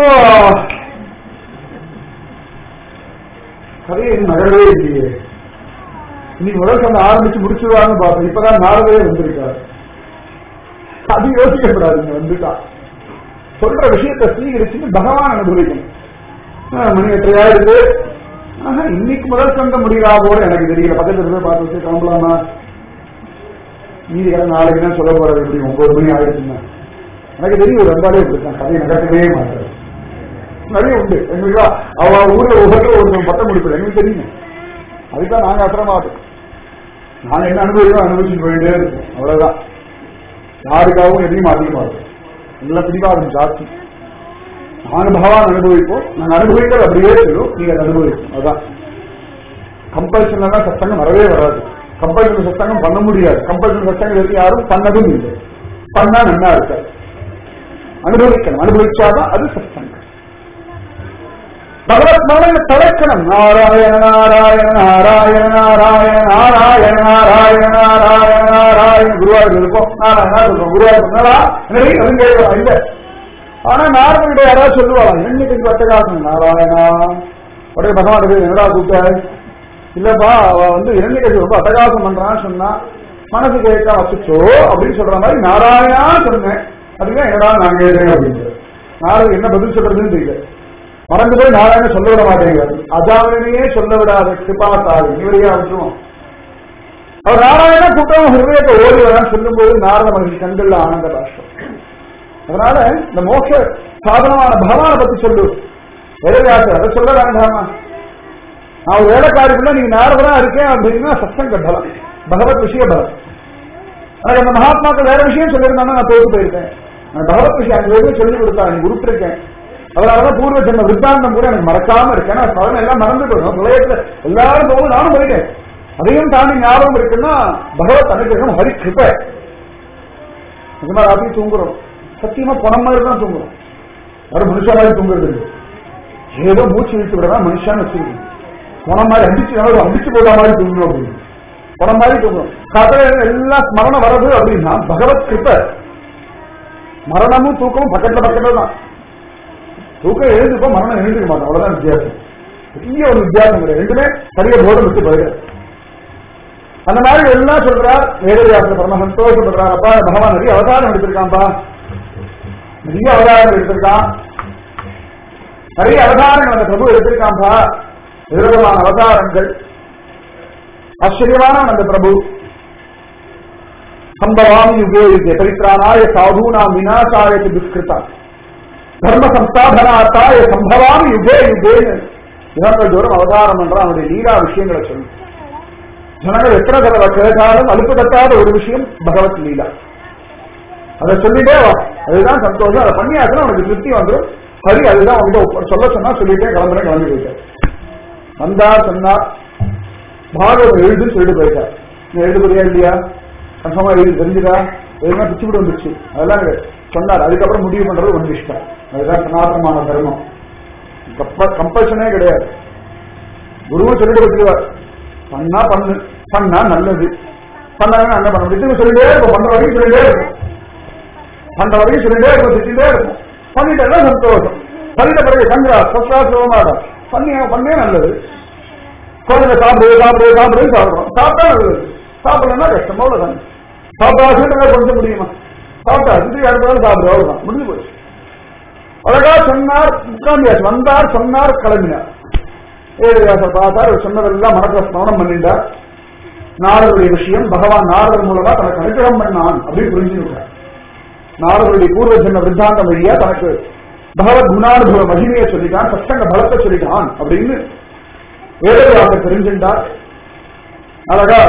கதையை இன்னும் நகரவே இல்லையே இன்னைக்கு முதல் சொன்ன ஆரம்பிச்சு முடிச்சுடுவாங்கன்னு பார்த்தோம் இப்பதான் நாரதே வந்திருக்காரு அது யோசிக்கப்படாதுங்க வந்துட்டா சொல்ற விஷயத்தை ஸ்வீகரிச்சுட்டு பகவான் அனுபவிக்கணும் ஆ, மணி எட்டரையா இருக்கு ஆஹா, இன்னைக்கு முதல் சொந்த முடியலா போல எனக்கு தெரியல பக்கத்துல போய் பார்த்து வச்சு கிளம்பலாமா மீதி கடை நாளைக்கு தான் சொல்ல போறது எப்படி ஒன்பது மணி ஆயிடுச்சுன்னா எனக்கு தெரியும் ஒரு வந்தாலே இப்படித்தான் கதையை நகர்த்தவே மாட்டாரு நிறைய உண்டு எங்களுக்கு அவ ஊர்ல ஒவ்வொரு ஒரு பட்டம் முடிப்பது எங்களுக்கு தெரியும் அதுதான் நாங்க அப்புறமாட்டோம் நாங்க என்ன அனுபவிக்கோ அனுபவிச்சு போயிட்டே இருக்கோம் அவ்வளவுதான் யாருக்காகவும் எதையும் அதிகமா இருக்கும் எல்லாம் பிடிவாதம் ஜாஸ்தி நாங்க பகவான் அனுபவிப்போம் நாங்க அனுபவிக்கிறது அப்படியே சொல்லும் நீங்க அதை அனுபவிக்கும் அதான் கம்பல்ஷன் தான் சத்தங்கம் வரவே வராது கம்பல்ஷன் சத்தங்கம் பண்ண முடியாது கம்பல்ஷன் சத்தங்கம் இருக்கு யாரும் பண்ணதும் இல்லை பண்ணா நன்னா இருக்காது அனுபவிக்கணும் அனுபவிச்சாதான் அது சத்தங்கம் பகவத் மனங்க தலைக்கணும் நாராயண நாராயண நாராயண நாராயண நாராயண நாராயண நாராயண நாராயண குருவாயூர் இருக்கும் நாராயணா சொல்றோம் குருவாயூர் சொன்னா என்னடி அதுவும் கேட்கலாம் இல்ல ஆனா நாரதன் யாராவது சொல்லுவாங்க என்னைக்கு அட்டகாசம் நாராயணா உடனே பகவான் போய் என்னடா கூப்பிட்டாரு இல்லப்பா அவ வந்து இரண்டிகை ரொம்ப அட்டகாசம் பண்றான்னு சொன்னா மனசு கேட்க வச்சுச்சோ அப்படின்னு சொல்ற மாதிரி நாராயணா சொன்னேன் அதுக்கு என்னடா நான் கேட்கிறேன் அப்படின்னு நாரதன் என்ன பதில் சொல்றதுன்னு தெரியல மறந்து போய் நாராயண சொல்ல விட மாட்டேங்கிறார் அஜாமினையே சொல்ல விடாத கிருபாத்தாரு இவரையே விட்டுருவோம் அவர் நாராயண கூட்டம் ஹிருதயத்தை ஓடி வரான்னு சொல்லும்போது நாரத மகிழ்ச்சி கண்கள்ல ஆனந்த பாஷ்டம் அதனால இந்த மோட்ச சாதனமான பகவானை பத்தி சொல்லு வேலையாசை அதை சொல்ல வேண்டாமா நான் ஒரு வேலைக்காரிக்குள்ள நீங்க நாரதனா இருக்கேன் அப்படின்னா சத்சங்க பலம் பகவத் விஷய பலம் எனக்கு அந்த மகாத்மாக்கள் வேற விஷயம் சொல்லியிருந்தாங்கன்னா நான் தோத்து போயிருக்கேன் நான் பகவத் விஷயம் அங்க எதுவும் சொல்லி கொடுத்தா நீங்க உருப்பிருக்கேன் அதனாலதான் பூர்வ ஜென்ம வித்தாந்தம் கூட எனக்கு மறக்காம இருக்கு ஏன்னா பலன் எல்லாம் மறந்து போயிடும் பிரளயத்துல எல்லாரும் போகும் நானும் போயிட்டேன் அதையும் தாண்டி ஞாபகம் இருக்குன்னா பகவத் அனுகிரகம் ஹரி கிருப்ப நிஜமா ராத்திரி தூங்குறோம் சத்தியமா பணம் மாதிரி தான் தூங்குறோம் யாரும் மனுஷா மாதிரி தூங்குறது இல்லை ஏதோ மூச்சு விட்டு விடதான் மனுஷான்னு வச்சிருக்கோம் பணம் மாதிரி அடிச்சு அதாவது அடிச்சு போடுற மாதிரி தூங்கணும் அப்படின்னு பணம் மாதிரி தூங்கணும் கதையில எல்லாம் ஸ்மரணம் வர்றது அப்படின்னா பகவத் கிருப்ப மரணமும் தூக்கமும் பக்கத்துல பக்கத்துல தான் தூக்கம் எழுந்துப்போ மரணம் எழுந்துக்க மாட்டோம் அவ்வளவுதான் வித்தியாசம் பெரிய ஒரு வித்தியாசம் கிடையாது ரெண்டுமே சரியா போர்டு விட்டு போயிடுது அந்த மாதிரி எல்லாம் சொல்றார் வேதவியாசர் பரம சந்தோஷப்படுறார் அப்பா பகவான் நிறைய அவதாரம் எடுத்திருக்கான்பா நிறைய அவதாரம் எடுத்திருக்கான் நிறைய அவதாரங்கள் அந்த பிரபு எடுத்திருக்கான்பா விதவிதமான அவதாரங்கள் ஆச்சரியமான அந்த பிரபு சம்பவாமி யுகே யுகே பரித்ராணாய சாதூனாம் விநாசாய துஷ்கிருதா தர்ம சம்ஸ்தாபனாத்தாய சம்பவாமி யுகே யுகே இவர்கள் தூரம் அவதாரம் என்ற அவனுடைய லீலா விஷயங்களை சொல்லு ஜனங்கள் எத்தனை தடவை கேட்டாலும் அலுப்பு தட்டாத ஒரு விஷயம் பகவத் லீலா அதை சொல்லிட்டே வா அதுதான் சந்தோஷம் அதை பண்ணியாச்சுன்னா உனக்கு திருப்தி வந்துடும் சரி அதுதான் வந்து சொல்ல சொன்னா சொல்லிட்டே கிளம்புறேன் கிளம்பி போயிட்டார் வந்தார் சொன்னார் பாகவத் எழுதுன்னு சொல்லிட்டு போயிட்டார் நீ எழுத போறியா இல்லையா கன்ஃபார்மா எழுதி தெரிஞ்சுதா எதுனா பிச்சு விட்டு வந்துச்சு அதெல்லாம் சொன்னார் அதுக்கப்புறம் முடிவு பண்றது ஒன்று இஷ்டம் அதுதான் சனாதனமான தர்மம் கம்பல்ஷனே கிடையாது குருவும் சொல்லிட்டு கொடுத்துருவார் பண்ணா பண்ணு பண்ணா நல்லது பண்ணாங்கன்னா என்ன பண்ண முடியும் சொல்லிட்டே இருக்கும் பண்ற வரைக்கும் சொல்லிட்டே இருக்கும் பண்ற வரைக்கும் சொல்லிட்டே இருக்கும் திட்டிட்டே இருக்கும் பண்ணிட்டா சந்தோஷம் பண்ணிட்ட பிறகு சங்கரா சஸ்ரா சிவமாடா பண்ணி பண்ணே நல்லது குழந்தை சாப்பிடு சாப்பிடு சாப்பிடு சாப்பிடுறோம் சாப்பிட்டா நல்லது சாப்பிடலன்னா கஷ்டம் அவ்வளவுதான் சாப்பிட்டா சீட்டை கொஞ்சம் முடியுமா சாப்பிட்டா திருப்பி அடுத்த நாள் சாப்பிடு அவ்வளவுதான் முடிஞ்சு போச்சு அழகா சொன்னார் உட்கார்ந்தியாச்சு வந்தார் சொன்னார் கிளம்பினார் ஏழையாசர் பார்த்தார் அவர் சொன்னதெல்லாம் மனசுல ஸ்மரணம் பண்ணிட்டார் நாரதருடைய விஷயம் பகவான் நாரதர் மூலமா தனக்கு அனுகிரகம் பண்ணான் அப்படின்னு புரிஞ்சுட்டார் நாரதருடைய பூர்வ ஜென்ம விருத்தாந்தம் வழியா தனக்கு பகவத் குணானுபவ மகிமையை சொல்லிட்டான் சத்தங்க பலத்தை சொல்லிட்டான் அப்படின்னு வேதவியாசர் தெரிஞ்சுட்டார் அழகா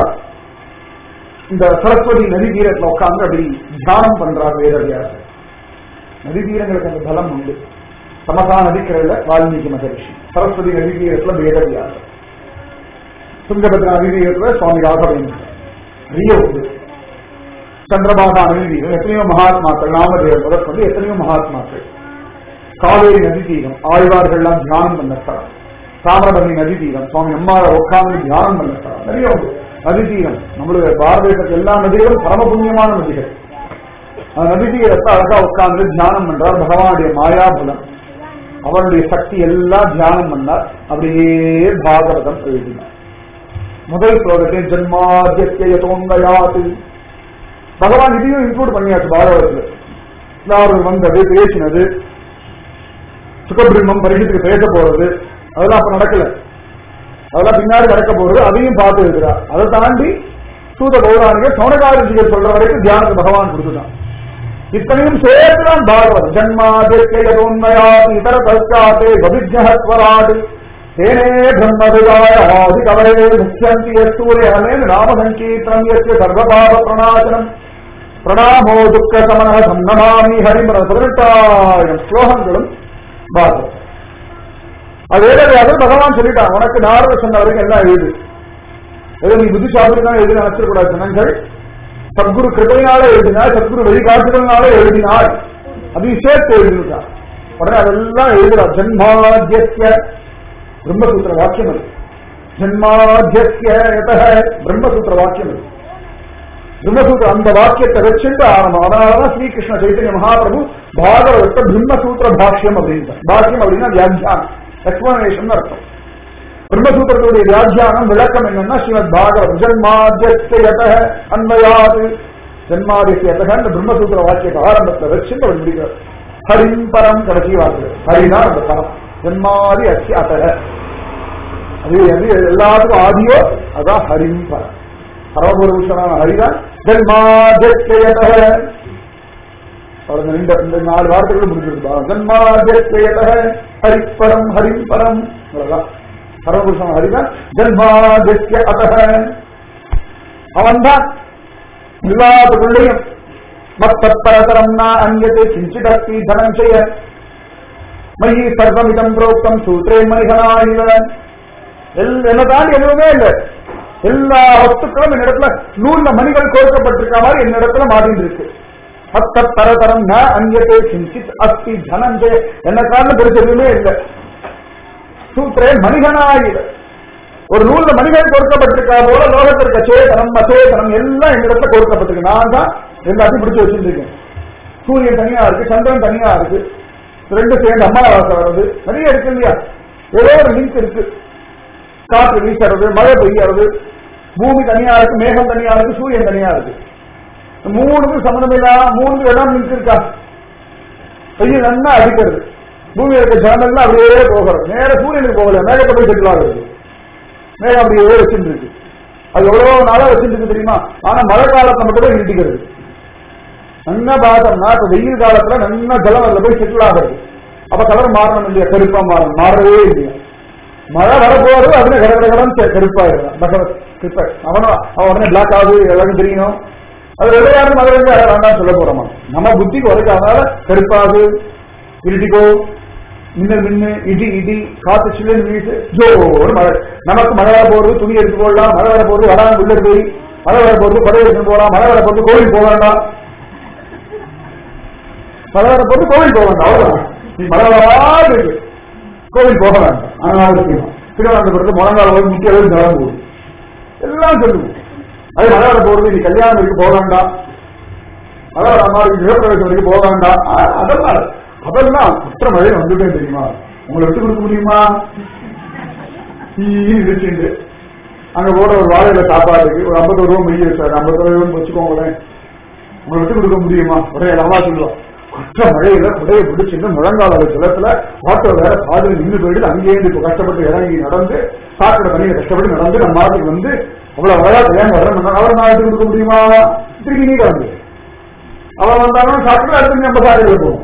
இந்த சரஸ்வதி நதி தீரத்துல உட்கார்ந்து அப்படி தியானம் பண்றார் வேதவியாசர் நதி தீரங்களுக்கு அந்த பலம் உண்டு சமதா நதிக்கரையில வால்மீகி மகரிஷி சரஸ்வதி நதி தீரத்துல வேதவியாசர் துங்கபத்ரா நதி தீரத்துல சுவாமி ராகவேந்திரன் நிறைய உண்டு சந்திரபாகா நதி தீரம் எத்தனையோ மகாத்மாக்கள் நாமதேவர் முதற்கொண்டு எத்தனையோ மகாத்மாக்கள் காவேரி நதி தீரம் ஆழ்வார்கள்லாம் தியானம் பண்ண ஸ்தலம் தாமிரபரணி நதி தீரம் சுவாமி அம்மாவை உட்கார்ந்து தியானம் பண்ண ஸ்தலம் நிறைய உண்டு நதி தீரம் நம்மளுடைய பாரத தேசத்து எல்லா நதிகளும் பரம புண்ணியமான நதிகள் அந்த நதி தீரத்தை அழகா உட்கார்ந்து தியானம் பண்றார் பகவானுடைய மாயாபலம் அவனுடைய சக்தி எல்லாம் தியானம் பண்ணார் அப்படியே பாகவதம் எழுதினார் முதல் ஸ்லோகத்தை ஜன்மாத்தியத்தோங்கயாத்து பகவான் இதையும் இன்க்ளூட் பண்ணியாச்சு பாகவதத்துல எல்லாரும் வந்தது பேசினது சுகபிரம்மம் பரிசத்துக்கு பேச போறது அதெல்லாம் அப்ப நடக்கல அதெல்லாம் பின்னாடி நடக்க போறது அதையும் பார்த்து இருக்கிறார் அதை தாண்டி சூத பௌராணிக சௌனகாரஜிகள் சொல்ற வரைக்கும் தியானத்தை பகவான் கொடுத்துட்டான் இத்தனையும் சேர்த்துதான் பாகவத் ஜன்மாதிர்க்கயோன்மயா இதர தஸ்காத்தே கவிஜ்யஸ்வராட் தேனே பிரம்மவிதாய ஆதி கவலே முக்கியந்தி யசூரியமே நாம சங்கீர்த்தனம் எஸ்ய சர்வபாவ பிரணாசனம் பிரணாமோ துக்க சமன சன்னமாமி ஹரிமர பதினெட்டாயிரம் ஸ்லோகங்களும் பாகவத் அது வேறு பகவான் சொல்லிட்டான் உனக்கு நாரத சொன்ன வரைக்கும் எல்லாம் எழுது ஏதோ நீ புத்திசாலி தான் எழுதி நினைச்சிடக்கூடாது ஜனங்கள் சத்குரு கிருபையினால எழுதினார் சத்குரு வழிகாட்டுதல்னால எழுதினார் அதையும் சேர்த்து எழுதினார் உடனே அதெல்லாம் எழுதுறார் ஜன்மாத்திய பிரம்மசூத்திர வாக்கியம் அது ஜன்மாத்திய பிரம்மசூத்திர வாக்கியம் அது பிரம்மசூத்திர அந்த வாக்கியத்தை வச்சுட்டு ஆரம்பம் அதனாலதான் ஸ்ரீகிருஷ்ண சைத்தன்ய மகாபிரபு பாகவத பிரம்மசூத்திர பாஷ்யம் அப்படின்றார் பாஷ்யம் அப்படின்னா வியாக்கியானம் எக்ஸ்பிளனேஷன் அர்த்தம் பிரம்மசூத்திரத்துடைய வியாக்கியானம் விளக்கம் என்னன்னா ஸ்ரீமத் பாகவத் ஜன்மாத்தியத அன்மயாது ஜன்மாதித்யத இந்த பிரம்மசூத்திர வாக்கியத்தை ஆரம்பத்தில் வச்சு அவர் முடிக்கிறார் ஹரிம் பரம் கடைசி வாக்கு ஹரினா அந்த பரம் ஜன்மாதி அஸ்ய அத்தக அது எது எல்லாத்துக்கும் ஆதியோ அதான் ஹரிம் பரம் பரமபுருஷனான ஹரிதான் ஜன்மாதித்யத அவர் இந்த இந்த நாலு வார்த்தைகளும் முடிஞ்சிருப்பா ஜன்மாதித்யத ஹரிப்பரம் ஹரிம் பரம் அவ்வளவுதான் பரமபுருஷன் ஹரிதான் ஜன்மாதித்ய அத்தக அவன்தான் எல்லாத்துக்குள்ளேயும் மத்தரதரம் நா அந்யதே கிஞ்சிதஸ்தி தனஞ்சய மயி சர்வமிதம் புரோக்தம் சூத்ரே மனிதனாயில என்ன தாண்டி எதுவுமே இல்லை எல்லா வஸ்துக்களும் என்னிடத்துல நூல்ல மணிகள் கோர்க்கப்பட்டிருக்க மாதிரி என்னிடத்துல மாறிட்டு இருக்கு மத்தரதரம் ந அந்யதே கிஞ்சித் அஸ்தி தனஞ்சய என்ன காரணம் பெருசு எதுவுமே இல்லை சூத்ரே மனிதனாயில ஒரு நூல்ல மனிதன் கொடுக்கப்பட்டிருக்கா போல லோகத்திற்கு சேதனம் அச்சேதனம் எல்லாம் எங்கிடத்துல கொடுக்கப்பட்டிருக்கு நான் தான் எல்லாத்தையும் பிடிச்சு வச்சிருக்கேன் சூரியன் தனியா இருக்கு சந்திரன் தனியா இருக்கு ரெண்டு சேர்ந்து அமாவாசை வர்றது நிறைய இருக்கு இல்லையா ஏதோ ஒரு லிங்க் இருக்கு காற்று வீசுறது மழை பெய்யறது பூமி தனியா இருக்கு மேகம் தனியா இருக்கு சூரியன் தனியா இருக்கு இந்த மூணுக்கும் சம்மந்தம் இல்லாம மூணு இடம் லிங்க் இருக்கா வெயில் நல்லா அடிக்கிறது பூமியில இருக்க ஜனங்கள்லாம் அப்படியே போகிறது நேர சூரியனுக்கு போகல மேகத்தை போய் செட்டில் ஆகுது மேகம் அப்படியே வச்சுட்டு இருக்கு அது எவ்வளவு நாளா வச்சுட்டு இருக்கு தெரியுமா ஆனா மழை காலத்தை மட்டும் தான் இடிக்கிறது நல்லா பார்த்தோம்னா இப்ப வெயில் காலத்துல நல்லா ஜலம் அதுல போய் செட்டில் ஆகுறது அப்ப கலர் மாறணும் இல்லையா கருப்பா மாறணும் மாறவே இல்லையா மழை வரப்போறது அதுல கட கட கடன் கருப்பாயிடும் பகவத் கிருப்ப அவனும் அவன் உடனே பிளாக் ஆகுது எல்லாரும் தெரியணும் அது விளையாடு மழை வந்து வேண்டாம் சொல்ல போறோமா நம்ம புத்திக்கு உரைக்காதனால கருப்பாகு இருட்டிக்கோ மின்னல் மின்னு இடி இடி காத்து சில்லுன்னு வீசு ஜோர் மழை நமக்கு மழை வர போறது துணி எடுத்து போடலாம் மழை வர போறது வராம உள்ள போய் மழை வர போறது படை எடுத்து போகலாம் மழை வர போறது கோவில் போக வேண்டாம் மழை வர போறது கோவில் போக வேண்டாம் அவ்வளவுதான் நீ மழை வராது இருக்கு கோவில் போக வேண்டாம் அனாவசியம் திருவனந்தபுரத்து முழங்கால போய் முக்கிய அளவு ஜலம் போகுது எல்லாம் சொல்லுவோம் அது மழை வர போறது நீ கல்யாணம் வரைக்கும் போக வேண்டாம் மழை வர மாதிரி கிரகப்பிரவேசம் வரைக்கும் போக வேண்டாம் அ- அதெல்லாம் அதெல்லாம் குற்ற மழை வந்துட்டே தெரியுமா உங்களை விட்டு கொடுக்க முடியுமா ஈன்னு இடிச்சுண்டு அங்க போற ஒரு வாழையில சாப்பாடுக்கு ஒரு ஐம்பது ரூபா மெய் வச்சாரு ஐம்பது ரூபாய் வச்சுக்கோங்களேன் உங்களை விட்டு கொடுக்க முடியுமா உடைய நல்லா சொல்லுவோம் குற்ற மழையில குடைய பிடிச்சிட்டு முழங்கால ஜலத்துல ஆட்டோ வேற பாதியில் நின்று போயிட்டு அங்கேயே இருந்து இப்ப கஷ்டப்பட்டு இறங்கி நடந்து சாக்கடை தண்ணியை கஷ்டப்பட்டு நடந்து நம்ம நாட்டுக்கு வந்து அவ்வளவு அழகா கல்யாணம் வரணும் அவர் நான் எடுத்து கொடுக்க முடியுமா திருப்பி நீ வந்து அவன் வந்தாலும் சாக்கடை அடுத்து நம்ம சாக்கடை போகும்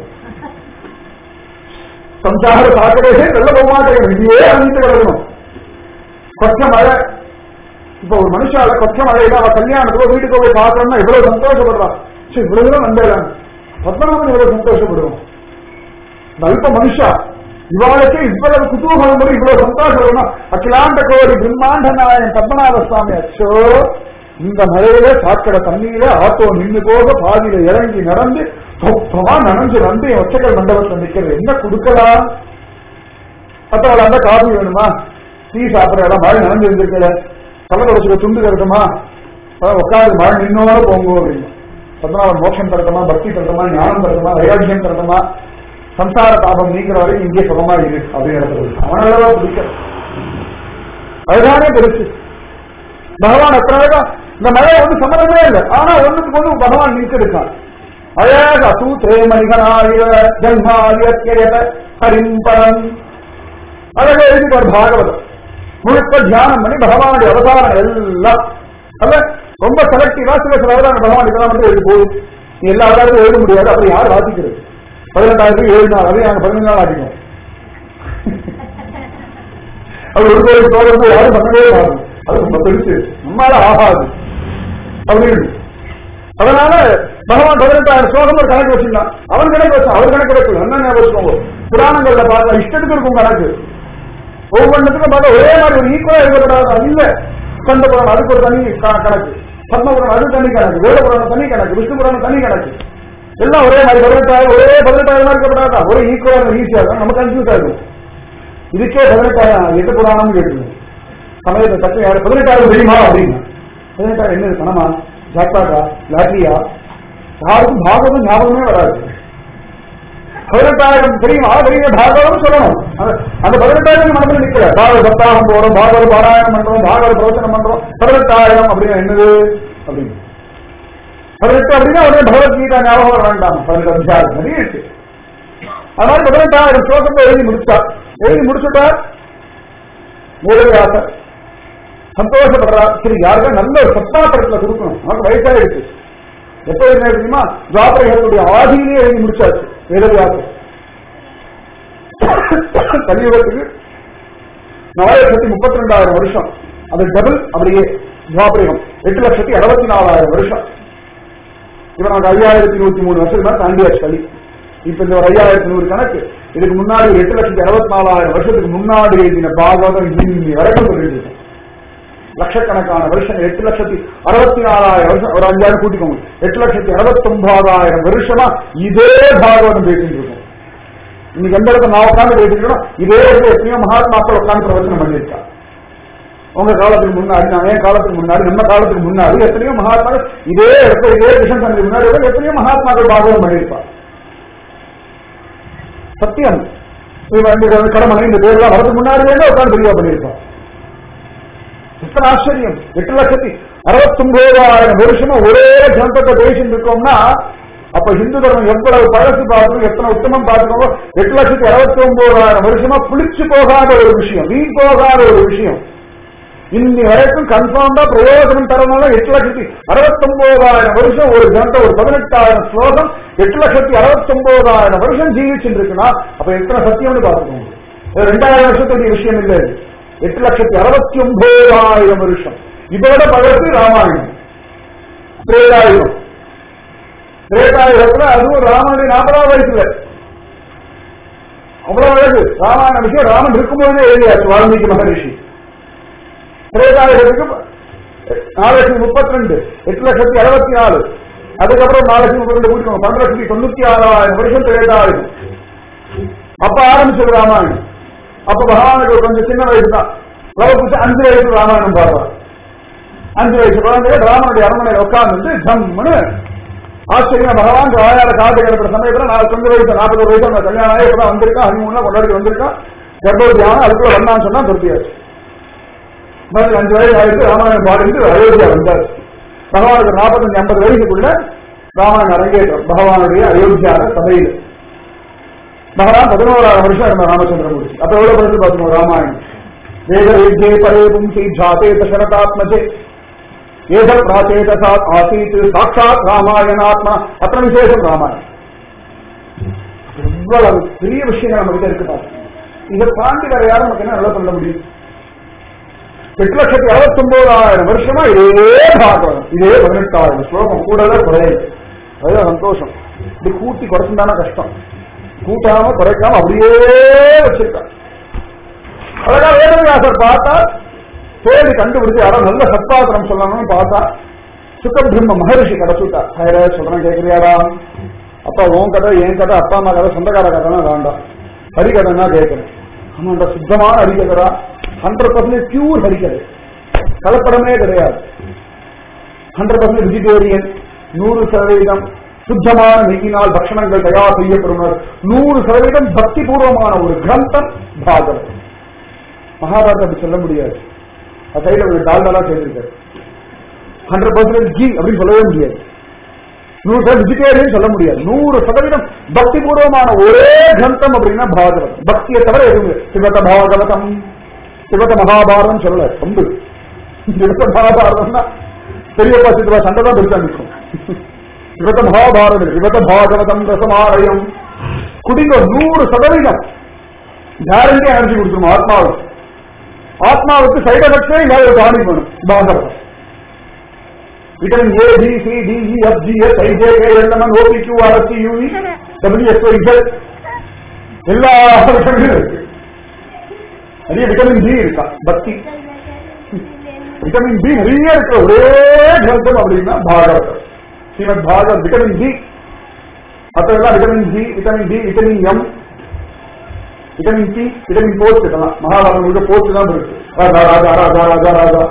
சம்சார சாக்கடையே நல்ல போக மாட்டேன் இதையே அழித்து கிடக்கணும் கொச்ச மழை இப்ப ஒரு மனுஷால கொச்ச மழையில அவ கல்யாணத்துக்கு வீட்டுக்கு போய் பாக்குறோம்னா இவ்வளவு சந்தோஷப்படுறான் சரி இவ்வளவு தூரம் வந்தேன் பத்மநாபன் இவ்வளவு சந்தோஷப்படுவோம் இந்த அல்ப மனுஷா இவாளுக்கே இவ்வளவு குதூகலம் வரும் இவ்வளவு சந்தோஷம் வருமா அகிலாண்ட கோடி பிரம்மாண்ட நாயன் பத்மநாப சுவாமி அச்சோ இந்த மழையில சாக்கடை தண்ணியில ஆட்டோ நின்னு போக பாதியில இறங்கி நடந்து சொப்பமா நனைஞ்சு வந்து என் ஒச்சக்கல் மண்டபத்தில் நிக்கிறது என்ன கொடுக்கலாம் அப்ப அவள் அந்த காபி வேணுமா டீ சாப்பிடுற இடம் மழை நனைஞ்சு இருந்திருக்கல கலர் வச்சுக்க துண்டு தரட்டுமா உட்காந்து மழை நின்னோட போங்க அப்படின்னு பத்மநாபன் மோட்சம் தரட்டுமா பக்தி தரட்டுமா ஞானம் தரட்டுமா வைராக்கியம் தரட்டுமா சம்சார தாபம் நீக்கிற வரைக்கும் இங்கே சுகமா இரு அப்படிங்கிறது அவனால பிடிக்க அதுதானே பெருசு பகவான் எத்தனை அழகா இந்த மழை வந்து சம்மதமே இல்லை ஆனா ஒண்ணுக்கு ஒண்ணு பகவான் நீக்கிருக்கான் அழகா சூத்ரே மணிகனாய ஜன்மாரியத்யயத ஹரிம்பரம் அழகா எழுதிட்டார் பாகவதம் முழுக்க தியானம் பண்ணி பகவானுடைய அவதாரம் எல்லாம் அல்ல ரொம்ப செலக்டிவா சில சில அவதாரம் பகவான் இதெல்லாம் மட்டும் எழுதி போகுது நீ எல்லா அவதாரத்தையும் எழுத முடியாது அப்புறம் யார் வாசிக்கிறது பதினெட்டாயிரத்துக்கு ஏழு நாள் அதையும் நாங்க பதினஞ்சு நாள் ஆக்கிட்டோம் அது ஒரு கோயில் தோழர்கள் யாரும் பண்ணவே மாறும் அது ரொம்ப பெருசு நம்மளால ஆகாது அப்படின்னு அதனால பகவான் பதினெட்டாயிரம் ஸ்லோகம் ஒரு கணக்கு வச்சிருந்தான் அவன் கணக்கு வச்சான் அவர் கணக்கு வச்சு என்ன ஞாபகம் வச்சுக்கோங்க புராணங்கள்ல பார்த்தா இஷ்டத்துக்கு இருக்கும் கணக்கு ஒவ்வொன்றுத்துக்கும் பார்த்தா ஒரே மாதிரி ஒரு ஈக்குவலா எழுதப்படாது அது இல்ல ஸ்கந்த புராணம் அதுக்கு ஒரு தனி க- கணக்கு பத்ம புராணம் அது தனி கணக்கு வேத புராணம் தனி கணக்கு விஷ்ணு புராணம் தனி கணக்கு எல்லாம் ஒரே மாதிரி பதினெட்டாயிரம் ஒரே பதினெட்டாயிரம் இருக்கப்படாதா ஒரே ஈக்குவலாக ஈஸியா இருக்கும் நம்ம கன்ஃபியூஸ் ஆகும் இதுக்கே பதினெட்டாயிரம் எட்டு புராணம் கேட்குது சமயத்தை தப்பு யாரு பதினெட்டாயிரம் தெரியுமா அப்படின்னு பதினெட்டாயிரம் என்ன பணமா ஜாக்பாட்டா லாட்ரியா யாருக்கும் பாகவதம் ஞாபகமே வராது பதினெட்டாயிரம் தெரியுமா தெரியுங்க பாகவதம் சொல்லணும் அந்த- அந்த பதினெட்டாயிரம் மனதில் நிக்கல பாகவத சப்தாகம் போறோம் பாகவத பாராயணம் பண்றோம் பாகவத பிரவச்சனம் பண்றோம் பதினெட்டாயிரம் அப்படின்னா என்னது அப்படின்னு பதினெட்டு அப்படின்னா உடனே பகவத்கீதா ஞாபகம் வர வேண்டாம் பதினெட்டு அத்தியாயம் நிறைய இருக்கு அதனால பதினெட்டாயிரம் ஸ்லோகத்தை எழுதி முடிச்சார் எழுதி முடிச்சுட்டார் வேதவியாசர் சந்தோஷப்படுறார் சரி யாருக்கும் நல்ல ஒரு சத்தாத்திரத்துல கொடுக்கணும் நமக்கு வயசாயிடுச்சு எப்ப என்ன தெரியுமா துவாபரகத்துடைய ஆதியிலே எழுதி முடிச்சாச்சு வேதவியாசர் கலியுகத்துக்கு நாலு லட்சத்தி முப்பத்தி ரெண்டாயிரம் வருஷம் அது டபுள் அப்படியே துவாபரகம் எட்டு லட்சத்தி அறுபத்தி நாலாயிரம் வருஷம் இப்ப நமக்கு ஐயாயிரத்தி நூத்தி மூணு வருஷத்துக்கு மேல தாண்டியாச்சு கலி இப்ப இந்த ஒரு ஐயாயிரத்தி நூறு கணக்கு இதுக்கு முன்னாடி ஒரு எட்டு லட்சத்தி அறுபத்தி நாலாயிரம் வருஷத்துக்கு முன்னாடி எழுதின பாகவதம் இன்னி வரைக்கும் சொல்லிட்டு இருக்கோம் லட்சக்கணக்கான வருஷம் எட்டு லட்சத்தி அறுபத்தி நாலாயிரம் வருஷம் ஒரு அஞ்சாயிரம் கூட்டிக்கோங்க எட்டு லட்சத்தி அறுபத்தி ஒன்பதாயிரம் வருஷமா இதே பாகவதம் பேசிட்டு இருக்கோம் இன்னைக்கு எந்த இடத்துல நான் உட்காந்து பேசிக்கிறோம் இதே இடத்துல எத்தனையோ மகாத்மாக்கள் உட்காந்து பிரவச்சனம் பண்ணியிருக்கா உங்க காலத்துக்கு முன்னாடி நான் என் காலத்துக்கு முன்னாடி நம்ம காலத்துக்கு முன்னாடி எத்தனையோ மகாத்மாக்கள் இதே இடத்துல இதே கிருஷ்ணன் சந்திக்கு முன்னாடி கூட எத்தனையோ மகாத்மாக்கள் பாகவதம் பண்ணியிருப்பா சத்தியம் இவன் இந்த கடமனை இந்த பேர்லாம் வரதுக்கு முன்னாடியே உட்காந்து தெளிவா பண்ணியிருப்பான் எத்தனை ஆச்சரியம் எட்டு லட்சத்தி அறுபத்தொன்பதாயிரம் வருஷமா ஒரே கிரந்தத்தை பேசிட்டு இருக்கோம்னா அப்ப ஹிந்து தர்மம் எவ்வளவு பழசு பார்க்கணும் எத்தனை உத்தமம் பார்க்கணும் எட்டு லட்சத்தி அறுபத்தி ஒன்பதாயிரம் வருஷமா புளிச்சு போகாத ஒரு விஷயம் வீண் போகாத ஒரு விஷயம் இன்னி வரைக்கும் கன்ஃபார்ம்டா பிரயோஜனம் தரணும்னா எட்டு லட்சத்தி அறுபத்தி ஒன்பதாயிரம் வருஷம் ஒரு கிரந்தம் ஒரு பதினெட்டாயிரம் ஸ்லோகம் எட்டு லட்சத்தி அறுபத்தி ஒன்பதாயிரம் வருஷம் ஜீவிச்சுட்டு இருக்குன்னா அப்ப எத்தனை சத்தியம்னு பார்த்துக்கோங்க இது ரெண்டாயிரம் வருஷத்துடைய விஷயம் இல்லை இது. எட்டு லட்சத்தி அறுபத்தி ஒன்பதாயிரம் வருஷம் இதோட பழசு ராமாயணம் திரேதாயுகம் திரேதாயுகத்துல அதுவும் ராமனுடைய நாற்பதாவது வயசுல அவ்வளவு அழகு ராமாயண விஷயம் ராமன் இருக்கும்போதே எழுதியாச்சு வால்மீகி மகரிஷி திரேதாயுகத்துக்கு நாலு லட்சத்தி முப்பத்தி ரெண்டு எட்டு லட்சத்தி அறுபத்தி நாலு அதுக்கப்புறம் நாலு லட்சத்தி முப்பத்தி ரெண்டு கூட்டிக்கோங்க பன்னெண்டு லட்சத்தி தொண்ணூத்தி ஆறாயிரம் வருஷம் திரேதாயுகம் அப்ப ஆரம்பிச்சது ராமாயணம் அப்ப பகவானுக்கு கொஞ்சம் சின்ன வயசு தான் லவகுச்சு அஞ்சு வயசு ராமாயணம் பாடுறார் அஞ்சு வயசு குழந்தைய ராமனுடைய அரண்மனையில் உட்கார்ந்து ஜம்னு ஆச்சரியம் பகவான் வாயார காட்டு கிடக்கிற சமயத்துல நான் கொஞ்சம் வயசு நாற்பது வயசு அந்த கல்யாணம் ஆகி இப்பதான் வந்திருக்கான் ஹனிமூன்ல கொண்டாடி வந்திருக்கான் கர்ப்பவதியான அதுக்குள்ள வந்தான்னு சொன்னா திருப்தியாச்சு மறுபடியும் அஞ்சு வயசு ஆயிடுச்சு ராமாயணம் பாடிட்டு அயோத்தியா வந்தார் பகவானுக்கு நாற்பத்தஞ்சு ஐம்பது வயசுக்குள்ள ராமாயணம் அரங்கேற்றம் பகவானுடைய அயோத்தியா சபையில் பகவான் பதினோராயிரம் வருஷம் இருந்த ராமச்சந்திரமூர்த்தி அப்ப எவ்வளவு பரிசு பார்க்கணும் ராமாயணம் வேத வித்யே பரே பும்சி ஜாதே தசரதாத்மஜே ஏத பிராச்சேதசா ஆசீத் சாட்சாத் ராமாயணாத்மா அத்தனை விசேஷம் ராமாயணம் இவ்வளவு பெரிய விஷயங்கள் நம்ம கிட்ட இருக்கு பாருங்க. இதை தாண்டி வேற யாரும் நமக்கு என்ன நல்லா சொல்ல முடியும் எட்டு லட்சத்தி அறுபத்தி ஒன்பதாயிரம் வருஷமா இதே பாகவதம் இதே பதினெட்டாயிரம் ஸ்லோகம் கூடவே குறையல அதுதான் சந்தோஷம் இது கூட்டி குறைச்சுதானே கஷ்டம் கூட்டாம குறைக்காம அப்படியே வச்சிருக்காங்க அழகா வேதவியாசர் பார்த்தா தேடி கண்டுபிடிச்சு யாரோ நல்ல சத்பாத்திரம் சொல்லணும்னு பார்த்தா சுக்கபிரம்ம மகரிஷி கிடைச்சுட்டா ஹயரே சொல்றேன் கேட்கறியாடா அப்பா உன் கதை என் கதை அப்பா அம்மா கதை சொந்தக்கார கதைனா வேண்டாம் ஹரிகதைன்னா கேட்கிறேன் ஆமாண்டா சுத்தமான ஹரிகதரா ஹண்ட்ரட் பர்சன்டேஜ் பியூர் ஹரிகதை கலப்படமே கிடையாது ஹண்ட்ரட் பர்சன்டேஜ் வெஜிடேரியன் நூறு சதவீதம் சுத்தமான நெய்யினால் பக்ஷணங்கள் தயார் செய்யப்படுவர் நூறு சதவீதம் பக்தி பூர்வமான ஒரு கிரந்தம் பாகவதம் மகாபாரதம் அப்படி சொல்ல முடியாது அது சைடில் ஒரு டால்டாலாம் சேர்ந்திருக்காரு ஹண்ட்ரட் பர்சன்டேஜ் கீ அப்படின்னு சொல்லவே முடியாது நூறு சதவீதம் வெஜிடேரியன் சொல்ல முடியாது நூறு சதவீதம் பக்தி பூர்வமான ஒரே கிரந்தம் அப்படின்னா பாகவதம் பக்தியை தவிர எதுவுமே சிவத பாகவதம் சிவத மகாபாரதம் சொல்லல ரொம்ப சிவத மகாபாரதம்னா பெரியப்பா சித்தப்பா சண்டை தான் பெருசா நிற்கும் சிவத மகாபாரதம் சிவத பாகவதம் ரசமாலயம் குடிங்க நூறு சதவீதம் கேரண்டி எனர்ஜி கொடுத்துரும் ஆத்மாவுக்கு ஆத்மாவுக்கு சைடு எஃபெக்டே இல்லாத ஒரு டானிக் வேணும் Bhagavatam vitamin A B C D E F G S I J K L M O P Q R S U V W X Y Z எல்லா விட்டமினும் இருக்கு நிறைய விட்டமின் டி இருக்கா பக்தி விட்டமின் டி நிறைய இருக்கிற ஒரே கிரந்தம் அப்படின்னா பாகவதம் ஸ்ரீமத் பாகவத் விட்டமின் டி மற்றதெல்லாம் vitamin G vitamin D vitamin M vitamin C vitamin post இதெல்லாம் மகாபாரதம் போஸ்ட் தான் இருக்கு ராஜா ராஜா ராஜா ராஜா ராஜா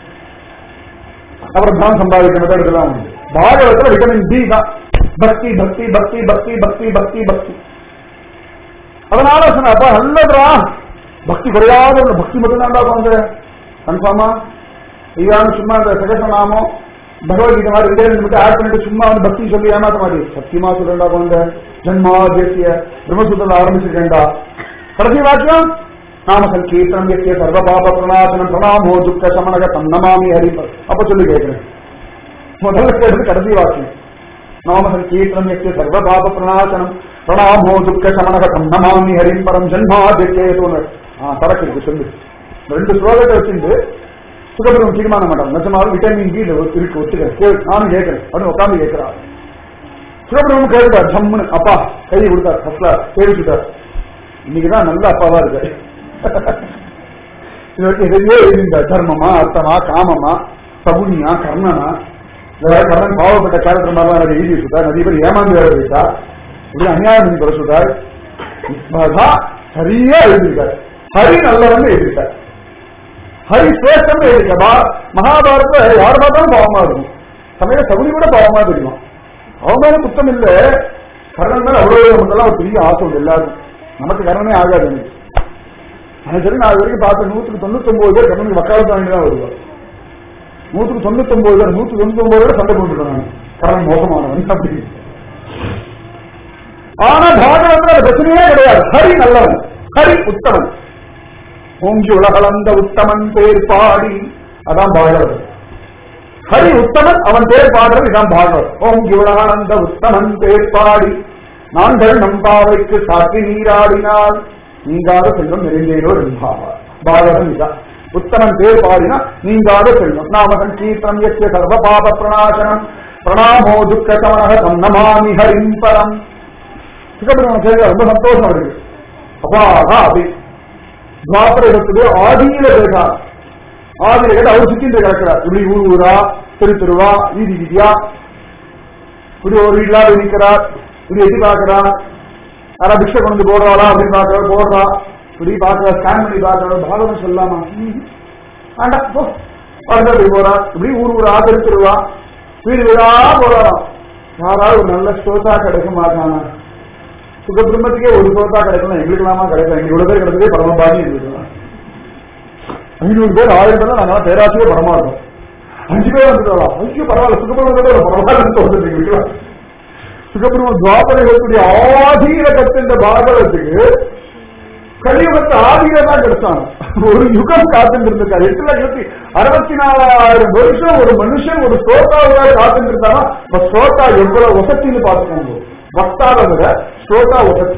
அப்புறம் தான் சம்பாதிக்க மெத்தட் இதெல்லாம் உண்டு பாகவத்துல விட்டமின் டி தான் பக்தி பக்தி பக்தி பக்தி பக்தி பக்தி பக்தி அதனால சொன்னப்பா நல்லதுரா பக்தி குறையாத ஒரு பக்தி மட்டும் தான்டா உட்காந்து கன்ஃபார்மா ஐயான்னு சும்மா இந்த சகசநாமம் பகவத்கீதை மாதிரி ரெண்டே ரெண்டு மட்டும் ஆட் பண்ணிட்டு சும்மா வந்து பக்தி சொல்லி ஏமாத்த மாட்டேன் சத்தியமா சொல்றேன்டா குழந்தை ஜன்மா தேசிய பிரம்மசூத்திரம் ஆரம்பிச்சிருக்கேன்டா கடைசி வாக்கியம் நாம சங்கீர்த்தனம் எத்திய சர்வ பாப பிரணாசனம் பிரணாமோ துக்க சமனக தன்னமாமி ஹரிபர் அப்ப சொல்லி கேட்கிறேன் முதல்ல கேட்டது கடைசி வாக்கியம் நாம சங்கீர்த்தனம் எத்திய சர்வ பாப பிரணாசனம் பிரணாமோ துக்க சமனக தன்னமாமி ஹரிம் பரம் ஜன்மாதித்யேதோன்னு ஆ சரக்கு இருக்கு சொல்லு ரெண்டு ஸ்லோகத்தை வச்சுட்டு சுகபிரம் தீர்மானம் மாட்டோம் நிஜமாவது விட்டமின் டி இருக்கு ஒத்துக்கிறேன் நானும் கேட்கிறேன் அப்படின்னு உட்காந்து கேட்கிறார் சிவபிரமம் கேட்டார் ஜம்முன்னு அப்பா கையை கொடுத்தார் ஃபர்ஸ்ட்ல சேவிச்சுட்டார் இன்னைக்குதான் நல்ல அப்பாவா இருக்காரு இது வரைக்கும் எதையோ எழுதியிருந்தார் தர்மமா அர்த்தமா காமமா சகுனியா கர்ணனா வேற கர்ணன் பாவப்பட்ட கேரக்டர் மாதிரிலாம் நிறைய எழுதி வச்சுட்டார் நிறைய பேர் ஏமாந்து வேற வைத்தா இப்படி அநியாயம் பண்ணி குறை சொல்றார் இப்பதான் சரியா எழுதியிருக்காரு ஹரி நல்லவன் எழுதியிருக்கார் ஹரி சிரேஷ்டம் எழுதியிருக்கா மகாபாரதத்துல யார் பார்த்தாலும் பாவமா இருக்கும் சமயம் சகுனி கூட பாவமா தெரியும் அவன் மேல குத்தம் இல்ல கர்ணன் மேல அவ்வளவு நமக்கெல்லாம் ஒரு பெரிய ஆசை உண்டு எல்லாருக்கும் நமக்கு கர்ணனே ஆகாது எனக்கு எனக்கு தெரியும் நான் இது வரைக்கும் பார்த்த நூற்றுக்கு தொண்ணூத்தி ஒன்பது பேர் கர்ணனுக்கு வக்காலத்து வாங்கி தான் வருவார் நூற்றுக்கு தொண்ணூத்தி ஒன்பது பேர் நூற்றுக்கு தொண்ணூத்தி ஒன்பது பேர் சண்டை போட்டுருக்கேன் நான் கர்ணன் மோசமானவன் அப்படி ஆனா பாகவதத்துல அது பிரச்சனையே கிடையாது ஹரி நல்லவன் ஹரி உத்தமன் ஓங்கி உலகளந்த உத்தமன் பேர் பாடி அதான் பாகவதம் ஹரி உத்தமன் அவன் பேர் பாடுறது இதான் பாகவத் ஓங்கி உலகளந்த உத்தமன் பேர் பாடி நாங்கள் நம்பாவைக்கு சாத்தி நீராடினால் நீங்காத செல்வம் நிறைந்தேரோ என்பாவார் பாகவதம் இதான் உத்தமன் பேர் பாடினா நீங்காத செல்வம் நாமகன் கீர்த்தனம் எத்திய சர்வ பாப பிரணாசனம் பிரணாமோ துக்க சமனக தம் நமாமி ஹரிம் பரம் சுகபிரமணம் செய்ய ரொம்ப சந்தோஷம் இருக்கு அப்பா அதான் அப்படி துவாபர யுகத்துக்கு ஆதியில பேசார் ஆதியில கேட்டு அவர் சுத்திட்டு கிடக்கிறார் இப்படி ஊர் ஊரா தெரு தெருவா வீதி வீதியா இப்படி ஒரு வீட்டுல போய் நிக்கிறார் இப்படி எட்டி பார்க்கிறார் யாரா பிக்ஷை கொண்டு வந்து போடுறாளா அப்படின்னு பார்க்கறாரு போடுறா இப்படி பார்க்கறா ஸ்கேன் பண்ணி பார்க்கறாரு பாகவதம் சொல்லலாமா ம். வேண்டாம் போ பறந்து அப்படி போறா இப்படி ஊர் ஊரா தெரு தெருவா வீடு வீடா போறாராம் யாராவது ஒரு நல்ல ஸ்டோத்தா கிடைக்க மாட்டானா சுகபிரம்மத்துக்கே ஒரு ஸ்டோத்தா கிடைக்கணும் எங்களுக்கெல்லாமா கிடைக்கும் எங்க இவ்வளவு பேர் கிடைச்சதே பரமபாகி எங்களுக்குலாம் ஐநூறு பேர் ஆயிரம் பேர் நாங்க பேராசிரியர் பரமா இருக்கோம் அஞ்சு பேர் வந்துட்டோம் ஐயோ பரவாயில்ல சுகபிரமத்தோட பரவாயில்ல தோணுது எங்களுக்குலாம் சுகபிரம துவாபர யுகத்துடைய ஆதீன கத்தின்ற பாகவத்துக்கு கலியுகத்து ஆதியில தான் கிடைச்சான் ஒரு யுகம் காத்துட்டு இருந்திருக்காரு எட்டு லட்சத்தி அறுபத்தி நாலாயிரம் வருஷம் ஒரு மனுஷன் ஒரு ஸ்ரோதாவுக்காக காத்துட்டு இருந்தானா இப்ப ஸ்ரோதா எவ்வளவு வசத்தின்னு பார்த்துக்கோங்க வக்தாவை விட ஸ்ரோதா வசதி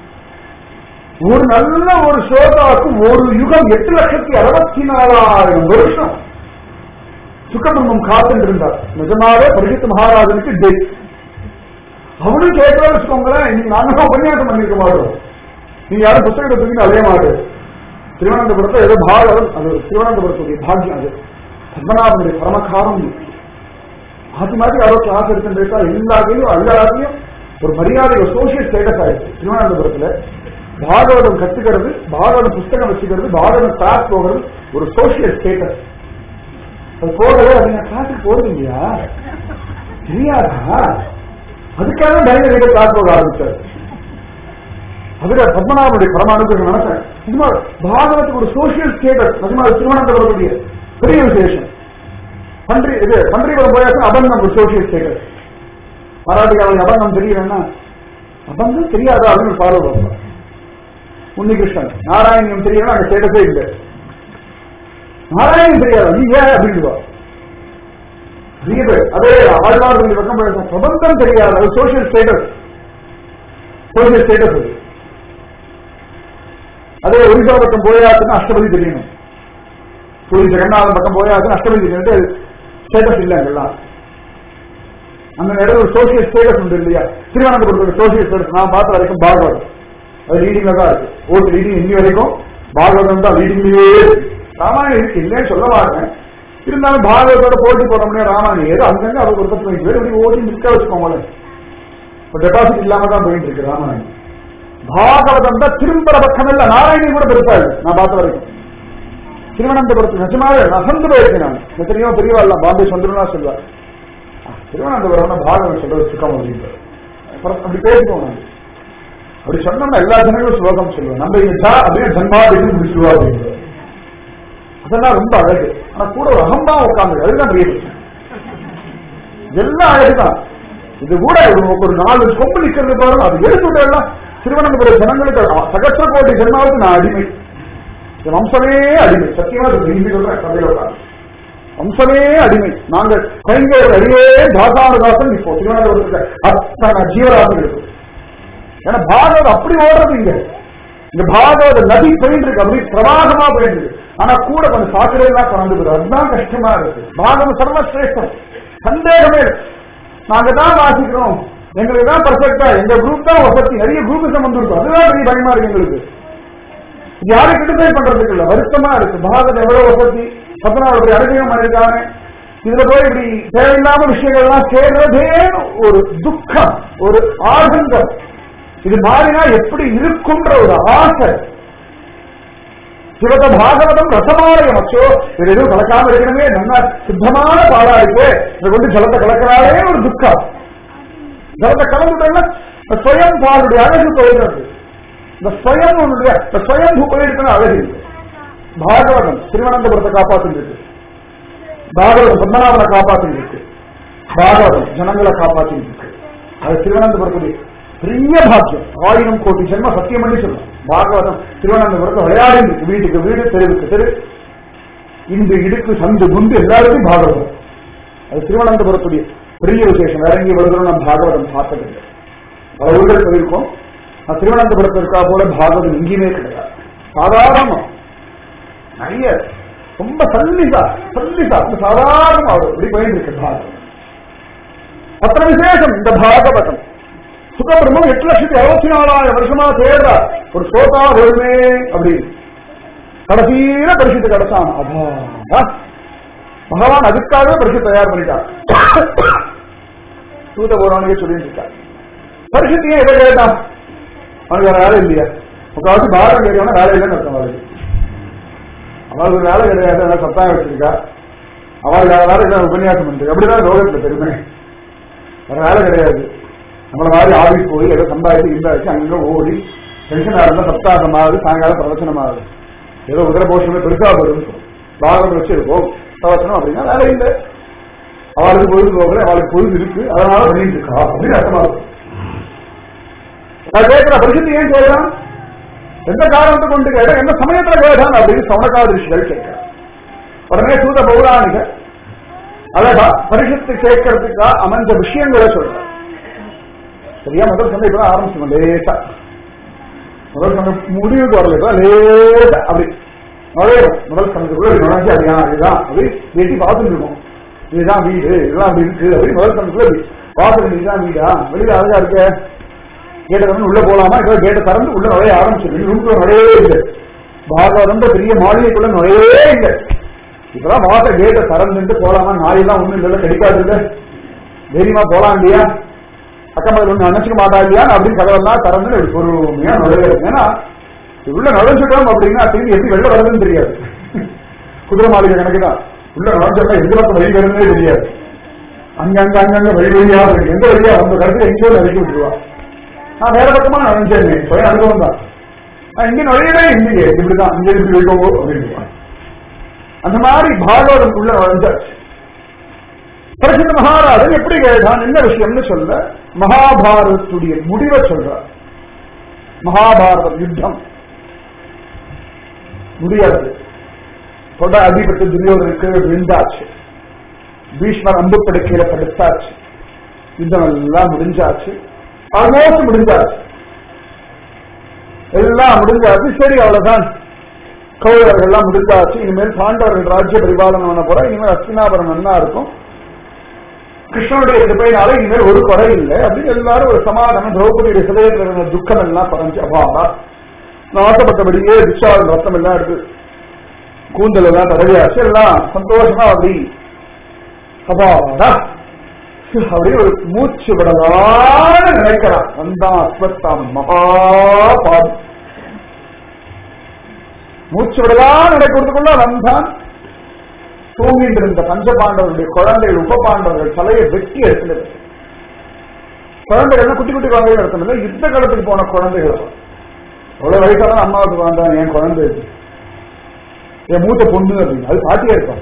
ஒரு நல்ல ஒரு ஸ்ரோதாவுக்கு ஒரு யுகம் எட்டு லட்சத்தி அறுபத்தி நாலாயிரம் வருஷம் சுக்கபிரம்மம் காத்துட்டு இருந்தார் நிஜமாவே பரிசுத்த மகாராஜனுக்கு டெத் அவனும் கேட்கலாம் வச்சுக்கோங்களேன் இன்னைக்கு நாங்க உபன்யாசம் பண்ணிருக்க மாட்டோம் நீங்க யாரும் புத்தகத்தை தூக்கி அலைய மாட்டேன் திருவனந்தபுரத்தை ஏதோ பாகவன் அது திருவனந்தபுரத்துடைய பாக்கியம் அது பத்மநாபனுடைய பரமகாரம் மாத்தி மாத்தி யாரோ கிளாஸ் எடுத்துட்டு இருக்கா எல்லாத்தையும் எல்லாத்தையும் ஒரு மரியாதை ஒரு சோசியல் ஸ்டேட்டஸ் ஆயிடுச்சு திருவனந்தபுரத்துல பாகவதம் கத்துக்கிறது பாகவதம் புஸ்தகம் வச்சுக்கிறது பாகவதம் கிளாஸ் போகிறது ஒரு சோசியல் ஸ்டேட்டஸ் அது போகவே அது நான் கிளாஸுக்கு போறது இல்லையா தெரியாதா அதுக்காக டைரி ரீடர் கிளாஸ் போக ஆரம்பிச்சார் அதுல பத்மநாபனுடைய பரமானுக்கு நினைச்சேன் சும்மா பாகவத்துக்கு ஒரு சோசியல் ஸ்டேட்டஸ் நிஜமா திருவனந்தபுரத்துடைய பெரிய விசேஷம் பன்றி இது பன்றிபுரம் போயாச்சும் அபங்கம் ஒரு சோசியல் ஸ்டேட்டஸ் மராட்டிக்காரங்க அபங்கம் தெரியலன்னா அபங்கம் தெரியாதா அப்படின்னு ஃபாலோ பண்ணுவோம் உன்னிகிருஷ்ணன் நாராயணியம் தெரியல அங்க ஸ்டேட்டஸே இல்லை நாராயணன் தெரியாதா நீ ஏன் அப்படின்டுவா நிறைய பேர் அதே ஆழ்வார் பக்கம் போயிருக்கோம் பிரபந்தம் தெரியாது அது சோசியல் ஸ்டேட்டஸ் சோசியல் ஸ்டேட்டஸ் அது அதே ஒரிசா பக்கம் போயாச்சுன்னா அஷ்டபதி தெரியணும் பூரி ஜெகநாதன் பக்கம் போயாச்சுன்னா அஷ்டபதி தெரியணும் ஸ்டேட்டஸ் இல்லை அங்கெல்லாம் அந்த நேரம் ஒரு சோசியல் ஸ்டேட்டஸ் உண்டு இல்லையா திருவனந்தபுரத்தோட சோசியல் ஸ்டேட்டஸ் நான் பார்த்த வரைக்கும் பாகவதம் அது லீடிங்ல தான் இருக்கு ஓட்டு லீடிங் இன்னி வரைக்கும் பாகவதம் தான் லீடிங்லயே இருக்கு ராமாயணம் இருக்கு இல்லைன்னு சொல்ல மாட்டேன் இருந்தாலும் பாகவதோட போட்டி போட முடியாது ராமாயணம் ஏதோ அங்கங்க அவர் ஒரு பத்து பதினஞ்சு பேர் இப்படி ஓடி நிற்க வச்சுக்கோங்களேன் இப்ப டெபாசிட் இல்லாம தான் போயிட்டு இருக்கு ராமாயணம் பாகவதம் தான் திரும்புற பக்கம் இல்ல நாராயணி கூட பெருசா இருக்கு நான் பார்த்த வரைக்கும் திருவனந்தபுரத்து நிஜமாவே நசந்து போயிருக்கேன் நான் எத்தனையோ பெரியவா இல்ல பாம்பே சொந்தம்னா சொல்லுவார் திருவனந்தபுரம் பாகவன் சொல்றது சுக்கம் அப்படின்றது அப்புறம் அப்படி பேசுவோம் நான் அப்படி சொன்னோம்னா எல்லா ஜனங்களும் ஸ்லோகம் சொல்லுவோம் நம்ம இங்க ஜா அப்படியே ஜன்மாதிக்கு முடிச்சுடுவா அப்படின்றது அதெல்லாம் ரொம்ப அழகு ஆனா கூட ஒரு அகம்பா உட்காந்து அதுதான் பெரிய பிரச்சனை எல்லாம் அழகுதான் இது கூட ஒரு- ஒரு நாலு கொம்பு நிக்கிறது பாருங்க அது எடுத்து விட்டா திருவனந்தபுரம் ஜனங்களுக்கு சகஸ்ர கோடி ஜென்மாவுக்கு நான் அடிமை என் வம்சமே அடிமை சத்தியமா இது ஹிந்தி சொல்றேன் சபையில உட்கார்ந்து. வம்சமே அடிமை நாங்கள் கைங்கர் அடியே தாசானுதாசன் இப்போ திருவனந்தபுரத்துல அத்தனை ஜீவராசன் இருக்கு ஏன்னா பாகவத் அப்படி ஓடுறது இங்க இந்த பாகவத நதி போயிட்டு இருக்கு அப்படி பிரவாகமா போயிட்டு இருக்கு ஆனா கூட கொஞ்சம் சாக்கடை எல்லாம் கலந்து போயிடும் அதுதான் கஷ்டமா இருக்கு பாகவம் சர்வசிரேஷ்டம் சந்தேகமே இல்லை. நாங்க தான் வாசிக்கிறோம் எங்களுக்கு தான் பர்ஃபெக்டா எங்க குரூப் தான் வசதி நிறைய குரூப் வந்துருக்கும் அதுதான் பெரிய பயமா இருக்கு எங்களுக்கு இது யாரும் கிரிட்டிசைஸ் பண்றதுக்கு இல்ல வருத்தமா இருக்கு பாகவத் எவ்வளவு வசதி பத்மநாபுடைய அனுபவம் பண்ணிருக்காங்க இதுல போய் இப்படி தேவையில்லாம விஷயங்கள்லாம் சேர்றதே ஒரு துக்கம் ஒரு ஆதங்கம் இது மாறினா எப்படி இருக்கும்ன்ற ஒரு ஆசை சிவத பாகவதம் ரசமாலயம் அச்சோ இது எதுவும் கலக்காம இருக்கணுமே நல்லா சித்தமான பாடா இருக்கு இதை கொண்டு ஜலத்தை கலக்கிறாரே ஒரு துக்கம் ஜலத்தை கலந்துட்டா ஸ்வயம் பாலுடைய அழகு போயிடுறது இந்த ஸ்வயம் ஒன்றுடைய இந்த ஸ்வயம் போயிருக்குன்னு அழகு இருக்கு பாகவதம் திருவனந்தபுரத்தை காப்பாத்திட்டு இருக்கு பாகவதம் பத்மநாபனை காப்பாத்திட்டு இருக்கு பாகவதம் ஜனங்களை காப்பாத்திட்டு இருக்கு அது திருவனந்தபுரத்துடைய பெரிய பாக்கியம் ஆயிரம் கோடி ஜென்ம சத்தியம் பண்ணி சொல்லலாம் பாகவதம் திருவனந்தபுரத்தை விளையாடி இருக்கு வீட்டுக்கு வீடு தெருவுக்கு தெரு இந்து இடுக்கு சந்து குந்து எல்லாருக்கும் பாகவதம் அது திருவனந்தபுரத்துடைய பெரிய விசேஷம் வேற எங்கேயும் விழுதும் நம்ம பாகவதம் பார்த்ததில்லை பல ஊர்கள் போயிருக்கோம் நான் திருவனந்தபுரத்தில் இருக்கா போல பாகவதம் எங்கேயுமே கிடையாது சாதாரணம் நிறைய ரொம்ப சல்லிசா சல்லிசா ரொம்ப சாதாரணமா அவர் இப்படி போயிருக்கு பாகவதம் அத்தனை விசேஷம் இந்த பாகவதம் சுகபிரம்மம் எட்டு லட்சத்தி அறுபத்தி நாலாயிரம் வருஷமா தேடுறா ஒரு சோதா வருமே அப்படின்னு கடைசியில பரிசுத்து கிடைச்சான் அதான் பகவான் அதுக்காகவே பரிசு தயார் பண்ணிட்டார் சூத பௌராணிக சொல்லிட்டு இருக்கார் பரிசுத்தையே எதை கேட்டான் அவனுக்கு வேற வேலை இல்லையா முக்காவாசி பாரம் கேட்கணும் வேலை இல்லைன்னு அர்த்தம் அவளுக்கு அவளுக்கு வேலை கிடையாது நல்லா சத்தாயம் வச்சிருக்கா அவள் வேற வேலை இல்லை உபன்யாசம் பண்ணிட்டு அப்படிதான் லோகத்துல பெருமை வேற வேலை கிடையாது நம்மள மாதிரி ஆபீஸ் போய் ஏதோ சம்பாதிச்சு இந்தாச்சு அங்க ஓடி டென்ஷனா இருந்தா சப்தாகம் ஆகுது சாயங்காலம் பிரவச்சனம் ஆகுது ஏதோ உதர போஷமே பெருசா வரும் பாகம் வச்சிருக்கோம் பிரவச்சனம் அப்படின்னா வேலை இல்லை அவளுக்கு பொழுது போகல அவளுக்கு பொழுது இருக்கு அதனால பண்ணிட்டு இருக்கா அப்படின்னு அர்த்தமா இருக்கும் நான் கேட்கிற பரிசுத்தி ஏன் கேட்கிறான் எந்த காரணத்தை கொண்டு கேட்ட எந்த சமயத்துல கேட்டான் அப்படின்னு சமணக்காத ரிஷிகள் கேட்கிறான் உடனே சூத பௌராணிக அழகா பரிசுத்து கேட்கறதுக்கா அமைஞ்ச விஷயங்களை சொல்றான் சரியா முதல் சண்டை இப்பதான் ஆரம்பிச்சோம் லேசா முதல் சண்டை முடிவுக்கு வரல இப்ப லேசா அப்படி நுழையிடும் முதல் சண்டத்துக்குள்ள நுழைஞ்சு அதுதான் அதுதான் அப்படி வெட்டி பார்த்துட்டு இருக்கோம் இதுதான் வீடு இதெல்லாம் அப்படி இருக்கு அப்படி முதல் சண்டத்துக்குள்ள இப்படி பார்த்துட்டு இதுதான் வீடா வெளியில அழகா இருக்க கேட்டை திறந்து உள்ள போலாமா இப்போ கேட்டை திறந்து உள்ள நுழைய ஆரம்பிச்சிருக்கு ரூம்குள்ள நுழையவே இல்லை பாகவதம் பெரிய மாளிகைக்குள்ள நுழையவே இல்லை இப்பதான் வாச கேட்டை திறந்துட்டு போலாமா நாயெல்லாம் ஒண்ணும் இல்லை கிடைக்காது இல்லை தைரியமா போலாம் இல்லையா அக்கம் பக்கத்துல ஒண்ணு நினைச்சுக்க மாட்டா இல்லையா அப்படின்னு கதவெல்லாம் திறந்து இப்படி பொறுமையா நுழையிறது ஏன்னா இது உள்ள நுழைஞ்சிட்டோம் அப்படின்னா திரும்பி எப்படி வெளில வருதுன்னு தெரியாது குதிரை மாளிகை கணக்கு தான் உள்ள நுழைஞ்சோம்னா எந்த பக்கம் வழி வருதுன்னே தெரியாது அங்கங்க அங்கங்க வழி வழியா இருக்கு எந்த வழியா அந்த கருத்துல எங்கேயோ நினைக்க விட்டுருவா நான் வேற பக்கமா நுழைஞ்சேன் சுய அனுபவம் தான் நான் இங்க நுழையவே இல்லையே இப்படிதான் இங்க இருக்கு வைக்கவோ அப்படின்னு அந்த மாதிரி பாகவதம் உள்ள நுழைஞ்சாச்சு பரிசுத்த மகாராஜன் எப்படி கேட்டான் என்ன விஷயம்னு சொல்ல மகாபாரதத்துடைய முடிவை சொல்றார் மகாபாரதம் யுத்தம் முடியாது தொட அடிபட்டு துரியோதனுக்கு விழுந்தாச்சு பீஷ்மர் அம்பு படுக்கையில படுத்தாச்சு யுத்தம் எல்லாம் முடிஞ்சாச்சு ஆல்மோஸ்ட் முடிஞ்சாச்சு எல்லாம் முடிஞ்சாச்சு சரி அவ்வளவுதான் கௌரவர்கள் எல்லாம் முடிஞ்சாச்சு இனிமேல் பாண்டவர்கள் ராஜ்ய பரிபாலனம் பண்ண போற இனிமேல் அஸ்தினாபுரம் நல்லா இருக்கும் கிருஷ்ணனுடைய கிருப்பையினால இனிமேல் ஒரு குறை இல்லை அப்படின்னு எல்லாரும் ஒரு சமாதானம் திரௌபதியுடைய சிலையத்தில் இருந்த துக்கம் எல்லாம் பறஞ்சு அப்பாடா நான் ஆசைப்பட்டபடியே துச்சாதன் ரத்தம் எல்லாம் எடுத்து கூந்தல் எல்லாம் தடவியாச்சு எல்லாம் சந்தோஷமா அப்படி அப்பாடா அப்படி ஒரு மூச்சு விடலான்னு நினைக்கிறான் வந்தான் அஸ்வத்தாம் மகாபாதி மூச்சு விடலாம் நடக்கிறதுக்குள்ள வந்தான் தூங்கிட்டு இருந்த பஞ்சபாண்டவருடைய குழந்தைகள் உப பாண்டவர்கள் தலையை வெட்டி எடுத்துனது குழந்தைகள் குட்டி குட்டி குழந்தைகள் எடுத்தது யுத்த காலத்துக்கு போன குழந்தைகள் அவ்வளவு வயசான அம்மாவுக்கு வந்தான் என் குழந்தை இது. என் மூத்த பொண்ணு அப்படின்னு அது பாட்டியா இருக்கும்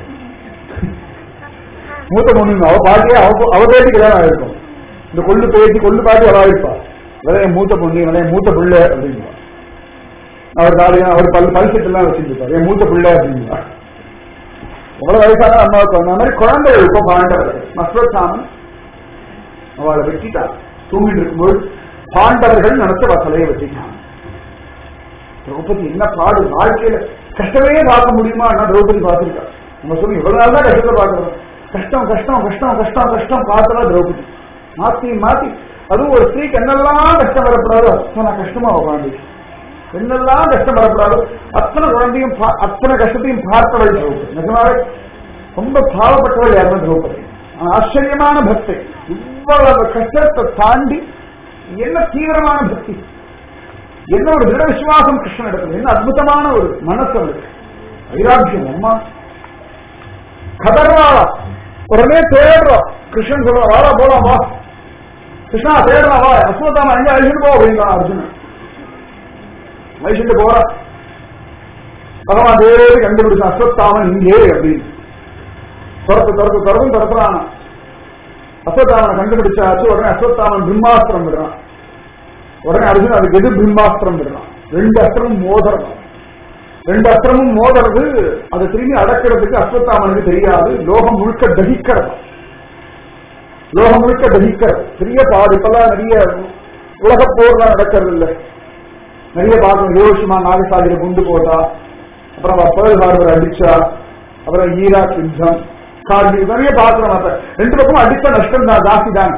மூத்த பொண்ணு அவ பாட்டியா அவ அவ பேட்டி கல்யாணம் ஆயிருக்கும் இந்த கொள்ளு பேட்டி கொள்ளு பாட்டி அவ இருப்பா இவன் என் மூத்த பொண்ணு இவன் என் மூத்த பிள்ளை அப்படின்பா அவர் தாலியா அவர் பல் பல்செட் எல்லாம் வச்சிருப்பார் என் மூத்த பிள்ளை அப்படின்பா அவ்வளவு வயசான அம்மாவுக்கு வந்த மாதிரி குழந்தைகள் இப்ப பாண்டவர்கள் மஸ்வசாமன் அவளை வெட்டிட்டார் தூங்கிட்டு இருக்கும்போது பாண்டவர்கள் நடத்த வசலையை வெட்டிட்டான் திரௌபதி என்ன பாடு வாழ்க்கையில கஷ்டமே பார்க்க முடியுமா திரௌபதி பார்த்திருக்கா நம்ம சொல்லி இவ்வளவு நாள் தான் கஷ்டத்தை பார்க்கறோம் கஷ்டம் கஷ்டம் கஷ்டம் கஷ்டம் கஷ்டம் பார்த்தா திரௌபதி மாத்தி மாத்தி அதுவும் ஒரு ஸ்திரீக்கு என்னெல்லாம் கஷ்டம் வரப்படாதோ அத்தனை கஷ்டமா உட்காந்து என்னெல்லாம் கஷ்டம் வரப்படாதோ அத்தனை குழந்தையும் பா- அத்தனை கஷ்டத்தையும் பார்த்தவள் திரௌபதி நிஜமாவே ரொம்ப பாவப்பட்டவள் யாருன்னா திரௌபதி ஆனா ஆச்சரியமான பக்தி இவ்வளவு கஷ்டத்தை தாண்டி என்ன தீவிரமான பக்தி என்ன ஒரு திட விசுவாசம் கிருஷ்ணன் இடத்துல என்ன அற்புதமான ஒரு மனசு அவளுக்கு வைராக்கியம் அம்மா கதர்வாளா உடனே தேடுறோம் கிருஷ்ணன் சொல்ற வாடா போலாம் வா கிருஷ்ணா தேடுறா வா அஸ்வத்தாம எங்க அழிச்சுட்டு போ அப்படிங்கிறான் அர்ஜுனன் வயசுட்டு போறா பகவான் தேடி கண்டுபிடிச்ச அஸ்வத்தாமன் இங்கே அப்படின்னு துரத்து துரத்து துரத்தும் துரத்துறானா அஸ்வத்தாமனை கண்டுபிடிச்சாச்சு உடனே அஸ்வத்தாமன் பிரம்மாஸ்திரம் விடுறான் உடனே அர்ஜுன் அதுக்கு எது பிரம்மாஸ்திரம் விடுறான் ரெண்டு அஸ்திரமும் மோதிரம் ரெண்டு அஸ்திரமும் மோதுறது அதை திரும்பி அடக்கிறதுக்கு அஸ்வத்தாமனுக்கு தெரியாது லோகம் முழுக்க தகிக்கிறது லோகம் முழுக்க தகிக்கிறது பெரிய பாடு இப்பெல்லாம் நிறைய உலக போர்லாம் நடக்கிறது இல்லை நிறைய பார்க்கணும் ஹிரோஷிமா நாகசாகிர குண்டு போட்டா அப்புறம் பேர்ல் ஹார்பர் அடிச்சா அப்புறம் ஈராக் யுத்தம் கார்கில் நிறைய பார்க்கிறோம் அப்ப ரெண்டு பக்கமும் அடிச்ச நஷ்டம் தான் ஜாஸ்தி தான்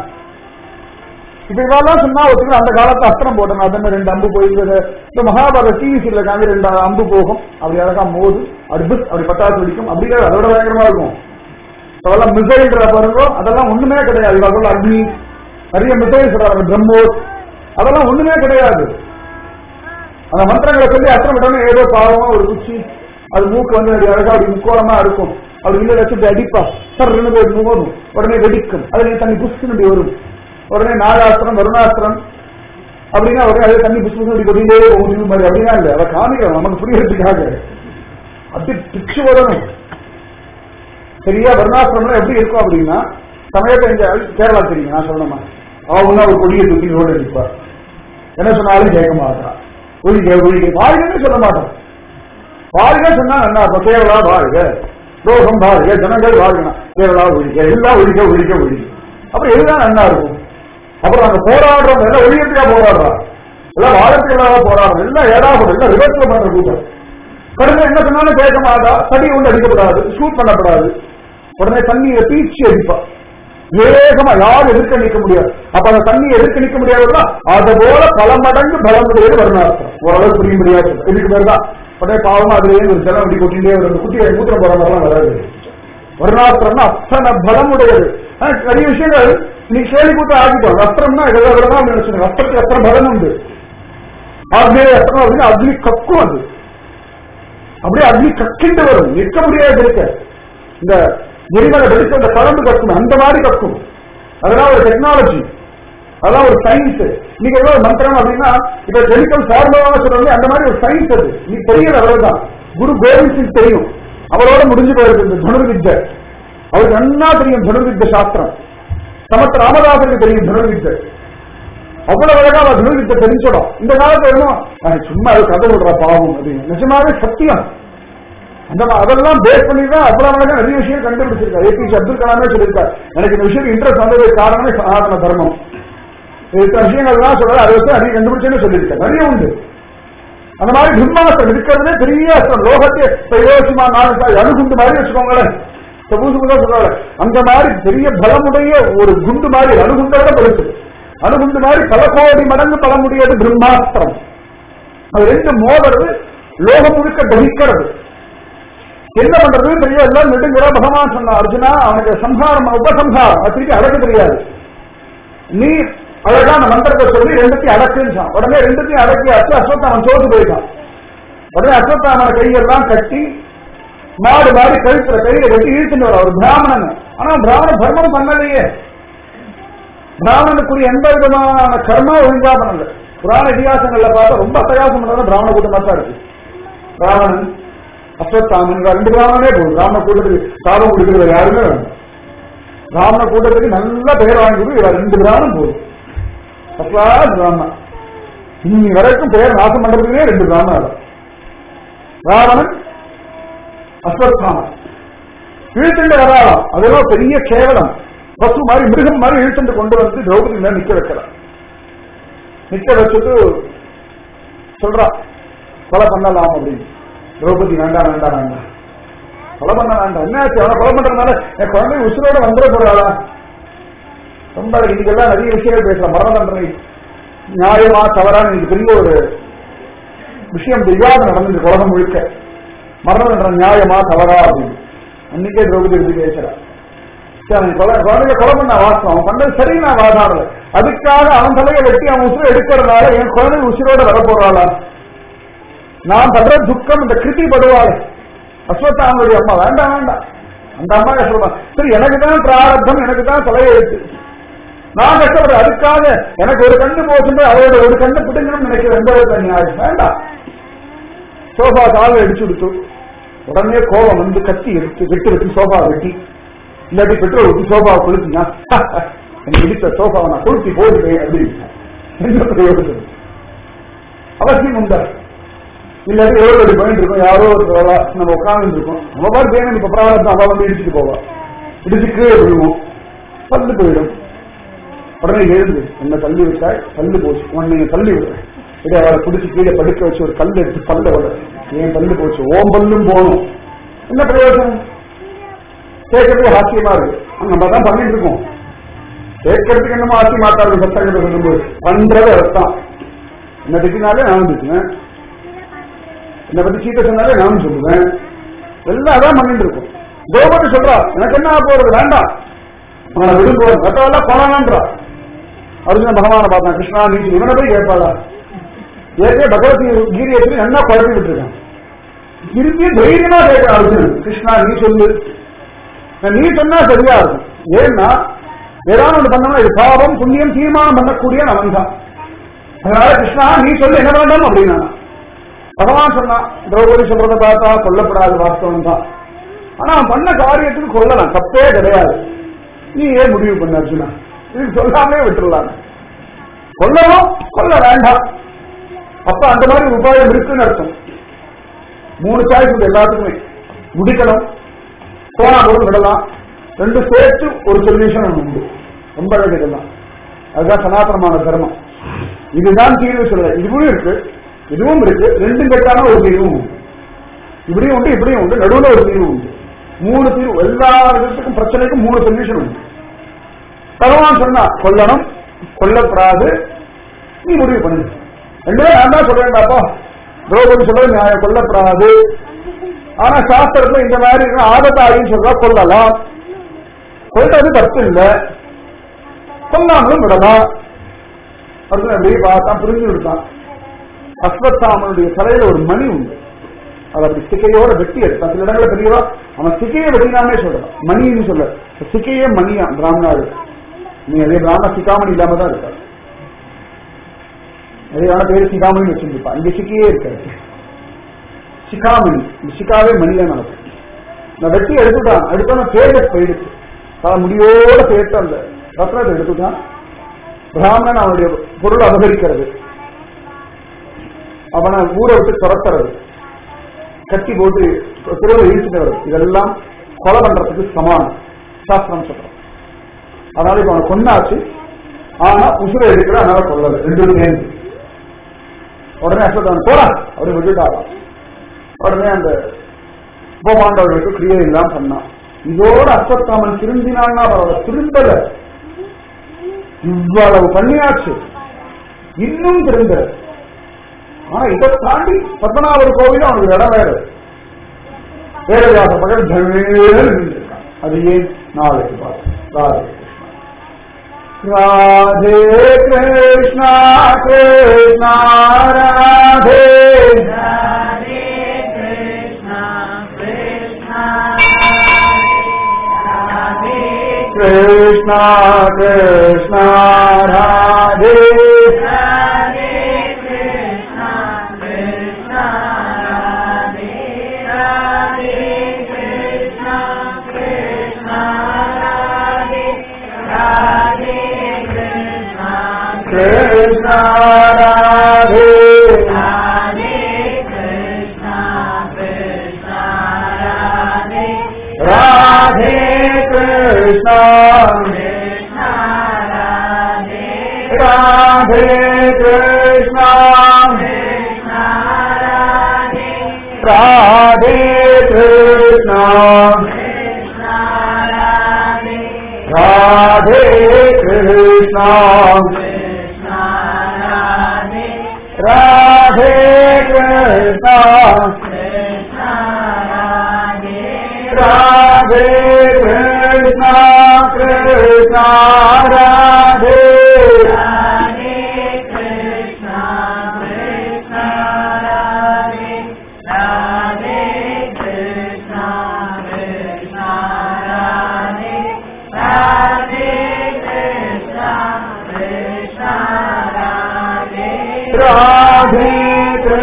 இப்ப இவெல்லாம் சொன்னா ஒருத்தர் அந்த காலத்துல அஸ்திரம் போட்டணும் அதன் ரெண்டு அம்பு போயிருந்தது இந்த மகாபாரத டிவி சீரியல காந்தி ரெண்டு அம்பு போகும் அப்படி அழகா மோது அப்படி புஷ் அப்படி பட்டாசு வெடிக்கும் அப்படி அதோட பயங்கரமா இருக்கும் அதெல்லாம் மிசைல்ன்ற பாருங்க அதெல்லாம் ஒண்ணுமே கிடையாது இவர்கள் அக்னி நிறைய மிசைல் சொல்றாங்க பிரம்மோஸ் அதெல்லாம் ஒண்ணுமே கிடையாது அந்த மந்திரங்களை சொல்லி அத்தனை விட்டோம்னா ஏதோ பாவமா ஒரு குச்சி அது மூக்கு வந்து அப்படி அழகா அப்படி முக்கோணமா இருக்கும் அப்படி இல்ல வச்சு இப்படி அடிப்பா சர்ன்னு போய் மூடும் உடனே வெடிக்கும் அதுல தண்ணி புஷ்னு இப்படி வரும் உடனே நாகாஸ்திரம் வருணாஸ்திரம் அப்படின்னா உடனே அதே தண்ணி புஷ் புஷ் இப்படி கொட்டிட்டே போகும் மாதிரி அப்படின்னா இல்ல அதை காமிக்கிறோம் நமக்கு புரியறதுக்காக அப்படி பிச்சு வரணும் சரியா வருணாசிரமம் எப்படி இருக்கும் அப்படின்னா சமயத்தை இங்க கேரளா தெரியும் நான் சொல்லணுமா அவன் ஒரு கொடியை தூக்கி ரோடு அடிப்பா என்ன சொன்னாலும் கேட்க மாட்டான் ஒழிக ஒழிக வாழ்கன்னு சொல்ல மாட்டான் வாழ்க சொன்னா என்ன அப்ப கேரளா வாழ்க லோகம் வாழ்க ஜனங்கள் வாழ்கனா கேரளா ஒழிக எல்லாம் ஒழிக ஒழிக ஒழிக அப்புறம் எதுதான் நல்லா இருக்கும் அப்புறம் அங்க போராடுறோம் எல்லாம் ஒழியத்துக்கா போராடுறான் எல்லாம் வாழத்துக்காக போராடுறோம் எல்லாம் ஏடாகும் எல்லாம் ரிவர்ஸ்ல பண்ற கூட்டம் கடுமை என்ன சொன்னாலும் கேட்க மாட்டா தடி ஒன்று அடிக்கப்படாது ஷூட் பண்ணப்படாது உடனே தண்ணியை பீச்சி அடிப்பா வேகமா யாரும் எதிர்க்க நிற்க முடியாது அப்ப அந்த தண்ணியை எதிர்க்க நிற்க முடியாதுல்ல அது போல பல மடங்கு பலம் உடையது வருணாஸ்திரம் ஓரளவு புரிய முடியாது இதுக்கு பேர் தான் உடனே பாவமா அதுலயே ஒரு ஜலம் அப்படி கொட்டிட்டே வரும் குட்டியை மூத்திரம் போற மாதிரிலாம் வராது வருணாஸ்திரம்னா அத்தனை பலம் உடையது ஆனா, நிறைய விஷயங்கள் நீ கேள்வி கூட்ட ஆகிட்டோம் அஸ்திரம்னா இதெல்லாம் நினைச்சு அஸ்திரத்துக்கு அத்தனை பலம் உண்டு ஆக்னேய அஸ்திரம் அப்படின்னா அக்னி கக்கும் அது அப்படியே அக்னி கக்கிண்டு வரும் நிற்க முடியாது இருக்க இந்த எரிமலை வெடிச்ச அந்த கலந்து கக்கும் அந்த மாதிரி கக்கும் அதெல்லாம் ஒரு டெக்னாலஜி அதெல்லாம் ஒரு சயின்ஸ் நீங்க ஏதோ ஒரு மந்திரம் அப்படின்னா இப்ப கெமிக்கல் ஃபார்முலாவை சொல்றது அந்த மாதிரி ஒரு சயின்ஸ் அது நீ தெரியல அவ்வளவுதான் குரு கோவிந்த் சிங் தெரியும் அவரோட முடிஞ்சு போயிருக்கு இந்த தனுர்வித்தை அவருக்கு நன்னா தெரியும் தனுர்வித்த சாஸ்திரம் சமத்த ராமதாசருக்கு தெரியும் தனுர்வித்தை அவ்வளவு அழகா அவர் தனுர்வித்தை தெரிஞ்சிடும் இந்த காலத்துல இன்னும் "அஹ், சும்மா அது கதை விடுற பாவம் அப்படின்னு நிஜமாவே சத்தியம் அந்த மா- அதெல்லாம் பேஸ் பண்ணி தான் அவ்வளவு அழகா நிறைய விஷயம் கண்டுபிடிச்சிருக்காரு ஏபிஜே அப்துல் கலாமே சொல்லியிருக்காரு எனக்கு இந்த விஷயம் இன்ட்ரெஸ்ட் வந்ததுக்கு காரணமே சனாதன தர்மம் இருக்கிற விஷயங்கள்லாம் சொல்றாரு அதை வச்சு நிறைய கண்டுபிடிச்சேன்னு சொல்லியிருக்காரு நிறைய உண்டு அந்த மாதிரி பிரம்மாஸ்திரம் இருக்கிறதுலே பெரிய அஸ்திரம் லோகத்தை இப்ப இலவசமா நாலு அணுகுண்டு மாதிரி வச்சுக்கோங்களேன் இப்ப புதுசு புதுசா சொல்றாங்க அந்த மாதிரி பெரிய பலமுடைய ஒரு குண்டு மாதிரி அணுகுண்டை விட பெருசு அணுகுண்டு மாதிரி பல கோடி மடங்கு பலமுடையது பிரம்மாஸ்திரம் அது ரெண்டு மோதுறது லோகம் முழுக்க தகிக்கிறது என்ன பண்றது தெரிய எல்லாம் நெடுங்குற பகவான் சொன்ன அர்ஜுனா அவனுக்கு சம்ஹாரம் உபசம்ஹாரம் அது திருப்பி அடக்க தெரியாது நீ அழகா அந்த மந்திரத்தை சொல்லி ரெண்டுத்தையும் அடக்குன்னு உடனே ரெண்டுத்தையும் அடக்கியாச்சு அஸ்வத்தாமன் சோர்ந்து போயிட்டான் உடனே அஸ்வத்தாமன கையெல்லாம் கட்டி மாடு மாறி கழுத்துல கையில கட்டி இழுத்துட்டு வர ஒரு பிராமணன் ஆனா பிராமணன் தர்மம் பண்ணலையே பிராமணனுக்குரிய எந்த விதமான கர்மா ஒழுங்கா பண்ணல புராண இதிகாசங்கள்ல பார்த்தா ரொம்ப அட்டகாசம் பண்றது பிராமண கூட்டமா தான் இருக்கு பிராமணன் அஸ்வத்தாமன் இவ ரெண்டு பிராமணனே போதும் பிராமண கூட்டத்துக்கு சாபம் கொடுக்கிறது யாருமே வேண்டாம் பிராமண கூட்டத்துக்கு நல்ல பெயர் வாங்கி கொடுத்து இவ ரெண்டு பிராமணன் போதும் அஸ்வா பிராமணன் இன்னி வரைக்கும் பெயர் நாசம் பண்றதுக்கே ரெண்டு பிராமணன் ராவணன் அஸ்வத்தாமன் இழுத்துட்டு வராளாம் அதெல்லாம் பெரிய கேவலம் பசு மாதிரி மிருகம் மாதிரி இழுத்துட்டு கொண்டு வந்து திரௌபதி மேல நிக்க வைக்கிறான் நிக்க வச்சுட்டு சொல்றா கொலை பண்ணலாம் அப்படின்னு திரௌபதி வேண்டாம் வேண்டாம் வேண்டாம் கொலை பண்ண வேண்டாம் என்ன ஆச்சு அவனை கொலை பண்றதுனால என் குழந்தை உசுரோட வந்துட போறாளா ரொம்ப இதுக்கெல்லாம் நிறைய விஷயங்கள் பேசலாம் மரண தண்டனை நியாயமா தவறான இது பெரிய ஒரு விஷயம் விவாதம் நடந்தது உலகம் முழுக்க மரண தண்டனை நியாயமா தவறா அப்படின்னு அன்னைக்கே திரௌபதி எடுத்து பேசுறா சரி, அவன் கொலை குழந்தைய கொலை பண்ண வாசம் அவன் பண்ணது சரி நான் வாதாடல அதுக்காக அவன் தலையை வெட்டி அவன் உசுரை எடுக்கிறதுனால என் குழந்தை உசுரோட வர போறாளா நான் பண்ற துக்கம் இந்த கிருதி படுவாள் அஸ்வத்தாமனுடைய அம்மா வேண்டாம் வேண்டாம் அந்த அம்மா சொல்றான் சரி எனக்கு தான் பிராரப்தம் எனக்கு தான் தலையெழுத்து நான் கஷ்டப்படுறேன் அதுக்காக எனக்கு ஒரு கண்ணு போச்சுட்டு அவரோட ஒரு கண்ணு பிடிக்கணும்னு நினைக்கிறேன் எந்த விதத்துல நியாயம் வேண்டாம் சோஃபா கால அடிச்சு கொடுத்து உடனே கோபம் வந்து கத்தி எடுத்து வெட்டு வெட்டி சோஃபா வெட்டி இல்லாட்டி பெட்ரோல் ஊற்றி சோஃபாவை கொளுத்தினா எனக்கு இடித்த சோஃபாவை நான் கொளுத்தி போடுவேன் அப்படின்னு என்ன பிரயோஜனம் அவசியம் உண்டா இல்லாட்டி எவ்வளவு அடி பாயிண்ட் இருக்கும் யாரோ ஒரு நம்ம உட்கார்ந்து இருக்கோம் நம்ம பாரு பேணும் இப்ப பிராரத்தம் அவ வந்து இடிச்சுட்டு போவா இடிச்சு கீழே விழுவோம் பல்லு போயிடும் உடனே எழுந்து என்ன தள்ளி விட்டாய் பல்லு போச்சு உன்னை நீங்க தள்ளி விடுறேன் இதை அவளை பிடிச்சி கீழே படுக்க வச்சு ஒரு கல் எடுத்து பல்ல விட ஏன் பல்லு போச்சு ஓம் பல்லும் போகணும் என்ன பிரயோஜனம் கேட்கறதுக்கு ஹாஸ்யமா இருக்கு ஆனா நம்ம தான் பண்ணிட்டு இருக்கோம் கேட்கறதுக்கு என்னமோ ஆசி மாட்டாரு சத்தங்களை சொல்லும்போது பண்றது அர்த்தம் என்ன திட்டினாலே நான் திட்டுவேன் என்னை பத்தி சீக்கிர சொன்னாலே நானும் சொல்லுவேன் எல்லாம் அதான் பண்ணிட்டு இருக்கோம் கோபதி சொல்றா எனக்கு என்ன ஆக போறது வேண்டாம் அவனை விடும்போது மற்றவெல்லாம் போனான்றா அர்ஜுன பகவான பார்த்தான் கிருஷ்ணா நீ இவனை போய் கேட்பாளா ஏற்கனவே பகவத் கீரியத்தில் என்ன குழப்பி விட்டுருக்கான் திருப்பி தைரியமா கேட்க அர்ஜுனன் கிருஷ்ணா நீ சொல்லு நீ சொன்னா சரியா இருக்கும் ஏன்னா ஏதாவது ஒன்று பண்ணோம்னா இது பாவம் புண்ணியம் தீர்மானம் பண்ணக்கூடிய அவன் தான் அதனால கிருஷ்ணா நீ சொல்லு என்ன வேண்டாம் அப்படின்னா பகவான் சொன்னான் திரௌபதி சொல்றத பார்த்தா கொல்லப்படாது வாஸ்தவம் தான் ஆனா அவன் பண்ண காரியத்துக்கு கொல்லலாம் தப்பே கிடையாது நீ ஏன் முடிவு பண்ண அர்ஜுனா இதுக்கு சொல்லாமே விட்டுடலாம் கொல்லவும் கொல்ல வேண்டாம் அப்ப அந்த மாதிரி உபாயம் இருக்குன்னு அர்த்தம் மூணு சாய்ஸ் உண்டு எல்லாத்துக்குமே முடிக்கணும் போனா கூட விடலாம் ரெண்டு சேர்த்து ஒரு சொல்யூஷன் ஒன்று உண்டு ரொம்ப அழகுதான் அதுதான் சனாதனமான தர்மம் இதுதான் தீர்வு சொல்ல இதுவும் இருக்கு இதுவும் இருக்கு ரெண்டும் கட்டான ஒரு தீர்வும் உண்டு இப்படியும் உண்டு இப்படியும் உண்டு நடுவில் ஒரு தீர்வு உண்டு மூணு தீர்வு எல்லா விதத்துக்கும் பிரச்சனைக்கும் மூணு சொல்யூஷன் உண்டு பகவான் சொன்னா கொல்லணும் கொல்லப்படாது நீ முடிவு பண்ணு ரெண்டுமே நான் தான் சொல்றேன்டாப்பா திரௌபதி சொல்றது நியாயம் கொல்லப்படாது ஆனா சாஸ்திரத்துல இந்த மாதிரி ஆபத்தாரின்னு சொல்றா கொல்லலாம் கொல்றது தப்பு இல்லை கொல்லாமலும் விடலாம் அர்ஜுன் அப்படியே பார்த்தான் புரிஞ்சு விடுத்தான் அஸ்வத்தாமனுடைய தலையில ஒரு மணி உண்டு அதை அப்படி சிக்கையோட வெட்டி எடுத்தான் சில இடங்களில் பெரியவா அவன் சிக்கையை வெட்டினாமே சொல்றான் மணின்னு சொல்ல சிக்கையே மணியா பிராமணாடு நீ அதே பிராமண சிக்காமணி இல்லாம தான் இருக்காரு நிறைய பேர் சிக்காமணி வச்சிருப்பா இங்க சிக்கையே இருக்காது சிக்காமணி இந்த சிக்காவே மணிதான் நமக்கு நான் வெட்டி எடுத்துட்டான் அடுத்தவன தேஜஸ் போயிடுச்சு தலை முடியோட சேர்த்து அந்த ரத்னத்தை எடுத்துட்டான் பிராமணன் அவனுடைய பொருள் அபகரிக்கிறது அவனை ஊரை விட்டு துரத்துறது கட்டி போட்டு திருவிழா இழுத்துட்டு வருது இதெல்லாம் கொலை பண்றதுக்கு சமானம் சாஸ்திரம் சொல்றோம் அதனால இப்ப அவனை கொண்டாச்சு ஆனா உசுரை எடுக்கிற அதனால கொள்ளது ரெண்டு சேர்ந்து உடனே அஸ்வத்தவன் போறான் அவரை விட்டுட்டாராம் உடனே அந்த உபபாண்டவர்களுக்கு கிரியை எல்லாம் பண்ணான் இதோட அஸ்வத்தாமன் திருந்தினான்னா பரவாயில்ல திருந்தல இவ்வளவு பண்ணியாச்சு இன்னும் திருந்தல ஆனா இதை தாண்டி பத்மநாபர் கோவில் அவனுக்கு இடம் வேற வேறவியாச பகல் தவேல் நின்றுருக்கான் அது ஏன் நாளைக்கு பார்ப்போம் ராதே கிருஷ்ணா கிருஷ்ணா ராதே ராதே கிருஷ்ணா கிருஷ்ணா ராதே கிருஷ்ணா கிருஷ்ணா ராதே ராதே கிருஷ்ணா கிருஷ்ணா ராதே ராதே கிருஷ்ணா கிருஷ்ணா ராதே ராதே கிருஷ்ணா கிருஷ்ணா ராதே ராதே கிருஷ்ணா கிருஷ்ணா ராதே ராதே கிருஷ்ணா கிருஷ்ணா ராதே ராதே கிருஷ்ணா கிருஷ்ணா ராதே ராதே கிருஷ்ணா கிருஷ்ணா ராதே ராதே கிருஷ்ணா கிருஷ்ணா ராதே ராதே கிருஷ்ணா கிருஷ்ணா ராதே ராதே கிருஷ்ணா கிருஷ்ணா ராதே ராதே கிருஷ்ணா கிருஷ்ணா ராதே ராதே கிருஷ்ணா கிருஷ்ணா ராதே ராதே கிருஷ்ணா கிருஷ்ணா ராதே ராதே கிருஷ்ணா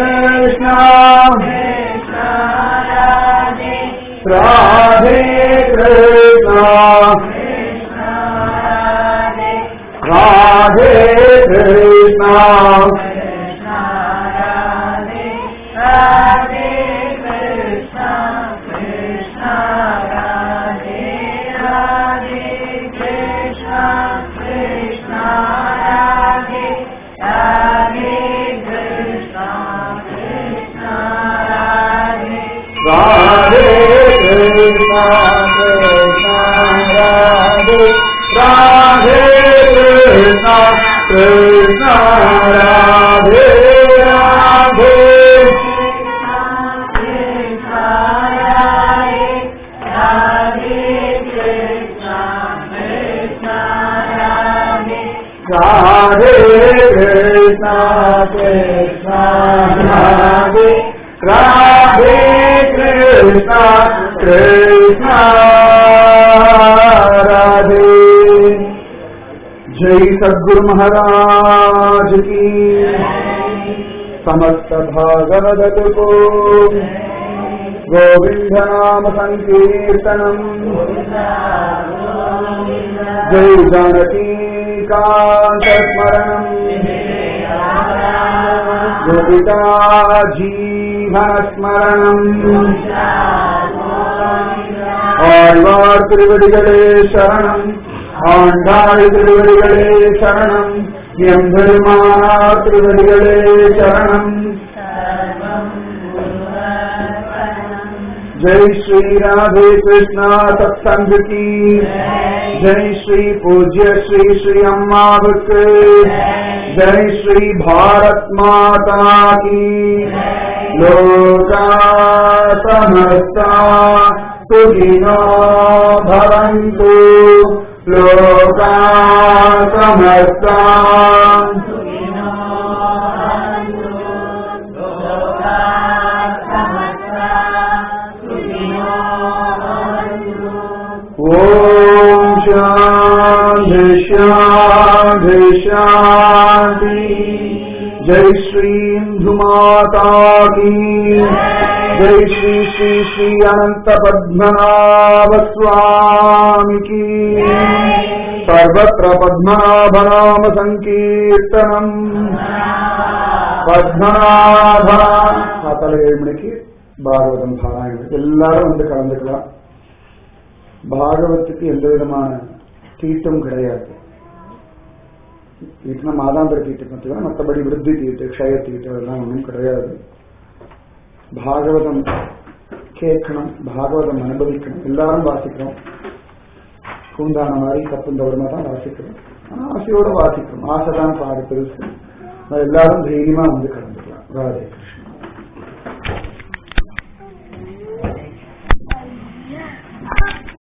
कृष्ण कृष्ण राधे राधे कृष्ण कृष्ण राधे राधे कृष्ण कृष्ण राधे राधे कृष्ण कृष्ण राधे राधे कृष्ण कृष्ण राधे राधे कृष्ण कृष्ण राधे राधे कृष्ण कृष्ण राधे राधे कृष्ण कृष्ण राधे राधे राधे कृष्ण कृष्ण राधे राधे कृष्ण कृष्ण राधे जय सद्गुरु महाराज की समस्त भागवत को गोविंद नाम संकीर्तनम जय जानकी कांत स्मरणम गोपिका जीवन स्मरणम ஆழ்வார் திருவடிகளே சரணம் ஆண்டாள் திருவடிகளே சரணம் எம்பெருமானார் திருவடிகளே சரணம் जय श्री राधे कृष्णा सत्संग की जय श्री पूज्य श्री श्री अम्मा भक्त जय श्री भारत माता की लोका समस्ता सुखिनो भवन्तु लोका समस्ता ॐ शान्ति शान्ति शान्ति जय श्री इंदु माता की जय श्री श्री श्री अनंत पद्मनाभ स्वामी की सर्वत्र पद्मनाभ नाम संकीर्तनम பத்மநாப காத்தால ஏழு மணிக்கு பாகவதம் பாராயணம் எல்லாரும் வந்து கலந்துக்கலாம் பாகவத்துக்கு எந்த விதமான தீட்டம் கிடையாது தீட்டுனா மாதாந்திர தீட்டு மட்டும்தான் மற்றபடி விருத்தி தீட்டு க்ஷய தீட்டு அதெல்லாம் ஒன்றும் கிடையாது பாகவதம் கேட்கணும் பாகவதம் அனுபவிக்கணும் எல்லாரும் வாசிக்கிறோம் கூந்தான மாதிரி தப்பு தவறுமா தான் வாசிக்கிறோம் ஆனா ஆசையோட வாசிக்கிறோம் ஆசை தான் பாடு பெருசு அது எல்லாரும் தைரியமா வந்து கலந்துக்கலாம் ராதே கிருஷ்ணன்